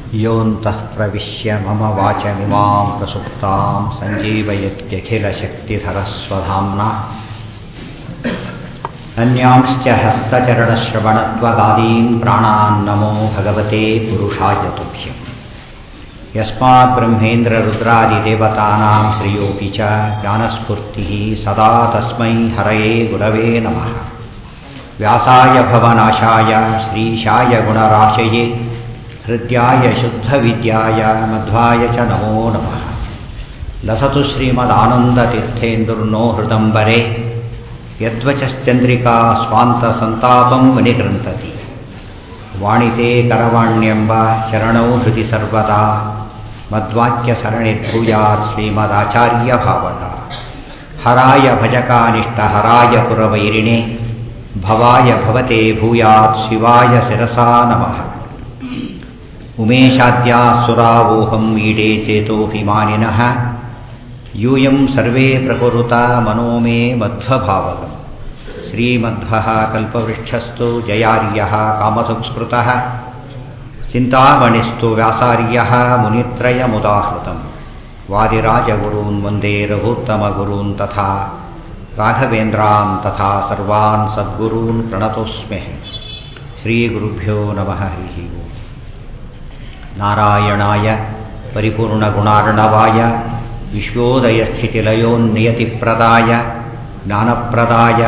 योऽन्तः प्रविश्य मम वाचमिमां प्रसुप्तां सञ्जीवयत्यखिलशक्तिधरस्वधाम्ना अन्यांश्च हस्तचरणश्रवणत्वगादीन् प्राणान् नमो भगवते पुरुषाय तुभ्यम् यस्मात् ब्रह्मेन्द्ररुद्रादिदेवतानां श्रियोऽपि च ज्ञानस्फूर्तिः सदा तस्मै हरये गुरवे नमः व्यासाय भवनाशाय श्रीशाय गुणराशये हृद्याय शुद्धविद्याय मध्वाय च नमो नमः लसतु श्रीमदानन्दतीर्थेन्दुर्नो हृदम्बरे यद्वचश्चन्द्रिका स्वान्तसन्तापं विनिगृन्तति वाणिते करवाण्यम्ब चरणौ हृदि सर्वदा मद्वाक्यसरणिर्भूयात् श्रीमदाचार्यभावता हराय भजकानिष्टहराय पुरवैरिणे भवाय भवते भूयात् शिवाय शिरसा नमः उमेशाद्यासुरावोहं मीडे चेतोऽभिमानिनः यूयं सर्वे प्रकुरुता मनो मे मध्वभावकम् श्रीमध्वः कल्पवृक्षस्तु जयार्यः कामसंस्कृतः चिन्तामणिस्तु व्यासार्यः मुनित्रयमुदाहृतम् वादिराजगुरून् वन्दे रघुत्तमगुरून् तथा राघवेन्द्रान् तथा सर्वान् सद्गुरून् प्रणतोऽस्म्यहम् श्रीगुरुभ्यो नमः हरिः ओम् नारायणाय परिपूर्णगुणार्णवाय विश्वोदयस्थितिलयोन्नियतिप्रदाय ज्ञानप्रदाय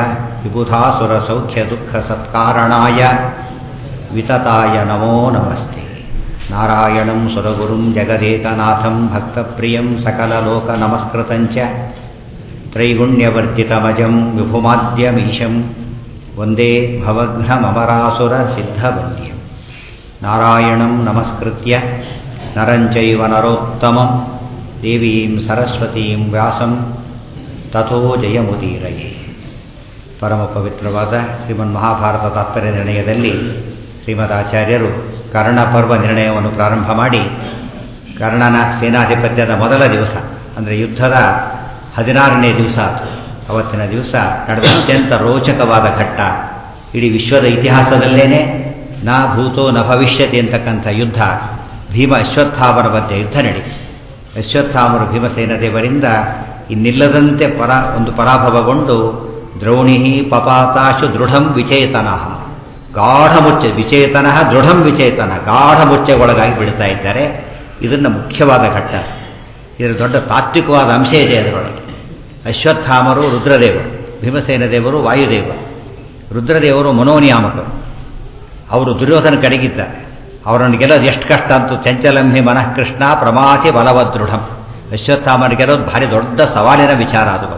विबुधासुरसौख्यदुःखसत्कारणाय वितताय नमो नमस्ते नारायणं सुरगुरुं जगदेकनाथं भक्तप्रियं सकललोकनमस्कृतं च त्रैगुण्यवर्जितमजं विभुमाद्यमीशं वन्दे भवघ्नममरासुरसिद्धवन्द्यं नारायणं नमस्कृत्य नरं चैव नरोत्तमं देवीं सरस्वतीं ವ್ಯಾಸಂ ತಥೋ ಜಯಮುದೀರಯೇ ಪರಮ ಪವಿತ್ರವಾದ ಶ್ರೀಮನ್ ಮಹಾಭಾರತ ತಾತ್ಪರ್ಯ ನಿರ್ಣಯದಲ್ಲಿ ಶ್ರೀಮದಾಚಾರ್ಯರು ಕರ್ಣಪರ್ವ ನಿರ್ಣಯವನ್ನು ಪ್ರಾರಂಭ ಮಾಡಿ ಕರ್ಣನ ಸೇನಾಧಿಪತ್ಯದ ಮೊದಲ ದಿವಸ ಅಂದರೆ ಯುದ್ಧದ ಹದಿನಾರನೇ ದಿವಸ ಅವತ್ತಿನ ದಿವಸ ನಡೆದ ಅತ್ಯಂತ ರೋಚಕವಾದ ಘಟ್ಟ ಇಡೀ ವಿಶ್ವದ ಇತಿಹಾಸದಲ್ಲೇನೆ ನ ಭೂತೋ ನ ಭವಿಷ್ಯತಿ ಅಂತಕ್ಕಂಥ ಯುದ್ಧ ಭೀಮ ಅಶ್ವತ್ಥಾಮರ ಮಧ್ಯೆ ಯುದ್ಧ ನಡೀತು ಅಶ್ವತ್ಥಾಮರು ಭೀಮಸೇನ ದೇವರಿಂದ ಇನ್ನಿಲ್ಲದಂತೆ ಪರ ಒಂದು ಪರಾಭವಗೊಂಡು ದ್ರೋಣಿ ಪಪಾತಾಶು ದೃಢಂ ವಿಚೇತನಃ ಗಾಢ ಮುಚ್ಚೆ ವಿಚೇತನಃ ದೃಢಂ ವಿಚೇತನ ಗಾಢ ಮುಚ್ಚೆಗೊಳಗಾಗಿ ಬಿಡ್ತಾ ಇದ್ದಾರೆ ಇದನ್ನು ಮುಖ್ಯವಾದ ಘಟ್ಟ ಇದರ ದೊಡ್ಡ ತಾತ್ವಿಕವಾದ ಅಂಶ ಇದೆ ಅದರೊಳಗೆ ಅಶ್ವತ್ಥಾಮರು ರುದ್ರದೇವರು ಭೀಮಸೇನ ದೇವರು ವಾಯುದೇವರು ರುದ್ರದೇವರು ಮನೋನಿಯಾಮಕರು ಅವರು ದುರ್ಯೋಧನ ಕಡೆಗಿದ್ದಾರೆ ಅವರನ್ನು ಗೆಲ್ಲೋದು ಎಷ್ಟು ಕಷ್ಟ ಅಂತೂ ಚಂಚಲಂಹಿ ಮನಃ ಕೃಷ್ಣ ಪ್ರಮಾತಿ ಬಲವದೃಢಂ ಅಶ್ವತ್ಥಾಮನ ಗೆಲ್ಲೋದು ಭಾರಿ ದೊಡ್ಡ ಸವಾಲಿನ ವಿಚಾರ ಅದು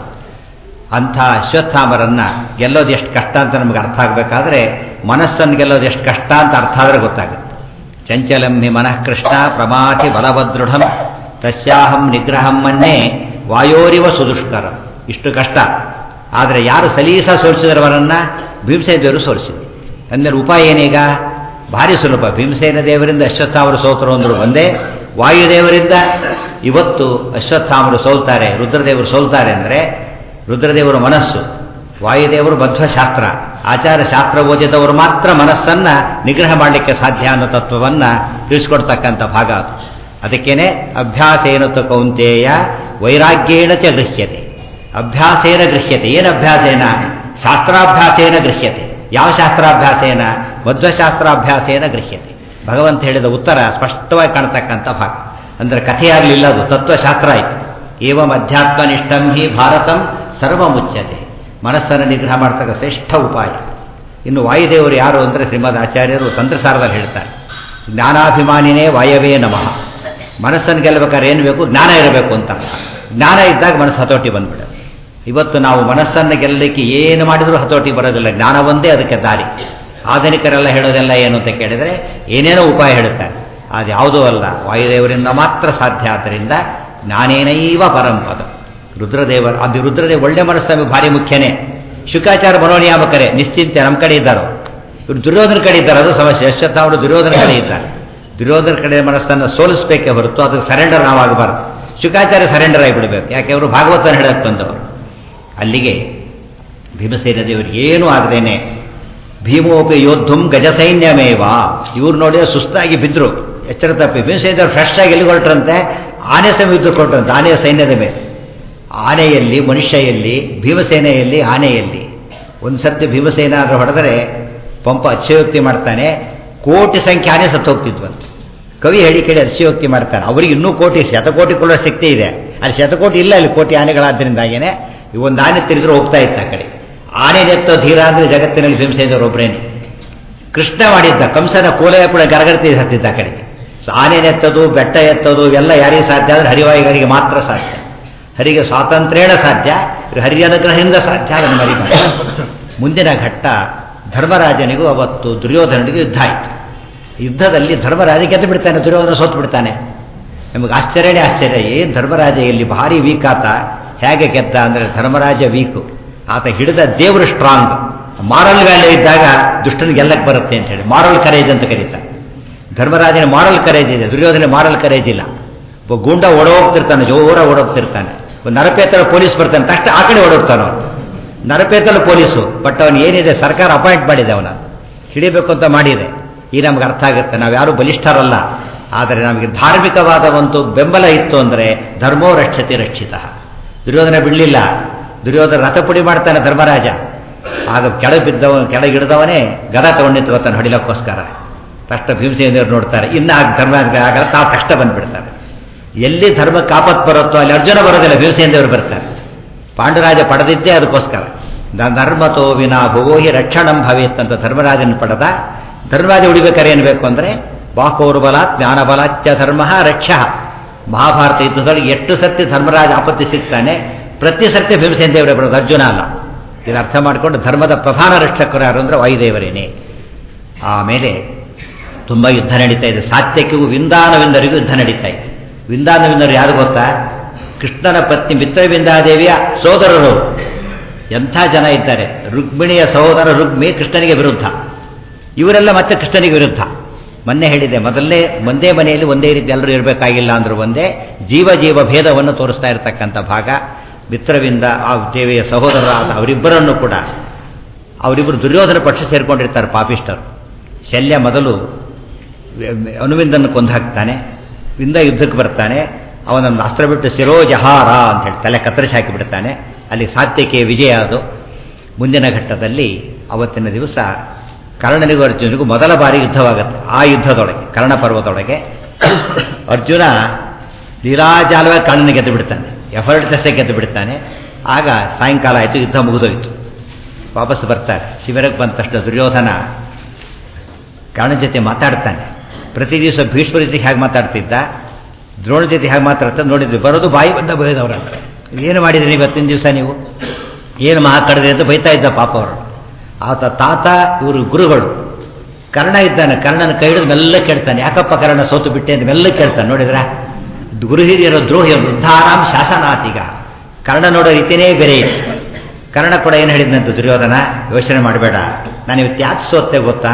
ಅಂಥ ಅಶ್ವತ್ಥಾಮರನ್ನು ಗೆಲ್ಲೋದು ಎಷ್ಟು ಕಷ್ಟ ಅಂತ ನಮಗೆ ಅರ್ಥ ಆಗಬೇಕಾದ್ರೆ ಮನಸ್ಸನ್ನು ಗೆಲ್ಲೋದು ಎಷ್ಟು ಕಷ್ಟ ಅಂತ ಅರ್ಥ ಆದರೆ ಗೊತ್ತಾಗುತ್ತೆ ಚಂಚಲಂಹಿ ಮನಃ ಕೃಷ್ಣ ಪ್ರಮಾತಿ ಬಲವದೃಢಂ ತಸ್ಯಾಹಂ ನಿಗ್ರಹಂ ಮನ್ನೇ ವಾಯೋರಿವ ಸುದುಷ್ಕರಂ ಇಷ್ಟು ಕಷ್ಟ ಆದರೆ ಯಾರು ಸಲೀಸ ಸೋಲಿಸಿದರವರನ್ನು ಭೀಮಸೇನ ದೇವರು ಸೋಲಿಸಿದ್ರು ಅಂದರೆ ಉಪಾಯ ಏನೀಗ ಭಾರಿ ಸುಲಭ ಭೀಮಸೇನ ದೇವರಿಂದ ಅಶ್ವತ್ಥಾಮರು ಸೋತರು ಅಂದರು ಒಂದೇ ವಾಯುದೇವರಿಂದ ಇವತ್ತು ಅಶ್ವತ್ಥಾಮರು ಸೋಲ್ತಾರೆ ರುದ್ರದೇವರು ಸೋಲ್ತಾರೆ ಅಂದರೆ ರುದ್ರದೇವರ ಮನಸ್ಸು ವಾಯುದೇವರು ಬದ್ಧಶಾಸ್ತ್ರ ಆಚಾರ ಶಾಸ್ತ್ರ ಓದಿದವರು ಮಾತ್ರ ಮನಸ್ಸನ್ನು ನಿಗ್ರಹ ಮಾಡಲಿಕ್ಕೆ ಸಾಧ್ಯ ಅನ್ನೋ ತತ್ವವನ್ನು ತಿಳಿಸ್ಕೊಡ್ತಕ್ಕಂಥ ಭಾಗ ಅದು ಅದಕ್ಕೇನೆ ಅಭ್ಯಾಸೇನ ಕೌಂತೆಯ ವೈರಾಗ್ಯೇಣ ಚ ಗೃಹ್ಯತೆ ಅಭ್ಯಾಸೇನ ಗೃಹ್ಯತೆ ಏನು ಅಭ್ಯಾಸೇನ ಶಾಸ್ತ್ರಾಭ್ಯಾಸೇನ ಗೃಹ್ಯತೆ ಯಾವ ಶಾಸ್ತ್ರಾಭ್ಯಾಸೇನ ಮಧ್ವಶಾಸ್ತ್ರಾಭ್ಯಾಸೇನ ಗೃಹ್ಯತೆ ಭಗವಂತ ಹೇಳಿದ ಉತ್ತರ ಸ್ಪಷ್ಟವಾಗಿ ಕಾಣತಕ್ಕಂಥ ಭಾಗ ಅಂದರೆ ಕಥೆಯಾಗಲಿಲ್ಲ ಅದು ತತ್ವಶಾಸ್ತ್ರ ಆಯಿತು ಏವಂ ಅಧ್ಯಾತ್ಮನಿಷ್ಠಂ ಹಿ ಭಾರತಂ ಸರ್ವ ಮುಚ್ಚತೆ ಮನಸ್ಸನ್ನು ನಿಗ್ರಹ ಮಾಡ್ತಕ್ಕ ಶ್ರೇಷ್ಠ ಉಪಾಯ ಇನ್ನು ವಾಯುದೇವರು ಯಾರು ಅಂದರೆ ಶ್ರೀಮದ್ ಆಚಾರ್ಯರು ತಂತ್ರಸಾರದಲ್ಲಿ ಹೇಳ್ತಾರೆ ಜ್ಞಾನಾಭಿಮಾನಿನೇ ವಾಯವೇ ನಮಃ ಮನಸ್ಸನ್ನು ಗೆಲ್ಲಬೇಕಾದ್ರೆ ಏನು ಬೇಕು ಜ್ಞಾನ ಇರಬೇಕು ಅಂತ ಜ್ಞಾನ ಇದ್ದಾಗ ಮನಸ್ಸು ಹತೋಟಿ ಬಂದ್ಬಿಡುತ್ತೆ ಇವತ್ತು ನಾವು ಮನಸ್ಸನ್ನು ಗೆಲ್ಲಲಿಕ್ಕೆ ಏನು ಮಾಡಿದರೂ ಹತೋಟಿ ಬರೋದಿಲ್ಲ ಜ್ಞಾನ ಒಂದೇ ಅದಕ್ಕೆ ದಾರಿ ಆಧುನಿಕರೆಲ್ಲ ಹೇಳೋದೆಲ್ಲ ಏನು ಅಂತ ಕೇಳಿದರೆ ಏನೇನೋ ಉಪಾಯ ಹೇಳುತ್ತಾರೆ ಅದು ಯಾವುದೂ ಅಲ್ಲ ವಾಯುದೇವರಿಂದ ಮಾತ್ರ ಸಾಧ್ಯ ಆದ್ದರಿಂದ ಜ್ಞಾನೇನೈವ ಪರಂಪದ ರುದ್ರದೇವರ ಅದು ರುದ್ರದೇವ ಒಳ್ಳೆ ಮನಸ್ಸು ಭಾರಿ ಮುಖ್ಯನೇ ಶುಕಾಚಾರ ಮನೋನಿಯಾಮಕರೇ ನಿಶ್ಚಿಂತೆ ನಮ್ಮ ಕಡೆ ಇದ್ದಾರೆ ಇವರು ದುರ್ಯೋಧನ ಕಡೆ ಇದ್ದಾರೆ ಅದು ಸಮಸ್ಯೆ ಅಶ್ವತ್ಥ ಅವರು ದುರ್ಯೋಧನ ಕಡೆ ಇದ್ದಾರೆ ದುರ್ಯೋಧನ ಕಡೆ ಮನಸ್ಸನ್ನು ಸೋಲಿಸಬೇಕೇ ಹೊರತು ಅದಕ್ಕೆ ಸರೆಂಡರ್ ನಾವಾಗಬಾರ್ದು ಶುಕಾಚಾರ್ಯ ಸರೆಂಡರ್ ಆಗಿಬಿಡಬೇಕು ಯಾಕೆ ಅವರು ಭಾಗವತನ ಹೇಳಕ್ಕೆ ಬಂದವರು ಅಲ್ಲಿಗೆ ಭೀಮಸೇನ ದೇವರಿಗೆ ಏನೂ ಆಗದೇನೆ ಭೀಮೋಪಿ ಯೋದ್ಧುಂ ಗಜಸೈನ್ಯಮೇವ ಇವ್ರು ನೋಡಿದ್ರೆ ಸುಸ್ತಾಗಿ ಬಿದ್ದರು ಎಚ್ಚರ ತಪ್ಪಿ ಭೀಮಸೇನ ಫ್ರೆಶ್ ಆಗಿ ಎಲ್ಲಿ ಹೊರಟ್ರಂತೆ ಆನೆ ಸಮ ಯುದ್ಧ ಕೊಟ್ರಂತೆ ಆನೆಯ ಸೈನ್ಯದ ಮೇಲೆ ಆನೆಯಲ್ಲಿ ಮನುಷ್ಯಯಲ್ಲಿ ಭೀಮಸೇನೆಯಲ್ಲಿ ಆನೆಯಲ್ಲಿ ಒಂದು ಸರ್ತಿ ಭೀಮಸೇನ ಆದ್ರೆ ಹೊಡೆದರೆ ಪಂಪ ಅತಿಶಯೋಕ್ತಿ ಮಾಡ್ತಾನೆ ಕೋಟಿ ಸಂಖ್ಯೆ ಆನೆ ಸತ್ತು ಹೋಗ್ತಿದ್ವಂತೆ ಕವಿ ಹೇಳಿ ಕೇಳಿ ಅತಿಶಯೋಕ್ತಿ ಮಾಡ್ತಾನೆ ಅವರಿಗೆ ಇನ್ನೂ ಕೋಟಿ ಶತಕೋಟಿ ಕೊಳ್ಳೋ ಶಕ್ತಿ ಇದೆ ಅಲ್ಲಿ ಶತಕೋಟಿ ಇಲ್ಲ ಅಲ್ಲಿ ಕೋಟಿ ಆನೆಗಳಾದ್ದರಿಂದಾಗೇನೆ ಈ ಒಂದು ಆನೆ ತಿರುಗಿದ್ರೆ ಹೋಗ್ತಾ ಇತ್ತು ಆ ಕಡೆ ಆನೆ ನೆತ್ತೋ ಧೀರ ಅಂದ್ರೆ ಜಗತ್ತಿನಲ್ಲಿ ಭೀಮಸೇನರು ಒಬ್ಬರೇನೆ ಕೃಷ್ಣ ಮಾಡಿದ್ದ ಕಂಸನ ಕೋಲೆಯ ಕೂಡ ಗರಗರ್ತಿ ಹತ್ತಿದ್ದ ಆ ಕಡೆಗೆ ಸೊ ಆನೆ ಎತ್ತದು ಬೆಟ್ಟ ಎತ್ತದು ಇವೆಲ್ಲ ಯಾರಿಗೆ ಸಾಧ್ಯ ಆದರೆ ಹರಿವಾಯಿಗರಿಗೆ ಮಾತ್ರ ಸಾಧ್ಯ ಹರಿಗೆ ಸ್ವಾತಂತ್ರ್ಯೇಣ ಸಾಧ್ಯ ಇದು ಹರಿಯ ಅನುಗ್ರಹದಿಂದ ಸಾಧ್ಯ ಅದನ್ನು ಮರಿಬಾರ್ದು ಮುಂದಿನ ಘಟ್ಟ ಧರ್ಮರಾಜನಿಗೂ ಅವತ್ತು ದುರ್ಯೋಧನನಿಗೂ ಯುದ್ಧ ಆಯಿತು ಯುದ್ಧದಲ್ಲಿ ಧರ್ಮರಾಜ ಗೆದ್ದು ಬಿಡ್ತಾನೆ ದುರ್ಯೋಧನ ಸೋತು ಬಿಡ್ತಾನೆ ನಿಮಗೆ ಆಶ್ಚರ್ಯನೇ ಆಶ್ಚರ್ಯ ಏನು ಧರ್ಮರಾಜ ಇಲ್ಲಿ ಭಾರಿ ವೀಕ್ ಆತ ಹೇಗೆ ಗೆದ್ದ ಅಂದರೆ ಧರ್ಮರಾಜ ವೀಕು ಆತ ಹಿಡಿದ ದೇವರು ಸ್ಟ್ರಾಂಗ್ ಮಾರಲ್ ವ್ಯಾಲ್ಯೂ ಇದ್ದಾಗ ದುಷ್ಟನಿಗೆ ಗೆಲ್ಲಕ್ಕೆ ಬರುತ್ತೆ ಅಂತ ಹೇಳಿ ಮಾರಲ್ ಕರೇಜ್ ಅಂತ ಕರೀತಾರೆ ಧರ್ಮರಾಜನ ಮಾರಲ್ ಕರೇಜ್ ಇದೆ ದುರ್ಯೋಧನ ಮಾರಲ್ ಕರೇಜ್ ಇಲ್ಲ ಒಬ್ಬ ಗೂಂಡ ಓಡೋಗ್ತಿರ್ತಾನೆ ಜೋರ ಓಡೋಗ್ತಿರ್ತಾನೆ ಒಂದು ನರಪೇತರ ಪೊಲೀಸ್ ಬರ್ತಾನೆ ತಕ್ಷಣ ಆ ಕಡೆ ಓಡೋಗ್ತಾನೆ ಅವನು ನರಪೇತಲ ಪೊಲೀಸು ಬಟ್ ಅವನು ಏನಿದೆ ಸರ್ಕಾರ ಅಪಾಯಿಂಟ್ ಮಾಡಿದೆ ಅವನ ಹಿಡಿಬೇಕು ಅಂತ ಮಾಡಿದೆ ಈ ನಮ್ಗೆ ಅರ್ಥ ಆಗುತ್ತೆ ನಾವು ಯಾರು ಬಲಿಷ್ಠರಲ್ಲ ಆದರೆ ನಮಗೆ ಧಾರ್ಮಿಕವಾದ ಒಂದು ಬೆಂಬಲ ಇತ್ತು ಅಂದರೆ ಧರ್ಮೋ ರಕ್ಷತೆ ರಕ್ಷಿತ ದುರ್ಯೋಧನ ಬಿಡಲಿಲ್ಲ ದುರ್ಯೋಧನ ರಥಪುಡಿ ಮಾಡ್ತಾನೆ ಧರ್ಮರಾಜ ಆಗ ಕೆಳಗೆ ಬಿದ್ದವ ಕೆಳಗಿಡಿದವನೇ ಗದ ತಗೊಂಡು ನಿಂತ್ಕೋತಾನೆ ಹೊಡಿಲಕ್ಕೋಸ್ಕರ ತಕ್ಷಣ ಭೀಮಸೇನರು ನೋಡ್ತಾರೆ ಇನ್ನು ಆ ಧರ್ಮರಾಜ ಆಗಲ್ಲ ತಾವು ಕಷ್ಟ ಬಂದ್ಬಿಡ್ತಾರೆ ಎಲ್ಲಿ ಧರ್ಮ ಕಾಪತ್ ಬರುತ್ತೋ ಅಲ್ಲಿ ಅರ್ಜುನ ಬರೋದಿಲ್ಲ ಭೀಮಸೇನದೇವರು ಬರ್ತಾರೆ ಪಾಂಡುರಾಜ ಪಡೆದಿದ್ದೇ ಅದಕ್ಕೋಸ್ಕರ ಧರ್ಮತೋ ವಿನ ಭುವೋಹಿ ರಕ್ಷಣಂ ಭವೇತ್ ಅಂತ ಧರ್ಮರಾಜನ ಪಡೆದ ಧರ್ಮರಾಜ ಉಳಿಬೇಕಾರೆ ಏನು ಬೇಕು ಅಂದರೆ ಬಾಹೌರ್ಬಲ ಜ್ಞಾನಬಲಾಚ್ಯ ಧರ್ಮ ರಕ್ಷ ಮಹಾಭಾರತ ಯುದ್ಧದೊಳಗೆ ಎಷ್ಟು ಸರ್ತಿ ಧರ್ಮರಾಜ ಆಪತ್ತಿ ಸಿಗ್ತಾನೆ ಪ್ರತಿ ಸರ್ತಿ ಭೀಮಸೇನ ದೇವರೇ ಬರೋದು ಅರ್ಜುನ ಅಲ್ಲ ಇದನ್ನು ಅರ್ಥ ಮಾಡಿಕೊಂಡು ಧರ್ಮದ ಪ್ರಧಾನ ರಕ್ಷಕರು ಯಾರು ಅಂದರೆ ವಾಯುದೇವರೇನೆ ಆಮೇಲೆ ತುಂಬ ಯುದ್ಧ ನಡೀತಾ ಇದೆ ಸಾತ್ಯಕಿಗೂ ವಿಂದಾನವಿಂದರಿಗೂ ಯುದ್ಧ ನಡೀತಾ ಇದೆ ವಿಂದಾನವಿಂದರು ಯಾರು ಗೊತ್ತಾ ಕೃಷ್ಣನ ಪತ್ನಿ ಮಿತ್ರವಿಂದಾದೇವಿಯ ಸೋದರರು ಎಂಥ ಜನ ಇದ್ದಾರೆ ರುಕ್ಮಿಣಿಯ ಸಹೋದರ ರುಕ್ಮಿ ಕೃಷ್ಣನಿಗೆ ವಿರುದ್ಧ ಇವರೆಲ್ಲ ಮತ್ತೆ ಕೃಷ್ಣನಿಗೆ ವಿರುದ್ಧ ಮೊನ್ನೆ ಹೇಳಿದೆ ಮೊದಲನೇ ಒಂದೇ ಮನೆಯಲ್ಲಿ ಒಂದೇ ರೀತಿ ಎಲ್ಲರೂ ಇರಬೇಕಾಗಿಲ್ಲ ಅಂದ್ರೂ ಒಂದೇ ಜೀವ ಜೀವ ಭೇದವನ್ನು ತೋರಿಸ್ತಾ ಇರತಕ್ಕಂಥ ಭಾಗ ಮಿತ್ರವಿಂದ ಆ ದೇವಿಯ ಸಹೋದರರಾದ ಅವರಿಬ್ಬರನ್ನು ಕೂಡ ಅವರಿಬ್ಬರು ದುರ್ಯೋಧನ ಪಕ್ಷ ಸೇರ್ಕೊಂಡಿರ್ತಾರೆ ಪಾಪಿಷ್ಟರು ಶಲ್ಯ ಮೊದಲು ಅನುವಿಂದನ್ನು ಕೊಂದು ಹಾಕ್ತಾನೆ ವಿಂದ ಯುದ್ಧಕ್ಕೆ ಬರ್ತಾನೆ ಅವನನ್ನು ಅಸ್ತ್ರ ಬಿಟ್ಟು ಶಿರೋಜಹಾರ ಅಂತ ಹೇಳಿ ತಲೆ ಕತ್ತರಿಸಿ ಹಾಕಿಬಿಡ್ತಾನೆ ಅಲ್ಲಿ ಸಾತ್ಯಕ್ಕೆ ವಿಜಯ ಅದು ಮುಂದಿನ ಘಟ್ಟದಲ್ಲಿ ಅವತ್ತಿನ ದಿವಸ ಕರ್ಣನಿಗೂ ಅರ್ಜುನಿಗೂ ಮೊದಲ ಬಾರಿ ಯುದ್ಧವಾಗುತ್ತೆ ಆ ಯುದ್ಧದೊಳಗೆ ಕರ್ಣ ಪರ್ವದೊಳಗೆ ಅರ್ಜುನ ಲೀಲಾಜಾಲವಾಗಿ ಕರ್ಣನ ಗೆದ್ದು ಬಿಡ್ತಾನೆ ಎಫರ್ಟ್ ದಸೆ ಗೆದ್ದು ಬಿಡ್ತಾನೆ ಆಗ ಸಾಯಂಕಾಲ ಆಯಿತು ಯುದ್ಧ ಮುಗಿದೋಯ್ತು ವಾಪಸ್ ಬರ್ತಾರೆ ಶಿಬಿರಕ್ಕೆ ಬಂದ ತಕ್ಷಣ ದುರ್ಯೋಧನ ಕರ್ಣ ಜೊತೆ ಮಾತಾಡ್ತಾನೆ ಪ್ರತಿ ದಿವಸ ಭೀಷ್ಮರ ಜೊತೆ ಹೇಗೆ ಮಾತಾಡ್ತಿದ್ದ ದ್ರೋಣ ಜೊತೆ ಹೇಗೆ ಮಾತಾಡ್ತಾ ನೋಡಿದ್ವಿ ಬರೋದು ಬಾಯಿ ಬಂದ ಬೈದವ್ರಂದ್ರೆ ಏನು ಮಾಡಿದ್ರಿ ಇವತ್ತಿನ ದಿವಸ ನೀವು ಏನು ಮಹಾ ಕಡಿದ್ರಿ ಅಂತ ಬೈತಾ ಇದ್ದ ಪಾಪ ಅವರು ಆತ ತಾತ ಇವರು ಗುರುಗಳು ಕರ್ಣ ಇದ್ದಾನೆ ಕರ್ಣನ ಕೈ ಹಿಡಿದು ಮೆಲ್ಲ ಕೇಳ್ತಾನೆ ಯಾಕಪ್ಪ ಕರ್ಣ ಸೋತು ಬಿಟ್ಟೆ ಅಂತ ಮೆಲ್ಲ ಕೇಳ್ತಾನೆ ನೋಡಿದ್ರ ಗುರು ಹಿರಿಯರ ದ್ರೋಹಿ ವೃದ್ಧಾರಾಮ್ ಶಾಸನಾತೀಗ ಕರ್ಣ ನೋಡೋ ರೀತಿಯೇ ಬೇರೆ ಇದೆ ಕರ್ಣ ಕೂಡ ಏನು ಹೇಳಿದ್ನಂತ ದುರ್ಯೋಧನ ಯೋಚನೆ ಮಾಡಬೇಡ ನಾನು ಇವತ್ತು ಯಾಕೆ ಸೋತೆ ಗೊತ್ತಾ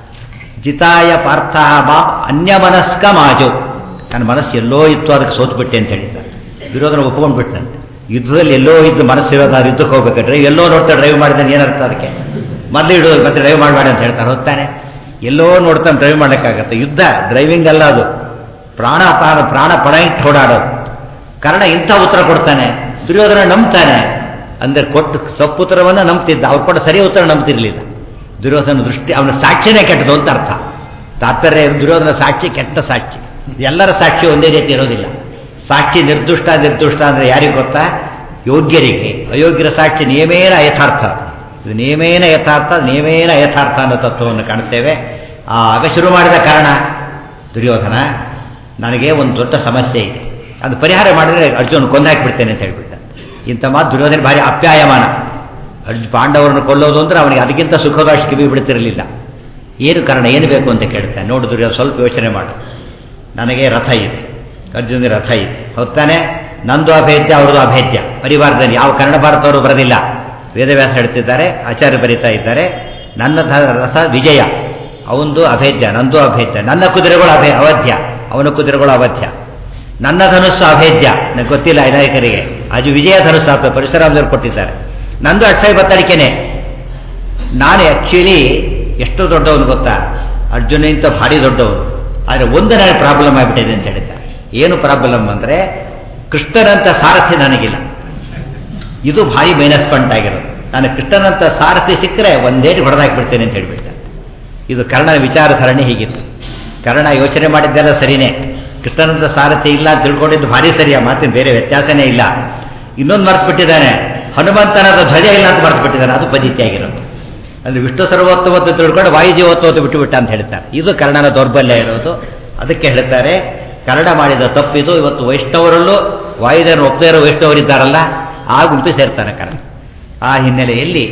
ಜಿತಾಯ ಪಾರ್ಥ ಬಾ ಅನ್ಯಮನಸ್ಕ ಮಾಜು ನನ್ನ ಮನಸ್ಸು ಎಲ್ಲೋ ಇತ್ತು ಅದಕ್ಕೆ ಸೋತು ಬಿಟ್ಟೆ ಅಂತ ಹೇಳಿದ್ದಾರೆ ದುರ್ಯೋಧನ ಒಪ್ಕೊಂಡು ಬಿಟ್ಟಂತೆ ಯುದ್ಧದಲ್ಲಿ ಎಲ್ಲೋ ಇದ್ದು ಮನಸ್ಸಿರೋದು ಅದು ಯುದ್ಧಕ್ಕೆ ಹೋಗ್ಬೇಕಾದ್ರೆ ಎಲ್ಲೋ ನೋಡ್ತಾ ಡ್ರೈವ್ ಮಾಡಿದ್ರೆ ಏನರ್ಥ ಅದಕ್ಕೆ ಮೊದಲು ಇಡೋದು ಮತ್ತೆ ಡ್ರೈವ್ ಮಾಡಬೇಡ ಅಂತ ಹೇಳ್ತಾರೆ ಹೋಗ್ತಾನೆ ಎಲ್ಲೋ ನೋಡ್ತಾನೆ ಡ್ರೈವ್ ಮಾಡೋಕ್ಕಾಗತ್ತೆ ಯುದ್ಧ ಡ್ರೈವಿಂಗ್ ಅಲ್ಲ ಅದು ಪ್ರಾಣ ಪ್ರಾಣ ಪ್ರಾಣ ಪಣ ಇಟ್ಟು ಓಡಾಡೋದು ಕಾರಣ ಇಂಥ ಉತ್ತರ ಕೊಡ್ತಾನೆ ದುರ್ಯೋಧನ ನಂಬ್ತಾನೆ ಅಂದರೆ ಕೊಟ್ಟು ಸಪ್ಪುತ್ತರವನ್ನು ನಂಬ್ತಿದ್ದ ಅವ್ರು ಕೊಟ್ಟ ಸರಿ ಉತ್ತರ ನಂಬ್ತಿರ್ಲಿಲ್ಲ ದುರ್ಯೋಧನ ದೃಷ್ಟಿ ಅವನ ಸಾಕ್ಷಿನೇ ಕೆಟ್ಟದು ಅಂತ ಅರ್ಥ ತಾತ್ಪರ್ಯ ದುರ್ಯೋಧನ ಸಾಕ್ಷಿ ಕೆಟ್ಟ ಸಾಕ್ಷಿ ಎಲ್ಲರ ಸಾಕ್ಷಿ ಒಂದೇ ರೀತಿ ಇರೋದಿಲ್ಲ ಸಾಕ್ಷಿ ನಿರ್ದುಷ್ಟ ನಿರ್ದುಷ್ಟ ಅಂದರೆ ಯಾರಿಗೆ ಗೊತ್ತಾ ಯೋಗ್ಯರಿಗೆ ಅಯೋಗ್ಯರ ಸಾಕ್ಷಿ ನಿಯಮೇನ ಯಥಾರ್ಥ ಇದು ನಿಯಮೇನ ಯಥಾರ್ಥ ನಿಯಮೇನ ಯಥಾರ್ಥ ಅನ್ನೋ ತತ್ವವನ್ನು ಕಾಣ್ತೇವೆ ಆಗ ಶುರು ಮಾಡಿದ ಕಾರಣ ದುರ್ಯೋಧನ ನನಗೆ ಒಂದು ದೊಡ್ಡ ಸಮಸ್ಯೆ ಇದೆ ಅದು ಪರಿಹಾರ ಮಾಡಿದರೆ ಅರ್ಜುನ್ ಕೊಂದಾಕಿಬಿಡ್ತೇನೆ ಅಂತ ಹೇಳ್ಬಿಟ್ಟ ಇಂಥ ಮಾತು ದುರ್ಯೋಧನ ಭಾರಿ ಅಪ್ಯಾಯಮಾನ ಅರ್ಜು ಪಾಂಡವರನ್ನು ಕೊಲ್ಲೋದು ಅಂದ್ರೆ ಅವನಿಗೆ ಅದಕ್ಕಿಂತ ಸುಖದಷ್ಟು ಕಿವಿ ಬಿಡ್ತಿರಲಿಲ್ಲ ಏನು ಕಾರಣ ಏನು ಬೇಕು ಅಂತ ಕೇಳ್ತಾನೆ ನೋಡು ದುರ್ಯೋಧನ ಸ್ವಲ್ಪ ಯೋಚನೆ ಮಾಡು ನನಗೆ ರಥ ಇದೆ ಅರ್ಜುನಿಗೆ ರಥ ಇದೆ ಹೊತ್ತಾನೆ ನಂದು ಅಭೇದ್ಯ ಅವ್ರದ್ದು ಅಭೇದ್ಯ ಪರಿವಾರದಲ್ಲಿ ಯಾವ ಕನ್ನಡ ಭಾರತವರು ಬರೋದಿಲ್ಲ ವೇದವ್ಯಾಸ ಹೇಳ್ತಿದ್ದಾರೆ ಆಚಾರ್ಯ ಬರೀತಾ ಇದ್ದಾರೆ ನನ್ನ ರಥ ವಿಜಯ ಅವಂದು ಅಭೇದ್ಯ ನಂದು ಅಭೇದ್ಯ ನನ್ನ ಕುದುರೆಗಳು ಅಭೇ ಅವಧ್ಯ ಅವನ ಕುದುರೆಗಳು ಅವಧ್ಯ ನನ್ನ ಧನುಸ್ಸು ಅಭೇದ್ಯ ನನಗೆ ಗೊತ್ತಿಲ್ಲ ನಾಯಕರಿಗೆ ಅದು ವಿಜಯ ಧನುಸ್ಸು ಅಂತ ಪರಶುರಾಮದವರು ಕೊಟ್ಟಿದ್ದಾರೆ ನಂದು ಅಕ್ಷಯ ಬತ್ತಳಿಕೆನೆ ನಾನು ಆ್ಯಕ್ಚುಲಿ ಎಷ್ಟು ದೊಡ್ಡವನು ಗೊತ್ತಾ ಅರ್ಜುನಿಂತ ಭಾರಿ ದೊಡ್ಡವನು ಆದರೆ ಒಂದು ನನಗೆ ಪ್ರಾಬ್ಲಮ್ ಆಗಿಬಿಟ್ಟಿದೆ ಅಂತ ಹೇಳಿದ್ದಾರೆ ಏನು ಪ್ರಾಬ್ಲಮ್ ಅಂದರೆ ಕೃಷ್ಣನಂತ ಸಾರಥಿ ನನಗಿಲ್ಲ ಇದು ಭಾರಿ ಮೈನಸ್ ಪಾಯಿಂಟ್ ಆಗಿರೋದು ನಾನು ಕೃಷ್ಣನಂತ ಸಾರಥಿ ಸಿಕ್ಕರೆ ಒಂದೇಟು ಹೊಡೆದಾಕ್ಬಿಡ್ತೇನೆ ಅಂತ ಹೇಳ್ಬಿಡ್ತಾರೆ ಇದು ಕರ್ಣನ ವಿಚಾರಧರಣಿ ಹೀಗಿತ್ತು ಕರ್ಣ ಯೋಚನೆ ಮಾಡಿದ್ದೆಲ್ಲ ಸರಿನೇ ಕೃಷ್ಣನಂತ ಸಾರಥಿ ಇಲ್ಲ ಅಂತ ತಿಳ್ಕೊಂಡಿದ್ದು ಭಾರಿ ಸರಿಯ ಮಾತಿನ ಬೇರೆ ವ್ಯತ್ಯಾಸನೇ ಇಲ್ಲ ಇನ್ನೊಂದು ಮರ್ತು ಬಿಟ್ಟಿದ್ದಾನೆ ಹನುಮಂತನಾದ ಧ್ವಜ ಇಲ್ಲ ಅಂತ ಮರ್ತು ಬಿಟ್ಟಿದ್ದಾನೆ ಅದು ಪದ್ಧತಿ ಆಗಿರೋದು ಅಲ್ಲಿ ವಿಷ್ಣು ಸರ್ವೋತ್ತಮತ್ತು ತಿಳ್ಕೊಂಡು ವಾಯುಜೀವೋತ್ತಮತ್ತು ಬಿಟ್ಟುಬಿಟ್ಟ ಅಂತ ಹೇಳ್ತಾರೆ ಇದು ಕರ್ಣನ ದೌರ್ಬಲ್ಯ ಇರೋದು ಅದಕ್ಕೆ ಹೇಳ್ತಾರೆ ಕನ್ನಡ ಮಾಡಿದ ತಪ್ಪಿದು ಇವತ್ತು ವೈಷ್ಣವರಲ್ಲೂ ವಾಯುದೇವರು ಒಪ್ಪದೇ ಇರೋ ವೈಷ್ಣವರಿದ್ದಾರಲ್ಲ ಆ ಗುಂಪಿ ಸೇರ್ತಾನೆ ಕರ್ಣ ಆ ಹಿನ್ನೆಲೆಯಲ್ಲಿ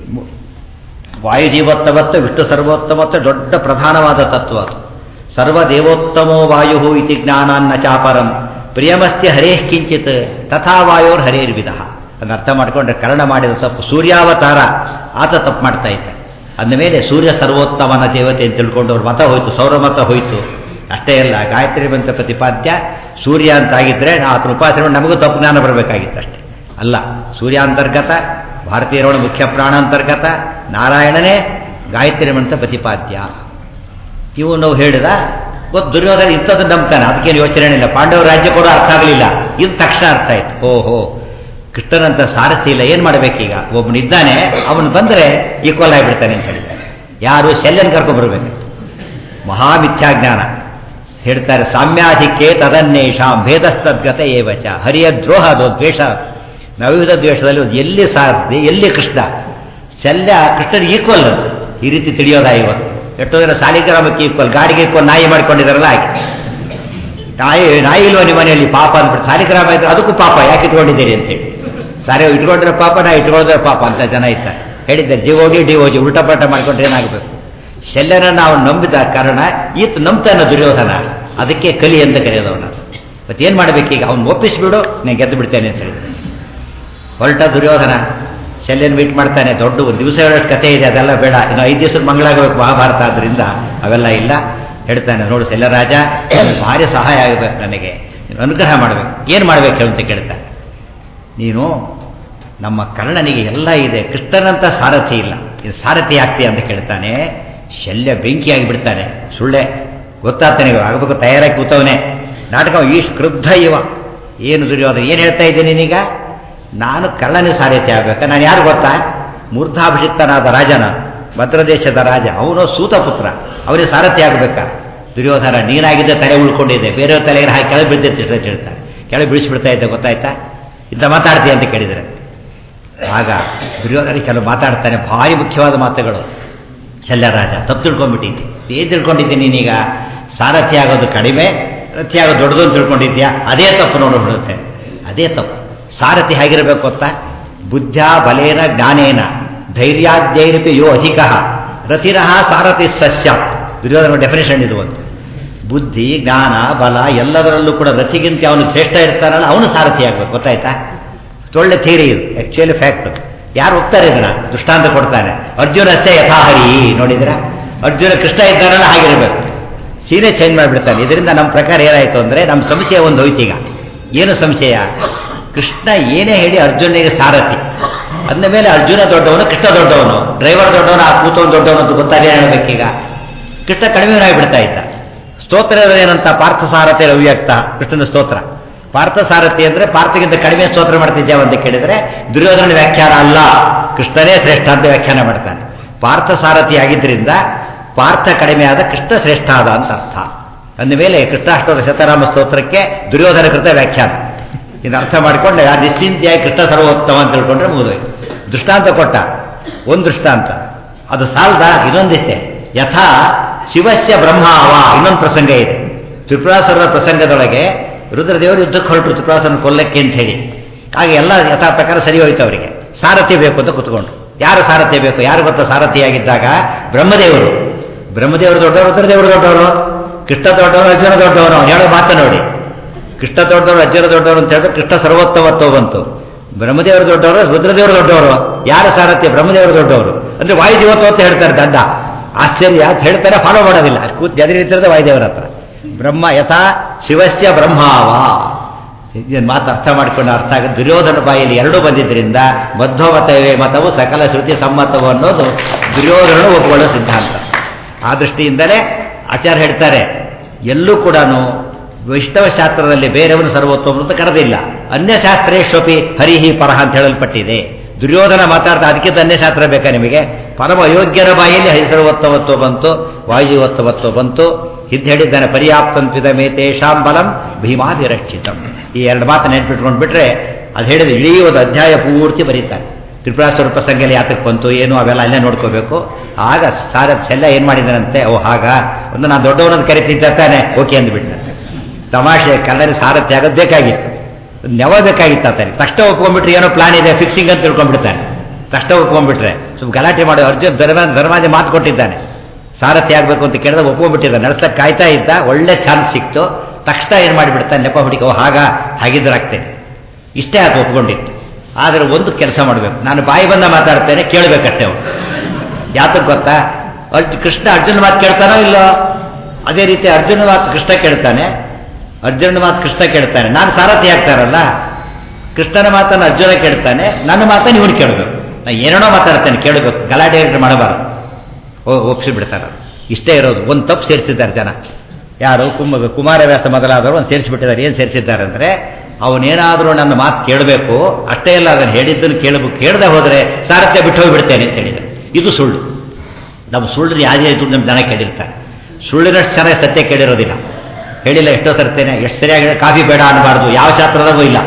ವಾಯುಜೀವೋತ್ತಮತ್ತು ವಿಷ್ಣು ಸರ್ವೋತ್ತಮತ್ತು ದೊಡ್ಡ ಪ್ರಧಾನವಾದ ತತ್ವ ಅದು ಸರ್ವದೇವೋತ್ತಮೋ ವಾಯು ಇತಿ ಜ್ಞಾನಾನ್ನ ಚಾಪರಂ ಪ್ರಿಯಮಸ್ತಿ ಹರೇಃ ಕಿಂಚಿತ್ ತಥಾ ವಾಯೋರ್ ಹರೇರ್ವಿಧ ಅದನ್ನ ಅರ್ಥ ಮಾಡಿಕೊಂಡ್ರೆ ಕರ್ಣ ಮಾಡಿದ ತಪ್ಪು ಸೂರ್ಯಾವತಾರ ಆತ ತಪ್ಪು ಮಾಡ್ತಾ ಇದ್ದ ಅಂದಮೇಲೆ ಸೂರ್ಯ ಸರ್ವೋತ್ತಮನ ದೇವತೆ ಅಂತ ತಿಳ್ಕೊಂಡು ಅವ್ರ ಮತ ಹೋಯ್ತು ಸೌರಮತ ಹೋಯ್ತು ಅಷ್ಟೇ ಅಲ್ಲ ಗಾಯತ್ರಿ ಮಂತ್ರ ಪ್ರತಿಪಾದ್ಯ ಸೂರ್ಯ ಅಂತಾಗಿದ್ದರೆ ಆತನ ಉಪಾಸನೆ ನಮಗೂ ತಪ್ಪು ಜ್ಞಾನ ಬರಬೇಕಾಗಿತ್ತು ಅಷ್ಟೇ ಅಲ್ಲ ಸೂರ್ಯಾಂತರ್ಗತ ಭಾರತೀಯರೊಳ ಮುಖ್ಯ ಪ್ರಾಣಾಂತರ್ಗತ ನಾರಾಯಣನೇ ಗಾಯತ್ರಿ ಮಂತ್ರ ಪ್ರತಿಪಾದ್ಯ ಇವು ನಾವು ಹೇಳಿದ ಗೊತ್ತು ದುರ್ಯೋಧನ ಇಂಥದ್ದು ನಂಬ್ತಾನೆ ಅದಕ್ಕೇನು ಯೋಚನೆ ಇಲ್ಲ ಪಾಂಡವ ರಾಜ್ಯ ಕೂಡ ಅರ್ಥ ಆಗಲಿಲ್ಲ ಇದು ತಕ್ಷಣ ಅರ್ಥ ಆಯ್ತು ಓಹೋ ಕೃಷ್ಣನಂತ ಸಾರಥಿ ಇಲ್ಲ ಏನು ಮಾಡಬೇಕೀಗ ಒಬ್ಬನಿದ್ದಾನೆ ಅವನು ಬಂದರೆ ಈಕ್ವಲ್ ಆಗಿಬಿಡ್ತಾನೆ ಅಂತ ಹೇಳಿದ್ದಾನೆ ಯಾರು ಶಲ್ಯನ್ ಕರ್ಕೊಂಡ್ಬರ್ಬೇಕು ಮಹಾಮಿಥ್ಯಾಜ್ಞಾನ ಹೇಳ್ತಾರೆ ಸಾಮ್ಯಾಧಿಕ್ಯೆ ತದನ್ನೇಷಾಂ ಭೇದಸ್ತದ್ಗತ ಏವಚ ಹರಿಯ ದ್ರೋಹ ಅದು ದ್ವೇಷ ನವವಿಧ ದ್ವೇಷದಲ್ಲಿ ಒಂದು ಎಲ್ಲಿ ಸಾರಥಿ ಎಲ್ಲಿ ಕೃಷ್ಣ ಶಲ್ಯ ಕೃಷ್ಣನಿಗೆ ಈಕ್ವಲ್ ಅಂತ ಈ ರೀತಿ ತಿಳಿಯೋದ ಇವತ್ತು ಎಷ್ಟೋ ಜನ ಸಾಲಿಗ್ರಾಮಕ್ಕೆ ಈಕ್ವಲ್ ಗಾಡಿಗೆ ಈಕ್ವಲ್ ನಾಯಿ ಮಾಡ್ಕೊಂಡಿದಾರಲ್ಲ ಹಾಗೆ ನಾಯಿ ನಾಯಿ ಇಲ್ವ ನಿಮ್ಮ ಮನೆಯಲ್ಲಿ ಪಾಪ ಅಂದ್ಬಿಟ್ಟು ಸಾಲಿಗ್ರಾಮ ಇದ್ರೆ ಅದಕ್ಕೂ ಪಾಪ ಯಾಕೆ ಇಟ್ಕೊಂಡಿದ್ದೀರಿ ಅಂತೇಳಿ ಸಾರಿ ಇಟ್ಕೊಂಡ್ರೆ ಪಾಪ ನಾ ಇಟ್ಕೊಂಡ್ರೆ ಪಾಪ ಅಂತ ಜನ ಇದ್ದಾರೆ ಹೇಳಿದ್ದಾರೆ ಜಿಒಡಿ ಡಿಒಜಿ ಉಲ್ಟಾ ಪಲ್ಟ ಮಾಡ್ಕೊಂಡ್ರೆ ಏನಾಗಬೇಕು ಶಲ್ಯನನ್ನು ಅವನು ನಂಬಿದ ಕಾರಣ ಈತ ನಂಬ್ತಾನೆ ದುರ್ಯೋಧನ ಅದಕ್ಕೆ ಕಲಿ ಅಂತ ಕರೆಯೋದವನ ಮತ್ತೇನು ಮಾಡಬೇಕೀಗ ಅವ್ನು ಒಪ್ಪಿಸ್ಬಿಡು ನಾನು ಗೆದ್ದು ಬಿಡ್ತೇನೆ ಅಂತ ಹೇಳಿದ್ರೆ ಹೊರಟ ದುರ್ಯೋಧನ ಶಲ್ಯನ್ ಮೀಟ್ ಮಾಡ್ತಾನೆ ದೊಡ್ಡ ಒಂದು ದಿವಸ ಹೇಳೋಷ್ಟು ಕಥೆ ಇದೆ ಅದೆಲ್ಲ ಬೇಡ ಇನ್ನು ಐದು ದಿವಸದ ಮಂಗಳಾಗಬೇಕು ಮಹಾಭಾರತ ಆದ್ರಿಂದ ಅವೆಲ್ಲ ಇಲ್ಲ ಹೇಳ್ತಾನೆ ನೋಡು ಶಲ್ಯರಾಜ ಭಾರಿ ಸಹಾಯ ಆಗಬೇಕು ನನಗೆ ನೀನು ಅನುಗ್ರಹ ಮಾಡಬೇಕು ಏನು ಮಾಡಬೇಕು ಅಂತ ಕೇಳ್ತಾನೆ ನೀನು ನಮ್ಮ ಕರ್ಣನಿಗೆ ಎಲ್ಲ ಇದೆ ಕೃಷ್ಣನಂತ ಸಾರಥಿ ಇಲ್ಲ ಇದು ಸಾರಥಿ ಆಗ್ತೀಯ ಅಂತ ಕೇಳ್ತಾನೆ ಶಲ್ಯ ಬೆಂಕಿಯಾಗಿ ಬಿಡ್ತಾನೆ ಸುಳ್ಳೆ ಗೊತ್ತಾಗ್ತಾನೆ ಆಗಬೇಕು ತಯಾರಾಗಿ ಕೂತವನೇ ನಾಟಕ ಈ ಕ್ರುದ್ಧ ಇವ ಏನು ದುರ್ಯೋಧನ ಏನು ಹೇಳ್ತಾ ಇದ್ದೀನಿ ನೀನೀಗ ನಾನು ಕಳ್ಳನೇ ಸಾರಥಿ ಆಗ್ಬೇಕಾ ನಾನು ಯಾರು ಗೊತ್ತಾ ಮೂರ್ಧಾಭಿಷಿಕ್ತನಾದ ರಾಜನ ಭದ್ರದೇಶದ ರಾಜ ಅವನು ಸೂತಪುತ್ರ ಅವನಿಗೆ ಸಾರಥಿ ಆಗಬೇಕಾ ದುರ್ಯೋಧನ ನೀನಾಗಿದ್ದ ತಲೆ ಉಳ್ಕೊಂಡಿದ್ದೆ ಬೇರೆಯವ್ರ ತಲೆಗೆ ಹಾಕಿ ಕೆಳಗೆ ಬಿದ್ದಿರ್ತಿಷ್ಟ ಅಂತ ಹೇಳ್ತಾರೆ ಕೆಳಗೆ ಬಿಡಿಸ್ಬಿಡ್ತಾ ಇದ್ದೆ ಗೊತ್ತಾಯ್ತಾ ಇಂಥ ಮಾತಾಡ್ತೀಯ ಅಂತ ಕೇಳಿದರೆ ಆಗ ದುರ್ಯೋಧನ ಕೆಲವು ಮಾತಾಡ್ತಾನೆ ಭಾರಿ ಮುಖ್ಯವಾದ ಮಾತುಗಳು ಶಲ್ಯರಾಜ ತಪ್ಪು ತಿಳ್ಕೊಂಡ್ಬಿಟ್ಟಿದ್ದೆ ಏನು ತಿಳ್ಕೊಂಡಿದ್ದೀನಿ ನೀನೀಗ ಸಾರಥಿ ಆಗೋದು ಕಡಿಮೆ ರಥಿ ಆಗೋದು ದೊಡ್ಡದು ಅಂತ ತಿಳ್ಕೊಂಡಿದ್ಯಾ ಅದೇ ತಪ್ಪು ನೋಡಿಬಿಡುತ್ತೆ ಅದೇ ತಪ್ಪು ಸಾರಥಿ ಹೇಗಿರಬೇಕು ಗೊತ್ತಾ ಬುದ್ಧ ಬಲೇನ ಜ್ಞಾನೇನ ಧೈರ್ಯಾಧ್ಯೈರಪಿ ಯೋ ಅಧಿಕ ರಥಿನಃ ಸಾರಥಿ ಸಸ್ಯ ದುರ್ಯೋಧನ ಡೆಫಿನೇಷನ್ ಇದು ಒಂದು ಬುದ್ಧಿ ಜ್ಞಾನ ಬಲ ಎಲ್ಲದರಲ್ಲೂ ಕೂಡ ರಥಿಗಿಂತ ಅವನು ಶ್ರೇಷ್ಠ ಇರ್ತಾನಲ್ಲ ಅವನು ಸಾರಥಿ ಆಗ್ಬೇಕು ಗೊತ್ತಾಯ್ತಾ ಒಳ್ಳೆ ಥಿಯರಿ ಇದು ಆಕ್ಚುಲಿ ಫ್ಯಾಕ್ಟ್ ಯಾರು ಹೋಗ್ತಾರೆ ಇದನ್ನ ದೃಷ್ಟಾಂತ ಕೊಡ್ತಾನೆ ಅರ್ಜುನಷ್ಟೇ ಯಥಾಹರಿ ನೋಡಿದ್ರ ಅರ್ಜುನ ಕೃಷ್ಣ ಇದ್ದಾನಲ್ಲ ಹಾಗಿರಬೇಕು ಸೀರೆ ಚೇಂಜ್ ಮಾಡಿಬಿಡ್ತಾನೆ ಇದರಿಂದ ನಮ್ಮ ಪ್ರಕಾರ ಏನಾಯಿತು ಅಂದರೆ ನಮ್ಮ ಸಂಶಯ ಒಂದು ಹೋಯ್ತೀಗ ಏನು ಸಂಶಯ ಕೃಷ್ಣ ಏನೇ ಹೇಳಿ ಅರ್ಜುನಿಗೆ ಸಾರಥಿ ಅಂದ ಮೇಲೆ ಅರ್ಜುನ ದೊಡ್ಡವನು ಕೃಷ್ಣ ದೊಡ್ಡವನು ಡ್ರೈವರ್ ದೊಡ್ಡವನು ಆ ಕೂತವನು ದೊಡ್ಡವನು ಅಂತ ಗೊತ್ತಾಗೇ ಹೇಳಬೇಕೀಗ ಕೃಷ್ಣ ಕಡಿಮೆನಾಗಿಬಿಡ್ತಾ ಇದ್ದ ಸ್ತೋತ್ರ ಏನಂತ ಪಾರ್ಥ ಸಾರಥಿ ಅವ್ಯಕ್ತ ಕೃಷ್ಣನ ಸ್ತೋತ್ರ ಪಾರ್ಥ ಸಾರಥಿ ಅಂದ್ರೆ ಪಾರ್ಥಗಿಂತ ಕಡಿಮೆ ಸ್ತೋತ್ರ ಮಾಡ್ತಿದ್ಯಾವ ಅಂತ ಕೇಳಿದ್ರೆ ದುರ್ಯೋಧನ ವ್ಯಾಖ್ಯಾನ ಅಲ್ಲ ಕೃಷ್ಣನೇ ಶ್ರೇಷ್ಠ ಅಂತ ವ್ಯಾಖ್ಯಾನ ಮಾಡ್ತಾನೆ ಪಾರ್ಥ ಸಾರಥಿ ಆಗಿದ್ದರಿಂದ ಪಾರ್ಥ ಕಡಿಮೆ ಆದ ಕೃಷ್ಣ ಶ್ರೇಷ್ಠ ಆದ ಅಂತ ಅರ್ಥ ಅಂದಮೇಲೆ ಕೃಷ್ಣಾಷ್ಟೋದ ಶತರಾಮ ಸ್ತೋತ್ರಕ್ಕೆ ದುರ್ಯೋಧನ ಕೃತ ವ್ಯಾಖ್ಯಾನ ಇದು ಅರ್ಥ ಮಾಡಿಕೊಂಡು ಆ ನಿಶ್ಚಿಂತೆಯಾಗಿ ಕೃಷ್ಣ ಸರ್ವೋತ್ತಮ ಅಂತ ತಿಳ್ಕೊಂಡ್ರೆ ಮುಗಿದೋಯ್ತು ದೃಷ್ಟಾಂತ ಕೊಟ್ಟ ಒಂದು ದೃಷ್ಟಾಂತ ಅದು ಸಾಲದ ಇನ್ನೊಂದಿತ್ತೆ ಯಥಾ ಶಿವಸ್ಯ ಬ್ರಹ್ಮಾವ ಇನ್ನೊಂದು ಪ್ರಸಂಗ ಇದೆ ತ್ರಿಪುರಾಸುರರ ಪ್ರಸಂಗದೊಳಗೆ ರುದ್ರದೇವರು ಯುದ್ಧಕ್ಕೆ ಹೊರಟರು ತ್ರಿಪುರಾಸುರನ ಕೊಲ್ಲಕ್ಕೆ ಅಂತ ಹೇಳಿ ಹಾಗೆ ಎಲ್ಲ ಯಥಾ ಪ್ರಕಾರ ಸರಿ ಹೋಯ್ತು ಅವರಿಗೆ ಸಾರಥಿ ಬೇಕು ಅಂತ ಕುತ್ಕೊಂಡ್ರು ಯಾರು ಸಾರಥಿ ಬೇಕು ಯಾರು ಗೊತ್ತಾ ಸಾರಥಿಯಾಗಿದ್ದಾಗ ಬ್ರಹ್ಮದೇವರು ಬ್ರಹ್ಮದೇವರು ದೊಡ್ಡವರು ರುದ್ರದೇವರು ದೊಡ್ಡವರು ಕೃಷ್ಣ ದೊಡ್ಡವರು ಅರ್ಜುನ ದೊಡ್ಡವರು ಹೇಳೋ ಮಾತು ನೋಡಿ ಕೃಷ್ಣ ದೊಡ್ಡವರು ಅರ್ಜುನ ದೊಡ್ಡವರು ಅಂತ ಹೇಳಿದ್ರೆ ಕೃಷ್ಣ ಸರ್ವೋತ್ತಮತ್ವ ಬಂತು ಬ್ರಹ್ಮದೇವರು ದೊಡ್ಡವರು ರುದ್ರದೇವರು ದೊಡ್ಡವರು ಯಾರ ಸಾರಥ್ಯ ಬ್ರಹ್ಮದೇವರು ದೊಡ್ಡವರು ಅಂದ್ರೆ ವಾಯುಜೀವತ್ವ ಅಂತ ಹೇಳ್ತಾರೆ ದಡ್ಡ ಆಶ್ಚರ್ಯ ಅಂತ ಹೇಳ್ತಾರೆ ಫಾಲೋ ಮಾಡೋದಿಲ್ಲ ಕೂತ್ ಎದುರಿತಿರೋದೇ ವಾಯುದೇವರ ಹತ್ರ ಬ್ರಹ್ಮ ಯಥಾ ಶಿವಸ್ಯ ಬ್ರಹ್ಮಾವ ಇದನ್ನು ಮಾತು ಅರ್ಥ ಮಾಡ್ಕೊಂಡು ಅರ್ಥ ಆಗ ದುರ್ಯೋಧನ ಬಾಯಲ್ಲಿ ಎರಡೂ ಬಂದಿದ್ದರಿಂದ ಮಧ್ವಮತವೇ ಮತವು ಸಕಲ ಶ್ರುತಿ ಸಮ್ಮತವು ಅನ್ನೋದು ದುರ್ಯೋಧನನು ಒಪ್ಪಿಕೊಳ್ಳೋ ಸಿದ್ಧಾಂತ ಆ ದೃಷ್ಟಿಯಿಂದಲೇ ಆಚಾರ್ಯ ಹೇಳ್ತಾರೆ ಎಲ್ಲೂ ಕೂಡ ವೈಷ್ಣವ ಶಾಸ್ತ್ರದಲ್ಲಿ ಬೇರೆಯವರು ಸರ್ವೋತ್ತಮ ಅಂತ ಕರೆದಿಲ್ಲ ಅನ್ಯಶಾಸ್ತ್ರೇಶ್ವಪಿ ಹರಿಹಿ ಪರಹ ಅಂತ ಹೇಳಲ್ಪಟ್ಟಿದೆ ದುರ್ಯೋಧನ ಮಾತಾಡ್ತಾ ಅದಕ್ಕಿಂತ ಅನ್ಯಶಾಸ್ತ್ರ ಬೇಕಾ ನಿಮಗೆ ಪರಮ ಅಯೋಗ್ಯರ ಬಾಯಲ್ಲಿ ಹರಿ ಸರ್ವೋತ್ತಮತ್ವ ಬಂತು ವಾಯುವತ್ತಮತ್ವ ಬಂತು ಹಿಂದೆ ಹೇಳಿದ್ದಾನೆ ಪರ್ಯಾಪ್ತಂತ್ವಿದ ಮೇತೇಶಾಂ ಬಲಂ ಭೀಮಾದಿರಕ್ಷಿತಂ ಈ ಎರಡು ಮಾತು ನೆನ್ಪಿಟ್ಕೊಂಡು ಬಿಟ್ರೆ ಅದು ಹೇಳಿದ ಇಡೀ ಒಂದು ಅಧ್ಯಾಯ ಪೂರ್ತಿ ಬರೀತಾರೆ ತ್ರಿಪುರಾಸುರ ಪ್ರಸಂಗಲ್ಲಿ ಯಾತಕ್ಕೆ ಬಂತು ಏನು ಅವೆಲ್ಲ ಅಲ್ಲೇ ನೋಡ್ಕೋಬೇಕು ಆಗ ಸಾರ ಸೆಲ್ಲ ಏನು ಮಾಡಿದಾನಂತೆ ಓ ಹಾಗ ಒಂದು ನಾನು ದೊಡ್ಡವನನ್ನು ಕರಿತಿದ್ದ ತಾನೆ ಓಕೆ ಅಂದ್ಬಿಟ್ಟ ತಮಾಷೆ ಕನ್ನಡ ಸಾರಥ್ಯ ಆಗೋದು ಬೇಕಾಗಿತ್ತು ನೆವ ಬೇಕಾಗಿತ್ತು ಆತನಿಗೆ ತಕ್ಷಣ ಒಪ್ಕೊಂಡ್ಬಿಟ್ರೆ ಏನೋ ಪ್ಲಾನ್ ಇದೆ ಫಿಕ್ಸಿಂಗ್ ಅಂತ ತಿಳ್ಕೊಂಡ್ಬಿಡ್ತಾನೆ ತಕ್ಷಣ ಒಪ್ಕೊಂಡ್ಬಿಟ್ರೆ ಸುಮ್ ಗಲಾಟೆ ಮಾಡಿ ಅರ್ಜುನ್ ಧರ್ಮ ಧರ್ಮಾಜಿ ಮಾತು ಕೊಟ್ಟಿದ್ದಾನೆ ಸಾರಥಿ ಆಗಬೇಕು ಅಂತ ಕೇಳಿದ್ರೆ ಒಪ್ಕೊಂಡ್ಬಿಟ್ಟಿದ್ದ ನಡೆಸಕ್ಕೆ ಕಾಯ್ತಾ ಇದ್ದ ಒಳ್ಳೆ ಚಾನ್ಸ್ ಸಿಕ್ತು ತಕ್ಷಣ ಏನು ಮಾಡಿಬಿಡ್ತಾನೆ ನೆಪ ಹುಡುಕೋ ಹಾಗ ಹಾಗಿದ್ರೆ ಆಗ್ತೇನೆ ಇಷ್ಟೇ ಅದು ಒಪ್ಕೊಂಡಿತ್ತು ಆದರೆ ಒಂದು ಕೆಲಸ ಮಾಡಬೇಕು ನಾನು ಬಾಯಿ ಬಂದ ಮಾತಾಡ್ತೇನೆ ಕೇಳಬೇಕಷ್ಟೇ ಅವನು ಯಾತಕ್ಕೆ ಗೊತ್ತಾ ಅರ್ಜು ಕೃಷ್ಣ ಅರ್ಜುನ ಮಾತು ಕೇಳ್ತಾನೋ ಇಲ್ಲೋ ಅದೇ ರೀತಿ ಅರ್ಜುನ ಮಾತು ಕೃಷ್ಣ ಕೇಳ್ತಾನೆ ಅರ್ಜುನ ಮಾತು ಕೃಷ್ಣ ಕೇಳ್ತಾನೆ ನಾನು ಸಾರಥಿ ಆಗ್ತಾರಲ್ಲ ಕೃಷ್ಣನ ಮಾತನ್ನು ಅರ್ಜುನ ಕೇಳ್ತಾನೆ ನನ್ನ ಮಾತನ್ನು ಇವನು ಕೇಳಬೇಕು ನಾನು ಏನೇನೋ ಮಾತಾಡ್ತೇನೆ ಕೇಳಬೇಕು ಗಲಾಟೆ ಮಾಡಬಾರ್ದು ಒಪ್ಸಿ ಬಿಡ್ತಾರೆ ಇಷ್ಟೇ ಇರೋದು ಒಂದು ತಪ್ಪು ಸೇರಿಸಿದ್ದಾರೆ ಜನ ಯಾರು ಕುಮ ಕುಮಾರವ್ಯಾಸ ಮೊದಲಾದವರು ಒಂದು ಸೇರಿಸಿಬಿಟ್ಟಿದ್ದಾರೆ ಏನು ಸೇರಿಸಿದ್ದಾರೆ ಅಂದರೆ ಅವನೇನಾದರೂ ನನ್ನ ಮಾತು ಕೇಳಬೇಕು ಅಷ್ಟೇ ಇಲ್ಲ ಅದನ್ನು ಹೇಳಿದ್ದನ್ನು ಕೇಳಬೇಕು ಕೇಳದೆ ಹೋದರೆ ಸಾರಥ್ಯ ಬಿಟ್ಟು ಹೋಗಿಬಿಡ್ತೇನೆ ಅಂತ ಹೇಳಿದ್ದಾರೆ ಇದು ಸುಳ್ಳು ನಮ್ಮ ಸುಳ್ಳು ಯಾವುದೇ ಇದ್ದು ನಮ್ಮ ಜನ ಕೇಳಿರ್ತಾರೆ ಸುಳ್ಳಿನಷ್ಟು ಚೆನ್ನಾಗಿ ಸತ್ಯ ಕೇಳಿರೋದಿಲ್ಲ ಹೇಳಿಲ್ಲ ಎಷ್ಟೋ ತರ್ತೇನೆ ಎಷ್ಟು ಸರಿಯಾಗಿ ಕಾಫಿ ಬೇಡ ಅನ್ನಬಾರ್ದು ಯಾವ ಶಾಸ್ತ್ರದಾಗೂ ಇಲ್ಲ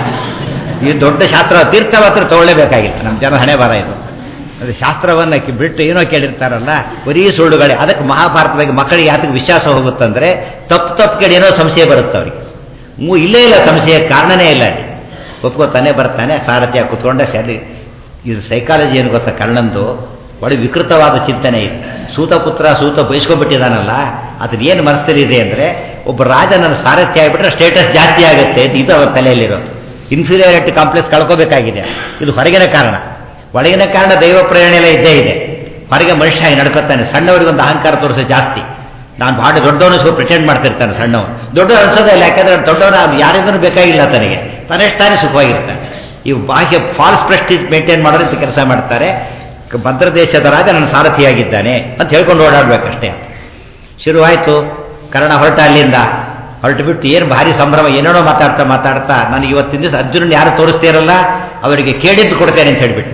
ಈ ದೊಡ್ಡ ಶಾಸ್ತ್ರ ತೀರ್ಥ ಮಾತ್ರ ತಗೊಳ್ಳೇಬೇಕಾಗಿಲ್ಲ ನಮ್ಮ ಜನ ಹಣೆ ಬರ ಇದು ಅದು ಶಾಸ್ತ್ರವನ್ನು ಬಿಟ್ಟು ಏನೋ ಕೇಳಿರ್ತಾರಲ್ಲ ಬರೀ ಸುಳ್ಳುಗಳೇ ಅದಕ್ಕೆ ಮಹಾಭಾರತ ಬಗ್ಗೆ ಮಕ್ಕಳಿಗೆ ಯಾತಕ್ಕೆ ವಿಶ್ವಾಸ ಹೋಗುತ್ತಂದ್ರೆ ತಪ್ಪು ತಪ್ಪು ಕೇಳಿ ಏನೋ ಸಂಶಯ ಬರುತ್ತೆ ಅವರಿಗೆ ಮೂ ಇಲ್ಲೇ ಇಲ್ಲ ಸಂಶಯ ಕಾರಣನೇ ಇಲ್ಲ ಅಲ್ಲಿ ಒಪ್ಕೋತಾನೆ ಬರ್ತಾನೆ ಸಾರಥಿಯಾಗಿ ಕೂತ್ಕೊಂಡೆ ಸರಿ ಇದು ಸೈಕಾಲಜಿ ಏನು ಗೊತ್ತಾ ಕರ್ಣಂದು ಒಳ್ಳೆ ವಿಕೃತವಾದ ಚಿಂತನೆ ಇದೆ ಸೂತಪುತ್ರ ಸೂತ ಬಯಸ್ಕೊಂಡ್ಬಿಟ್ಟಿದ್ದಾನಲ್ಲ ಅದ್ರ ಏನು ಮನಸ್ಸಲ್ಲಿ ಇದೆ ಅಂದರೆ ಒಬ್ಬ ರಾಜ ನನ್ನ ಸಾರಥ್ಯ ಆಗಿಬಿಟ್ರೆ ಸ್ಟೇಟಸ್ ಜಾಸ್ತಿ ಆಗುತ್ತೆ ಅಂತ ಇದು ಅವರ ತಲೆಯಲ್ಲಿರೋದು ಇನ್ಫೀರಿಯಾರಿಟಿ ಕಾಂಪ್ಲೆಕ್ಸ್ ಕಳ್ಕೋಬೇಕಾಗಿದೆ ಇದು ಹೊರಗಿನ ಕಾರಣ ಒಳಗಿನ ಕಾರಣ ದೈವ ಪ್ರೇರಣೆ ಎಲ್ಲ ಇದ್ದೇ ಇದೆ ಹೊರಗೆ ಮನುಷ್ಯ ಹಾಗೆ ನಡ್ಕೊತಾನೆ ಸಣ್ಣವರಿಗೆ ಒಂದು ಅಹಂಕಾರ ತೋರಿಸೋ ಜಾಸ್ತಿ ನಾನು ಭಾಳ ದೊಡ್ಡವನು ಸ್ವಲ್ಪ ಪ್ರಿಟೆಂಡ್ ಮಾಡ್ತಿರ್ತಾನೆ ಸಣ್ಣವನು ದೊಡ್ಡ ಅನ್ಸೋದೇ ಇಲ್ಲ ಯಾಕಂದ್ರೆ ದೊಡ್ಡವನ ಯಾರಿಂದನೂ ಬೇಕಾಗಿಲ್ಲ ತನಗೆ ತನ್ನಷ್ಟಾನೇ ಸುಖವಾಗಿರ್ತಾನೆ ಇವು ಬಾಹ್ಯ ಫಾಲ್ಸ್ ಪ್ರೆಸ್ಟೀಜ್ ಮೇಂಟೈನ್ ಮಾಡೋದು ಕೆಲಸ ಮಾಡ್ತಾರೆ ಭದ್ರ ದೇಶದ ರಾಜ ನನ್ನ ಸಾರಥಿಯಾಗಿದ್ದಾನೆ ಅಂತ ಹೇಳ್ಕೊಂಡು ಓಡಾಡ್ಬೇಕಷ್ಟೇ ಶುರುವಾಯಿತು ಕರ್ಣ ಹೊರಟ ಅಲ್ಲಿಂದ ಹೊರಟು ಬಿಟ್ಟು ಏನು ಭಾರಿ ಸಂಭ್ರಮ ಏನೇನೋ ಮಾತಾಡ್ತಾ ಮಾತಾಡ್ತಾ ನನಗೆ ಇವತ್ತಿನ ದಿವಸ ಅರ್ಜುನನ್ ಯಾರು ತೋರಿಸ್ತೀರಲ್ಲ ಅವರಿಗೆ ಕೇಳಿದ್ದು ಕೊಡ್ತೇನೆ ಅಂತ ಹೇಳ್ಬಿಟ್ಟು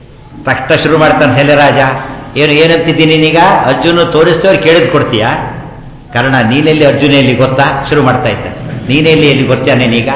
ತಕ್ಷಣ ಶುರು ಮಾಡ್ತಾನೆ ಹೆಲೆರಾಜ ಏನು ಏನಂತಿದ್ದೀನಿ ನೀನೀಗ ಅರ್ಜುನ ತೋರಿಸ್ತೇವ್ರು ಕೇಳಿದ್ ಕೊಡ್ತೀಯಾ ಕರ್ಣ ನೀನೆಲ್ಲಿ ಅರ್ಜುನೆಯಲ್ಲಿ ಗೊತ್ತಾ ಶುರು ಮಾಡ್ತಾ ಇದ್ದ ನೀನೆಲ್ಲಿ ಎಲ್ಲಿ ಗೊತ್ತಾ ನೀನೀಗ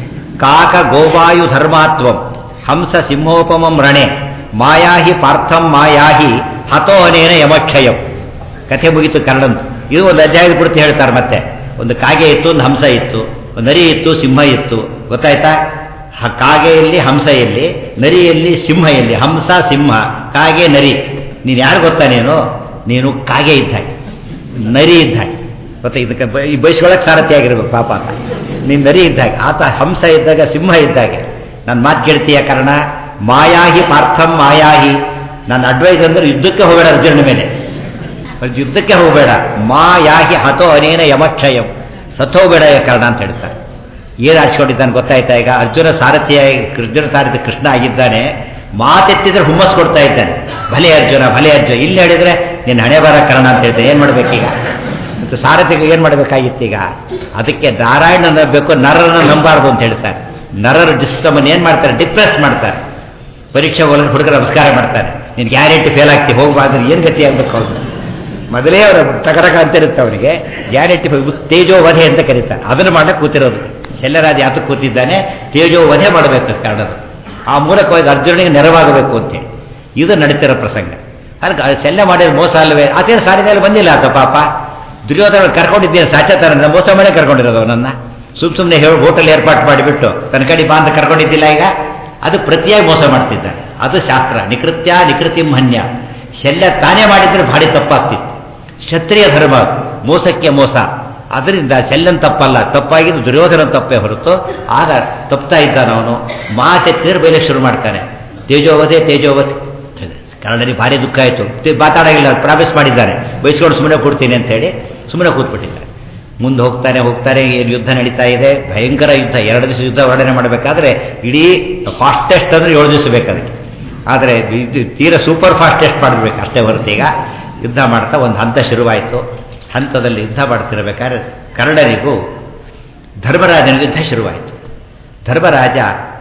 ಕಾಕ ಗೋವಾಯು ಧರ್ಮಾತ್ವಂ ಹಂಸ ಸಿಂಹೋಪಮಂ ರಣೆ ಮಾಯಾಹಿ ಪಾರ್ಥಂ ಮಾಯಾಹಿ ಹತೋ ಅನೇನ ಯಮಕ್ಷಯಂ ಕಥೆ ಮುಗಿತು ಕರ್ಣಂತು ಇದು ಒಂದು ಅಧ್ಯಾಯದ ಪೂರ್ತಿ ಹೇಳ್ತಾರೆ ಮತ್ತೆ ಒಂದು ಕಾಗೆ ಇತ್ತು ಒಂದು ಹಂಸ ಇತ್ತು ಒಂದು ನರಿ ಇತ್ತು ಸಿಂಹ ಇತ್ತು ಗೊತ್ತಾಯ್ತಾ ಕಾಗೆಯಲ್ಲಿ ಹಂಸ ಎಲ್ಲಿ ನರಿಯಲ್ಲಿ ಸಿಂಹ ಎಲ್ಲಿ ಹಂಸ ಸಿಂಹ ಕಾಗೆ ನರಿ ನೀನು ಯಾರು ಗೊತ್ತಾ ನೀನು ನೀನು ಕಾಗೆ ಇದ್ದ ಹಾಗೆ ನರಿ ಇದ್ದ ಹಾಗೆ ಗೊತ್ತಾ ಇದಕ್ಕೆ ಈ ಬಯಸ್ಕೊಳಕ್ಕೆ ಸಾರಥಿ ಆಗಿರ್ಬೇಕು ಪಾಪ ಅಂತ ನೀನು ನರಿ ಇದ್ದಾಗ ಆತ ಹಂಸ ಇದ್ದಾಗ ಸಿಂಹ ಇದ್ದಾಗೆ ನನ್ನ ಮಾತು ಕೇಳ್ತೀಯ ಕಾರಣ ಮಾಯಾಹಿ ಪಾರ್ಥಂ ಮಾಯಾಹಿ ನನ್ನ ಅಡ್ವೈಸ್ ಅಂದ್ರೆ ಯುದ್ಧಕ್ಕೆ ಹೋಗಬೇಡ ಅರ್ಜುನ ಮೇಲೆ ಯುದ್ಧಕ್ಕೆ ಹೋಗಬೇಡ ಮಾಯಾಹಿ ಹತೋ ಅನೇನ ಯಮಕ್ಷಯಂ ಸತ್ತೋಗಬೇಡ ಕಾರಣ ಅಂತ ಹೇಳ್ತಾರೆ ಏನು ಆಡ್ಸ್ಕೊಂಡಿದ್ದಾನೆ ಗೊತ್ತಾಯ್ತಾ ಈಗ ಅರ್ಜುನ ಸಾರಥಿಯಾಗಿ ಅರ್ಜುನ ಸಾರಥಿ ಕೃಷ್ಣ ಆಗಿದ್ದಾನೆ ಮಾತೆತ್ತಿದ್ರೆ ಹುಮ್ಮಸ್ ಕೊಡ್ತಾ ಇದ್ದಾನೆ ಭಲೆ ಅರ್ಜುನ ಭಲೆ ಅರ್ಜುನ ಇಲ್ಲಿ ಹೇಳಿದ್ರೆ ನಿನ್ನ ಹಣೆ ಬರ ಕಾರಣ ಅಂತ ಹೇಳ್ತೇನೆ ಏನು ಮಾಡ್ಬೇಕೀಗ ಮತ್ತು ಸಾರಥಿಗೆ ಏನು ಮಾಡಬೇಕಾಗಿತ್ತು ಈಗ ಅದಕ್ಕೆ ನಾರಾಯಣ ನಂಬಬೇಕು ನರರನ್ನು ನಂಬಾರ್ದು ಅಂತ ಹೇಳ್ತಾರೆ ನರರು ಡಿಸ್ಟಮನ್ ಏನು ಮಾಡ್ತಾರೆ ಡಿಪ್ರೆಸ್ ಮಾಡ್ತಾರೆ ಪರೀಕ್ಷೆ ಹೋಗಲು ಹುಡುಗರು ನಮಸ್ಕಾರ ಮಾಡ್ತಾರೆ ನೀನು ಗ್ಯಾರಂಟಿ ಫೇಲ್ ಆಗ್ತಿ ಹೋಗ್ಬಾರ್ದು ಏನು ಗತಿ ಆಗ್ಬೇಕು ಅವ್ರು ಮೊದಲೇ ಅವರು ಟಕಟಕ ಅಂತ ಇರುತ್ತೆ ಅವನಿಗೆ ಗ್ಯಾರಂಟಿ ತೇಜೋ ವಧೆ ಅಂತ ಕರೀತಾರೆ ಅದನ್ನು ಮಾಡಕ್ಕೆ ಕೂತಿರೋದು ಶಲ್ಯರಾಜ ಯಾತಕ್ಕೆ ಕೂತಿದ್ದಾನೆ ತೇಜೋ ವಧೆ ಮಾಡಬೇಕು ಕಾರಣದ ಆ ಮೂಲಕವಾಗಿ ಅರ್ಜುನಿಗೆ ನೆರವಾಗಬೇಕು ಅಂತೇಳಿ ಇದು ನಡೀತಿರೋ ಪ್ರಸಂಗ ಅದಕ್ಕೆ ಶಲ್ಯ ಮಾಡಿರೋ ಮೋಸ ಅಲ್ಲವೇ ಅದೇನು ಸಾರಿನಲ್ಲಿ ಬಂದಿಲ್ಲ ಆತ ಪಾಪ ದುರ್ಯೋಧನ ಕರ್ಕೊಂಡಿದ್ದೇನೆ ಸಾಚತಾರ ಮೋಸ ಮಾಡೇ ಕರ್ಕೊಂಡಿರೋದು ಅವನನ್ನ ಸುಮ್ ಸುಮ್ಮನೆ ಹೇಳಿ ಹೋಟೆಲ್ ಏರ್ಪಾಟ್ ಮಾಡಿಬಿಟ್ಟು ತನ್ನ ಕಡೆ ಬಾ ಅಂತ ಕರ್ಕೊಂಡಿದ್ದಿಲ್ಲ ಈಗ ಅದು ಪ್ರತಿಯಾಗಿ ಮೋಸ ಮಾಡ್ತಿದ್ದಾನೆ ಅದು ಶಾಸ್ತ್ರ ನಿಕೃತ್ಯ ನಿಕೃತಿಂ ಹನ್ಯ ಶಲ್ಯ ತಾನೇ ಮಾಡಿದ್ರೆ ಭಾರಿ ತಪ್ಪಾಗ್ತಿತ್ತು ಕ್ಷತ್ರಿಯ ಧರ್ಮ ಮೋಸಕ್ಕೆ ಮೋಸ ಅದರಿಂದ ಶಲ್ಯನ್ ತಪ್ಪಲ್ಲ ತಪ್ಪಾಗಿದ್ದು ದುರ್ಯೋಧನ ತಪ್ಪೇ ಹೊರತು ಆಗ ತಪ್ತಾ ಇದ್ದಾನ ಅವನು ಮಾತೆತ್ತಿದ್ರೆ ಬೈಲೆ ಶುರು ಮಾಡ್ತಾನೆ ತೇಜೋವಧೆ ತೇಜೋವಧೆ ಕನ್ನಡಲ್ಲಿ ಭಾರಿ ದುಃಖ ಆಯಿತು ಮಾತಾಡೋಂಗಿಲ್ಲ ಪ್ರಾಮಿಸ್ ಮಾಡಿದ್ದಾರೆ ಬಯಸ್ಕೊಂಡು ಸುಮ್ಮನೆ ಕೊಡ್ತೀನಿ ಅಂತ ಹೇಳಿ ಸುಮ್ಮನೆ ಕೂತ್ಬಿಟ್ಟಿದ್ದಾರೆ ಮುಂದೆ ಹೋಗ್ತಾನೆ ಹೋಗ್ತಾರೆ ಏನು ಯುದ್ಧ ನಡೀತಾ ಇದೆ ಭಯಂಕರ ಯುದ್ಧ ಎರಡು ದಿವಸ ಯುದ್ಧ ವರ್ಣನೆ ಮಾಡಬೇಕಾದ್ರೆ ಇಡೀ ಫಾಸ್ಟೆಸ್ಟ್ ಅಂದರೆ ಏಳು ದಿವಸ ಬೇಕಾದಕ್ಕೆ ಆದರೆ ಇದು ತೀರ ಸೂಪರ್ ಫಾಸ್ಟೆಸ್ಟ್ ಮಾಡಬೇಕು ಅಷ್ಟೇ ಹೊರತು ಈಗ ಯುದ್ಧ ಮಾಡ್ತಾ ಒಂದು ಹಂತ ಶುರುವಾಯಿತು ಹಂತದಲ್ಲಿ ಯುದ್ಧ ಮಾಡ್ತಿರಬೇಕಾದ್ರೆ ಕರ್ಣನಿಗೂ ಧರ್ಮರಾಜನಿಗೂ ಯುದ್ಧ ಶುರುವಾಯಿತು ಧರ್ಮರಾಜ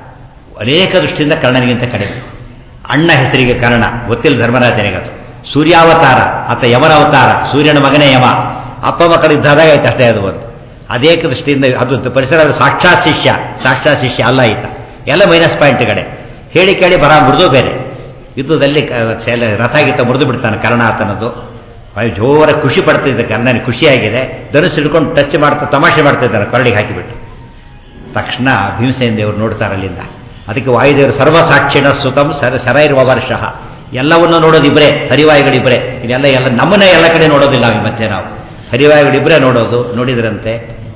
ಅನೇಕ ದೃಷ್ಟಿಯಿಂದ ಕರ್ಣನಿಗಿಂತ ಕಡಿಮೆ ಅಣ್ಣ ಹೆಸರಿಗೆ ಕರ್ಣ ಗೊತ್ತಿಲ್ಲ ಧರ್ಮರಾಜನಿಗದು ಸೂರ್ಯಾವತಾರ ಆತ ಯಮನ ಅವತಾರ ಸೂರ್ಯನ ಮಗನೇ ಯಮ ಅಪ್ಪ ಮಕ್ಕಳು ಇದ್ದಾದಾಗ ಆಯ್ತು ಅಷ್ಟೇ ಅದು ಒಂದು ಅನೇಕ ದೃಷ್ಟಿಯಿಂದ ಅದು ಪರಿಸರ ಸಾಕ್ಷಾತ್ ಶಿಷ್ಯ ಸಾಕ್ಷಾತ್ ಶಿಷ್ಯ ಅಲ್ಲ ಈತ ಎಲ್ಲ ಮೈನಸ್ ಪಾಯಿಂಟ್ ಕಡೆ ಹೇಳಿ ಕೇಳಿ ಬರ ಮೃದು ಬೇರೆ ಯುದ್ಧದಲ್ಲಿ ರಥ ಗೀತ ಮುರಿದು ಬಿಡ್ತಾನೆ ಕರ್ಣ ಆತನದು ಜೋರ ಖುಷಿ ಪಡ್ತಿದ್ದ ಕರ್ಣನಿಗೆ ಖುಷಿಯಾಗಿದೆ ಧನುಸ್ ಹಿಡ್ಕೊಂಡು ಟಚ್ ಮಾಡ್ತಾ ತಮಾಷೆ ಮಾಡ್ತಿದ್ದಾನೆ ಕೊರಳಿಗೆ ಹಾಕಿಬಿಟ್ಟು ತಕ್ಷಣ ಭೀಮಸೇನ ದೇವರು ನೋಡ್ತಾರೆ ಅಲ್ಲಿಂದ ಅದಕ್ಕೆ ವಾಯುದೇವರು ಸರ್ವಸಾಕ್ಷಿಣ ಸುತಂ ಸರ ಶರೈರ್ವ ವರ್ಷ ಎಲ್ಲವನ್ನೂ ನೋಡೋದು ಇಬ್ಬರೇ ಹರಿವಾಯುಗಳಿಬ್ಬರೇ ಇದೆಲ್ಲ ಎಲ್ಲ ನಮ್ಮನ್ನೇ ಎಲ್ಲ ಕಡೆ ನೋಡೋದಿಲ್ಲ ಈ ಮಧ್ಯೆ ನಾವು ಹರಿವಾಯುಗಳಿಬ್ಬರೇ ನೋಡೋದು ನೋಡಿದ್ರಂತೆ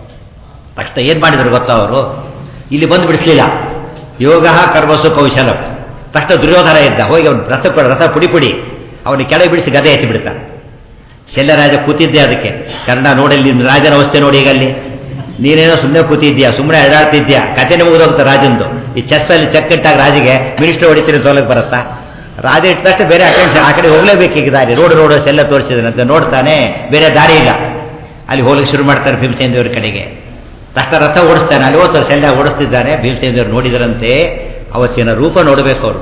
ತಕ್ಷಣ ಏನು ಮಾಡಿದ್ರು ಗೊತ್ತಾ ಅವರು ಇಲ್ಲಿ ಬಂದು ಬಿಡಿಸ್ಲಿಲ್ಲ ಯೋಗ ಕರ್ಮಸು ಕೌಶಲ ತಕ್ಷಣ ದುರ್ಯೋಧನ ಇದ್ದ ಹೋಗಿ ಅವನು ರಥ ರಥ ಪುಡಿ ಪುಡಿ ಅವನಿಗೆ ಕೆಳಗೆ ಬಿಡಿಸಿ ಗದೆ ಎತ್ತಿ ಬಿಡ್ತಾನೆ ಶಲ್ಯರಾಜ ಕೂತಿದ್ದೆ ಅದಕ್ಕೆ ಕರ್ಣ ನೋಡಿ ನಿನ್ನ ರಾಜನ ಅವಸ್ಥೆ ನೋಡಿ ಈಗ ಅಲ್ಲಿ ನೀನೇನೋ ಸುಮ್ಮನೆ ಕೂತಿದ್ಯಾ ಸುಮ್ಮನೆ ಅಡಾಡ್ತಿದ್ಯಾ ಕಥೆನೇ ಮುಗಿದೋಗ್ತಾ ರಾಜಂದು ಈ ಚೆಸ್ಸಲ್ಲಿ ಚೆಕ್ ಇಟ್ಟಾಗ ರಾಜಿಗೆ ಮಿನಿಸ್ಟರ್ ಹೊಡಿತೀನಿ ತೋಲಕ್ಕೆ ಬರುತ್ತಾ ರಾಜ ಇಟ್ಟಷ್ಟು ಬೇರೆ ಅಟೆನ್ಷನ್ ಆ ಕಡೆ ಹೋಗ್ಲೇಬೇಕೀಗ ದಾರಿ ರೋಡ್ ರೋಡ್ ಸೆಲ್ಲ ತೋರಿಸಿದನಂತೆ ನೋಡ್ತಾನೆ ಬೇರೆ ದಾರಿ ಇಲ್ಲ ಅಲ್ಲಿ ಹೋಗ್ಲಿಕ್ಕೆ ಶುರು ಮಾಡ್ತಾರೆ ಭೀಮಸೇನ ದೇವ್ರ ಕಡೆಗೆ ತಕ್ಷಣ ರಥ ಓಡಿಸ್ತಾನೆ ಅಲ್ಲಿ ಹೋಗ್ತಾರೆ ಸೆಲ್ಲ ಓಡಿಸ್ತಿದ್ದಾನೆ ಭೀಮಸೇನ ದೇವರು ನೋಡಿದರಂತೆ ಅವತ್ತಿನ ರೂಪ ನೋಡಬೇಕು ಅವರು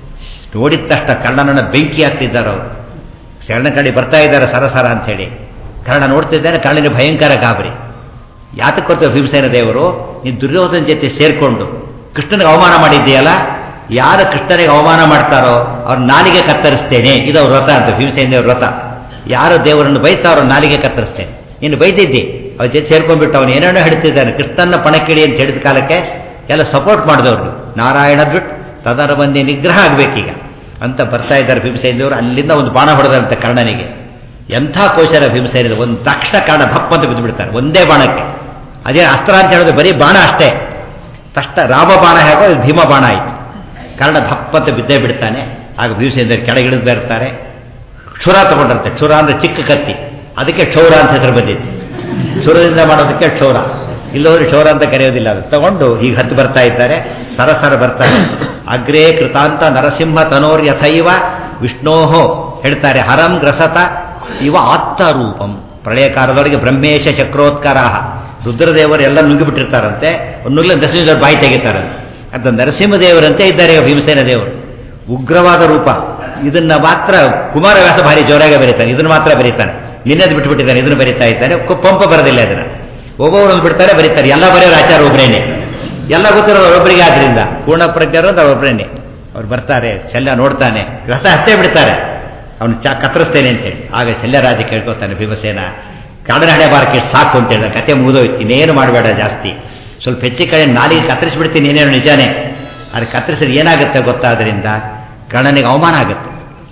ನೋಡಿದ ತಕ್ಷಣ ಕರ್ಣನನ್ನ ಬೆಂಕಿ ಹಾಕ್ತಿದ್ದಾರೆ ಅವರು ಶರಣ ಕಡೆ ಬರ್ತಾ ಇದ್ದಾರೆ ಸರಸರ ಅಂಥೇಳಿ ಕರ್ಣ ನೋಡ್ತಿದ್ದಾನೆ ಕರ್ಣನಿಗೆ ಭಯಂಕರ ಗಾಬರಿ ಯಾತಕ್ಕೆ ಕೊಡ್ತೇವೆ ಭೀಮಸೇನ ದೇವರು ನೀನು ದುರ್ಯೋಧನ ಜೊತೆ ಸೇರಿಕೊಂಡು ಕೃಷ್ಣನಿಗೆ ಅವಮಾನ ಮಾಡಿದ್ದೀಯಲ್ಲ ಯಾರು ಕೃಷ್ಣನಿಗೆ ಅವಮಾನ ಮಾಡ್ತಾರೋ ಅವ್ರ ನಾಲಿಗೆ ಕತ್ತರಿಸ್ತೇನೆ ಇದು ಅವ್ರ ವ್ರತ ಅಂತ ಭೀಮಸೇನ ದೇವ್ರ ವ್ರತ ಯಾರು ದೇವರನ್ನು ಬೈತಾರೋ ನಾಲಿಗೆ ಕತ್ತರಿಸ್ತೇನೆ ನೀನು ಬೈತಿದ್ದಿ ಅವ್ರ ಜೊತೆ ಸೇರ್ಕೊಂಡ್ಬಿಟ್ಟು ಅವನು ಏನೇನೋ ಹೇಳ್ತಿದ್ದಾನೆ ಕೃಷ್ಣನ ಪಣಕ್ಕಿಡಿ ಅಂತ ಹೇಳಿದ ಕಾಲಕ್ಕೆ ಎಲ್ಲ ಸಪೋರ್ಟ್ ಮಾಡಿದವ್ರು ನಾರಾಯಣ ಬಿಟ್ಟು ತದರ ಬಂದಿ ನಿಗ್ರಹ ಆಗಬೇಕೀಗ ಅಂತ ಬರ್ತಾ ಇದ್ದಾರೆ ಭೀಮಸೇನ ದೇವರು ಅಲ್ಲಿಂದ ಒಂದು ಬಾಣ ಹೊಡೆದಂತೆ ಕರ್ಣನಿಗೆ ಎಂಥ ಕೌಶಲ ಭೀಮಸೇನಿದೆ ಒಂದು ತಕ್ಷಣ ಕಾರಣ ಭಪ್ ಅಂತ ಬಿದ್ದು ಬಿಡ್ತಾರೆ ಒಂದೇ ಬಾಣಕ್ಕೆ ಅದೇ ಅಸ್ತ್ರ ಅಂತ ಹೇಳಿದ್ರೆ ಬರೀ ಬಾಣ ಅಷ್ಟೇ ತಕ್ಷಣ ರಾಮ ಬಾಣ ಹೇಗೋ ಭೀಮ ಬಾಣ ಆಯಿತು ಕರ್ಣ ದಪ್ಪಂತ ಬಿದ್ದೇ ಬಿಡ್ತಾನೆ ಆಗ ಭೀಮಸೇನ ಕೆಳಗಿಳಿದು ಬರ್ತಾರೆ ಕ್ಷುರ ತಗೊಂಡಿರ್ತಾರೆ ಕ್ಷುರ ಅಂದ್ರೆ ಚಿಕ್ಕ ಕತ್ತಿ ಅದಕ್ಕೆ ಕ್ಷೌರ ಅಂತ ಹೆಸರು ಬಂದಿತ್ತು ಕ್ಷುರದಿಂದ ಮಾಡೋದಕ್ಕೆ ಕ್ಷೌರ ಇಲ್ಲೋದ್ರೆ ಕ್ಷೌರ ಅಂತ ಕರೆಯೋದಿಲ್ಲ ಅದು ತಗೊಂಡು ಈಗ ಹತ್ತು ಬರ್ತಾ ಇದ್ದಾರೆ ಸರಸರ ಬರ್ತಾರೆ ಅಗ್ರೇ ಕೃತಾಂತ ನರಸಿಂಹ ತನೋರ್ ಯಥೈವ ವಿಷ್ಣೋಹೋ ಹೇಳ್ತಾರೆ ಹರಂ ಗ್ರಸತ ಇವ ಆತ್ತರೂಪಂ ಪ್ರಳಯ ಕಾಲದವರೆಗೆ ಬ್ರಹ್ಮೇಶ ಚಕ್ರೋತ್ಕರ ರುದ್ರದೇವರು ಎಲ್ಲ ನುಂಗಿಬಿಟ್ಟಿರ್ತಾರಂತೆ ನುಗ್ಲ ನರಸಿಂಹದೇವರು ಬಾಯಿ ತೆಗಿತಾರಂತೆ ಅಂತ ನರಸಿಂಹದೇವರಂತೆ ಇದ್ದಾರೆ ಭೀಮಸೇನ ದೇವರು ಉಗ್ರವಾದ ರೂಪ ಇದನ್ನ ಮಾತ್ರ ಕುಮಾರವ್ಯಾಸ ಭಾರಿ ಜೋರಾಗಿ ಬರೀತಾನೆ ಇದನ್ನು ಮಾತ್ರ ಬರೀತಾನೆ ನಿನ್ನೆದು ಬಿಟ್ಬಿಟ್ಟಿದ್ದಾನೆ ಇದನ್ನು ಬರೀತಾ ಇದ್ದಾನೆ ಪಂಪ ಬರೋದಿಲ್ಲ ಇದನ್ನ ಒಬ್ಬೊಬ್ಬರನ್ನು ಬಿಡ್ತಾರೆ ಬರೀತಾರೆ ಎಲ್ಲ ಬರೆಯೋರು ಆಚಾರ ಒಬ್ಬರೇನೆ ಎಲ್ಲ ಗೊತ್ತಿರೋ ಒಬ್ಬರಿಗೆ ಆದ್ರಿಂದ ಪೂರ್ಣ ಪ್ರಜ್ಞರು ಅಂತ ಒಬ್ಬರೇನೆ ಅವ್ರು ಬರ್ತಾರೆ ಶಲ್ಯ ನೋಡ್ತಾನೆ ರಥ ಹತ್ತೇ ಬಿಡ್ತಾರೆ ಅವನು ಚಾ ಕತ್ತರಿಸ್ತೇನೆ ಅಂತೇಳಿ ಆಗ ಶಲ್ಯರಾಜ ಕೇಳ್ಕೊತಾನೆ ಭೀಮಸೇನ ಕಾಡನ ಹಣೆ ಬಾರಕ್ಕೆ ಸಾಕು ಅಂತ ಹೇಳಿದ ಕತೆ ಮುಗಿದೋಯ್ತು ಇನ್ನೇನು ಮಾಡಬೇಡ ಜಾಸ್ತಿ ಸ್ವಲ್ಪ ಹೆಚ್ಚು ಕಡೆ ನಾಲಿಗೆ ಕತ್ತರಿಸ್ಬಿಡ್ತೀನಿ ಏನೇನು ನಿಜಾನೇ ಅದು ಕತ್ತರಿಸಿದ್ರೆ ಏನಾಗುತ್ತೆ ಗೊತ್ತಾದ್ರಿಂದ ಕರ್ಣನಿಗೆ ಅವಮಾನ ಆಗುತ್ತೆ